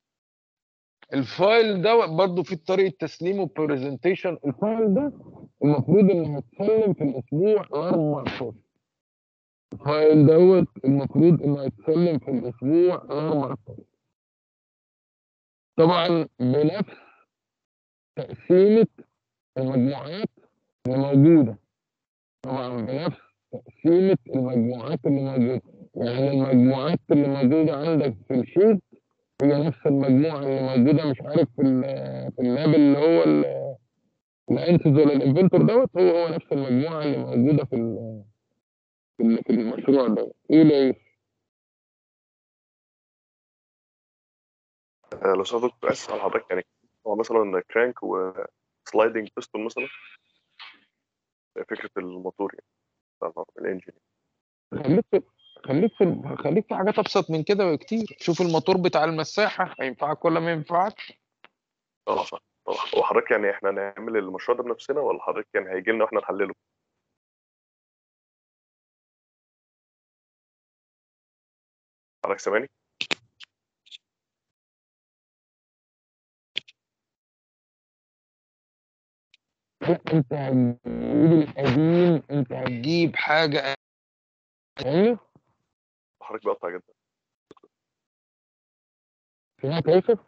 الفايل ده برضه في طريقه تسليمه برزنتيشن الفايل ده المفروض انه يتسلم في الاسبوع ال14 الفايل دوت المفروض انه يتسلم في الاسبوع ال14 طبعا بنفس تقسيمه المجموعات اللي موجوده طبعا بنفس تقسيمه المجموعات اللي موجوده يعني المجموعات اللي موجوده عندك في الشيت هي نفس المجموعه اللي موجوده مش عارف في ال- في اللاب اللي هو ال- الانسز ولا الانفنتور دوت هو هو نفس المجموعه اللي موجوده في ال- في ال- في المشروع دوت ايه ليه؟ آه، لو سألت كنت عايز اسال حضرتك يعني هو مثلا كرانك وسلايدنج بيستون مثلا فكره الموتور يعني بتاع الانجن خليك في خليك في خليك في حاجات ابسط من كده بكتير شوف الموتور بتاع المساحه هينفعك ولا ما ينفعكش اه صح طبعا هو حضرتك يعني احنا نعمل المشروع ده بنفسنا ولا حضرتك يعني هيجي لنا واحنا نحلله حضرتك سامعني؟ لا انت هتجيب القديم انت هتجيب حاجه فاهمني؟ حضرتك بقطع جدا سمعت يوسف؟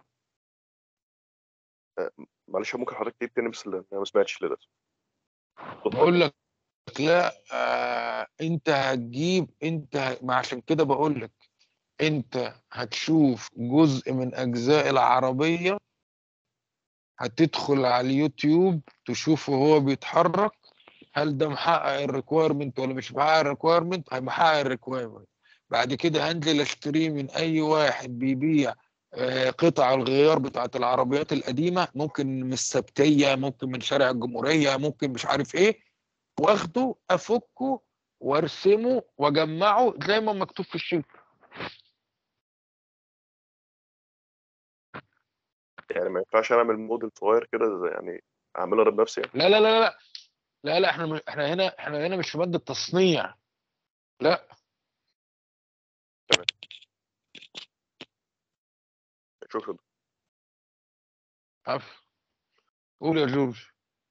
معلش ممكن حضرتك تجيب تاني بس لأن انا ما سمعتش للاسف بقول لك لا آه انت هتجيب انت ه- ما عشان كده بقول لك انت هتشوف جزء من اجزاء العربيه هتدخل على اليوتيوب تشوفه هو بيتحرك هل ده محقق الريكويرمنت ولا مش محقق الريكويرمنت هيبقى محقق الريكويرمنت بعد كده هنزل اشتريه من اي واحد بيبيع آه، قطع الغيار بتاعت العربيات القديمه ممكن من السبتيه ممكن من شارع الجمهوريه ممكن مش عارف ايه واخده افكه وارسمه واجمعه زي ما مكتوب في الشيت يعني ما ينفعش اعمل موديل صغير كده زي- يعني اعمله انا بنفسي يعني لا لا لا لا لا لا احنا م- احنا هنا احنا هنا مش في ماده تصنيع لا شكرا عفوا قول يا جورج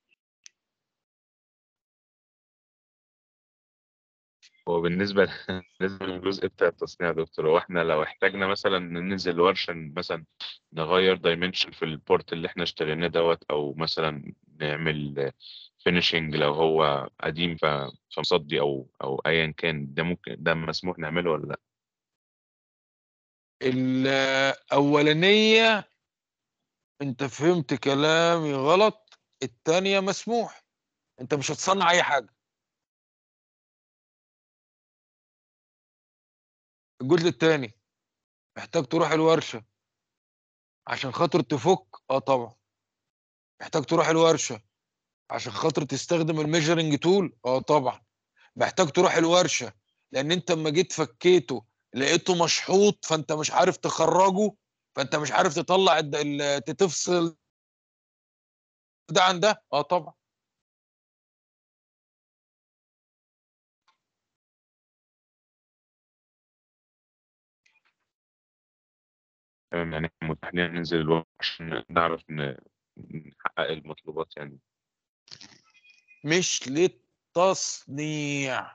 هو بالنسبة بالنسبة للجزء بتاع التصنيع يا دكتور هو احنا لو احتاجنا مثلا ننزل ورشة مثلا نغير دايمنشن في البورت اللي احنا اشتريناه دوت او مثلا نعمل فينيشنج لو هو قديم ف- فمصدي او او ايا كان ده ممكن ده مسموح نعمله ولا لا الاولانيه انت فهمت كلامي غلط التانية مسموح انت مش هتصنع اي حاجه الجزء التاني محتاج تروح الورشه عشان خاطر تفك اه طبعا محتاج تروح الورشه عشان خاطر تستخدم الميجرنج تول اه طبعا محتاج تروح الورشه لان انت اما جيت فكيته لقيته مشحوط فانت مش عارف تخرجه فانت مش عارف تطلع الد- ال- تفصل ده عن ده اه طبعا تمام يعني إحنا متاح لنا ننزل الورشة عشان نعرف ن- نحقق المطلوبات يعني مش للتصنيع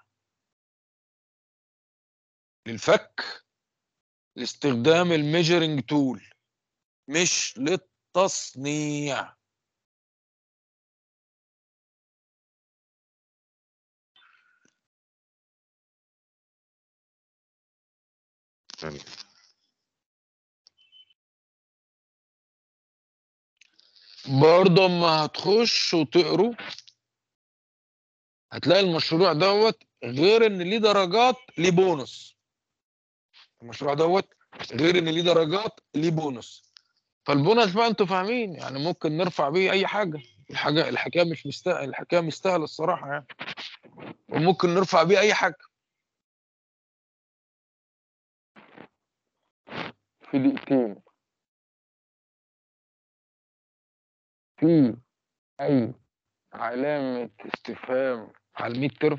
للفك لاستخدام الميجرنج تول مش للتصنيع تمام. برضه اما هتخش وتقروا هتلاقي المشروع دوت غير ان ليه درجات ليه بونص المشروع دوت غير ان ليه درجات ليه بونص فالبونص بقى انتوا فاهمين يعني ممكن نرفع بيه اي حاجه الحاجه الحكايه مش مستاهل الحكايه مستاهله الصراحه يعني وممكن نرفع بيه اي حاجه في دقيقتين في اي علامه استفهام على الميد ترم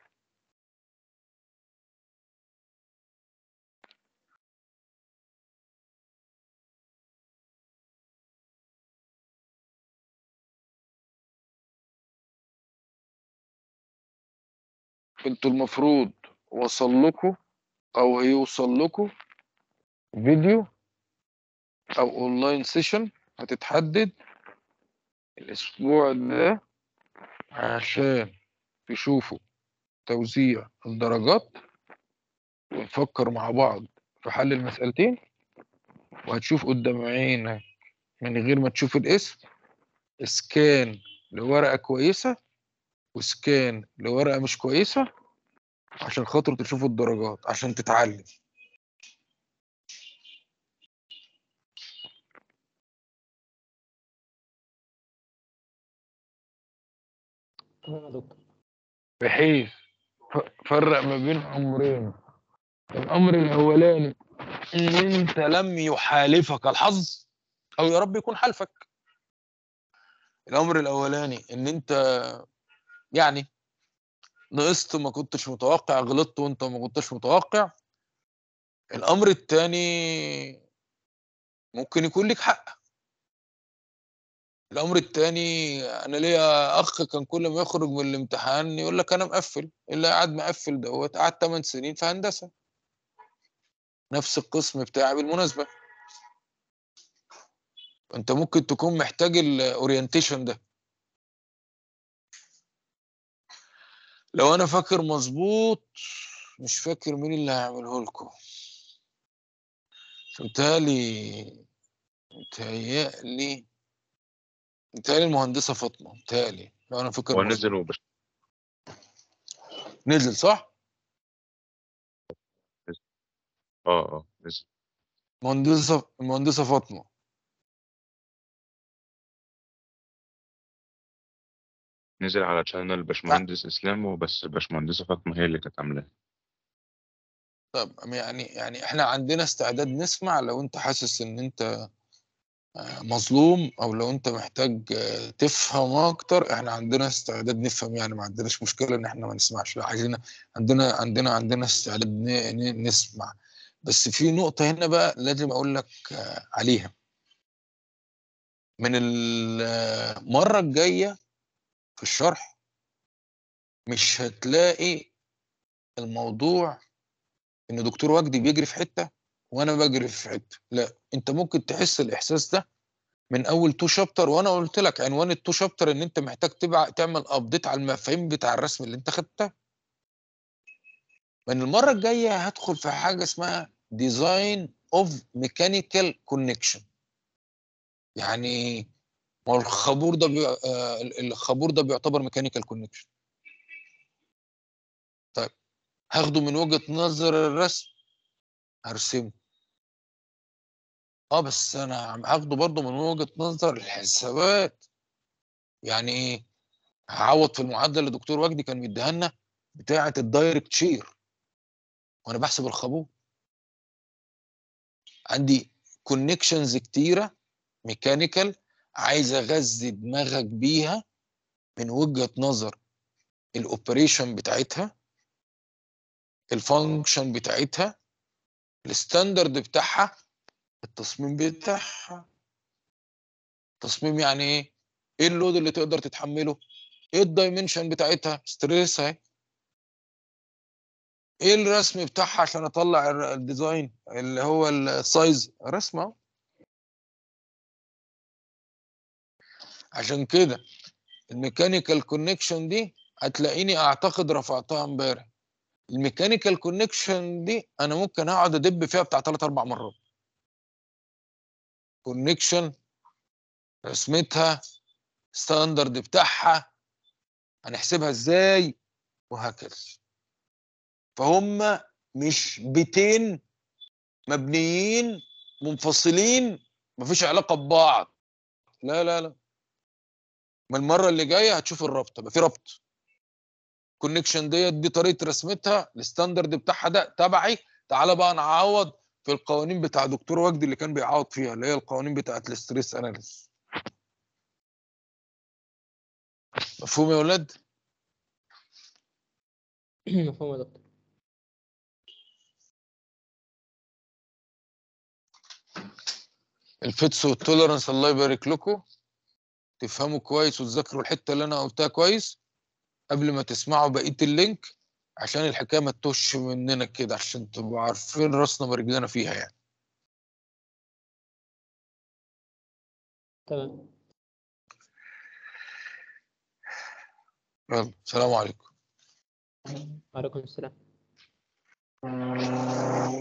انتوا المفروض وصل لكم او هيوصل لكم فيديو او اونلاين سيشن هتتحدد الاسبوع ده عشان تشوفوا توزيع الدرجات ونفكر مع بعض في حل المسألتين وهتشوف قدام عينك من غير ما تشوف الاسم اسكان لورقة كويسة وسكان لورقة مش كويسة عشان خاطر تشوفوا الدرجات عشان تتعلم تمام يا دكتور بحيث ف- فرق ما بين امرين الامر الاولاني ان انت لم يحالفك الحظ او يا رب يكون حالفك الامر الاولاني ان انت يعني نقصت ما كنتش متوقع غلطت وانت ما كنتش متوقع الامر الثاني ممكن يكون لك حق الامر الثاني انا ليا اخ كان كل ما يخرج من الامتحان يقول لك انا مقفل اللي قاعد مقفل دوت قعد 8 سنين في هندسه نفس القسم بتاعي بالمناسبه انت ممكن تكون محتاج الاورينتيشن ده لو انا فاكر مظبوط مش فاكر مين اللي هيعمله لكم متهيألي متهيألي متهيألي المهندسة فاطمة متهيألي لو أنا فاكر هو مظبوط. نزل وبش... نزل صح؟ اه اه نزل مهندسة المهندسة فاطمة نزل على شانل باشمهندس اسلام وبس الباشمهندسة فاطمة هي اللي كانت عاملاه طب يعني يعني احنا عندنا استعداد نسمع لو انت حاسس ان انت آه، مظلوم او لو انت محتاج آه، تفهم اكتر احنا عندنا استعداد نفهم يعني ما عندناش مشكله ان احنا ما نسمعش لا عايزين عندنا عندنا عندنا استعداد ن- ن- نسمع بس في نقطه هنا بقى لازم اقول لك آه، عليها من المره الجايه في الشرح مش هتلاقي الموضوع ان دكتور وجدي بيجري في حته وانا بجري في حته لا انت ممكن تحس الاحساس ده من اول تو شابتر وانا قلت لك عنوان التو شابتر ان انت محتاج تبع تعمل ابديت على المفاهيم بتاع الرسم اللي انت خدتها من المره الجايه هدخل في حاجه اسمها ديزاين اوف ميكانيكال كونكشن يعني ما هو الخابور ده بي... آه الخابور ده بيعتبر ميكانيكال كونكشن طيب هاخده من وجهه نظر الرسم هرسمه اه بس انا عم هاخده برضه من وجهه نظر الحسابات يعني ايه هعوض في المعادله اللي دكتور وجدي كان مديها لنا بتاعه الدايركت شير وانا بحسب الخابور عندي كونكشنز كتيره ميكانيكال عايز اغذي دماغك بيها من وجهه نظر الاوبريشن بتاعتها الفانكشن بتاعتها الستاندرد بتاعها التصميم بتاعها تصميم يعني ايه ايه اللود اللي تقدر تتحمله ايه الدايمنشن بتاعتها ستريس اهي ايه الرسم بتاعها عشان اطلع ال- الديزاين اللي هو السايز رسمه أهو. عشان كده الميكانيكال كونكشن دي هتلاقيني اعتقد رفعتها امبارح الميكانيكال كونكشن دي انا ممكن اقعد ادب فيها بتاع ثلاث اربع مرات كونكشن رسمتها ستاندرد بتاعها هنحسبها ازاي وهكذا فهم مش بيتين مبنيين منفصلين مفيش علاقه ببعض لا لا لا ما المره اللي جايه هتشوف الربط يبقى في ربط كونكشن ديت دي طريقه رسمتها الستاندرد بتاعها ده تبعي تعالى بقى نعوض في القوانين بتاع دكتور وجدي اللي كان بيعوض فيها اللي هي القوانين بتاعت الاستريس اناليسيس مفهوم يا ولاد مفهوم يا دكتور الفيتس والتولرنس الله يبارك لكم تفهموا كويس وتذاكروا الحته اللي انا قلتها كويس قبل ما تسمعوا بقيه اللينك عشان الحكايه ما تتوش مننا كده عشان تبقوا عارفين راسنا ورجلنا فيها يعني تمام يلا سلام عليكم وعليكم السلام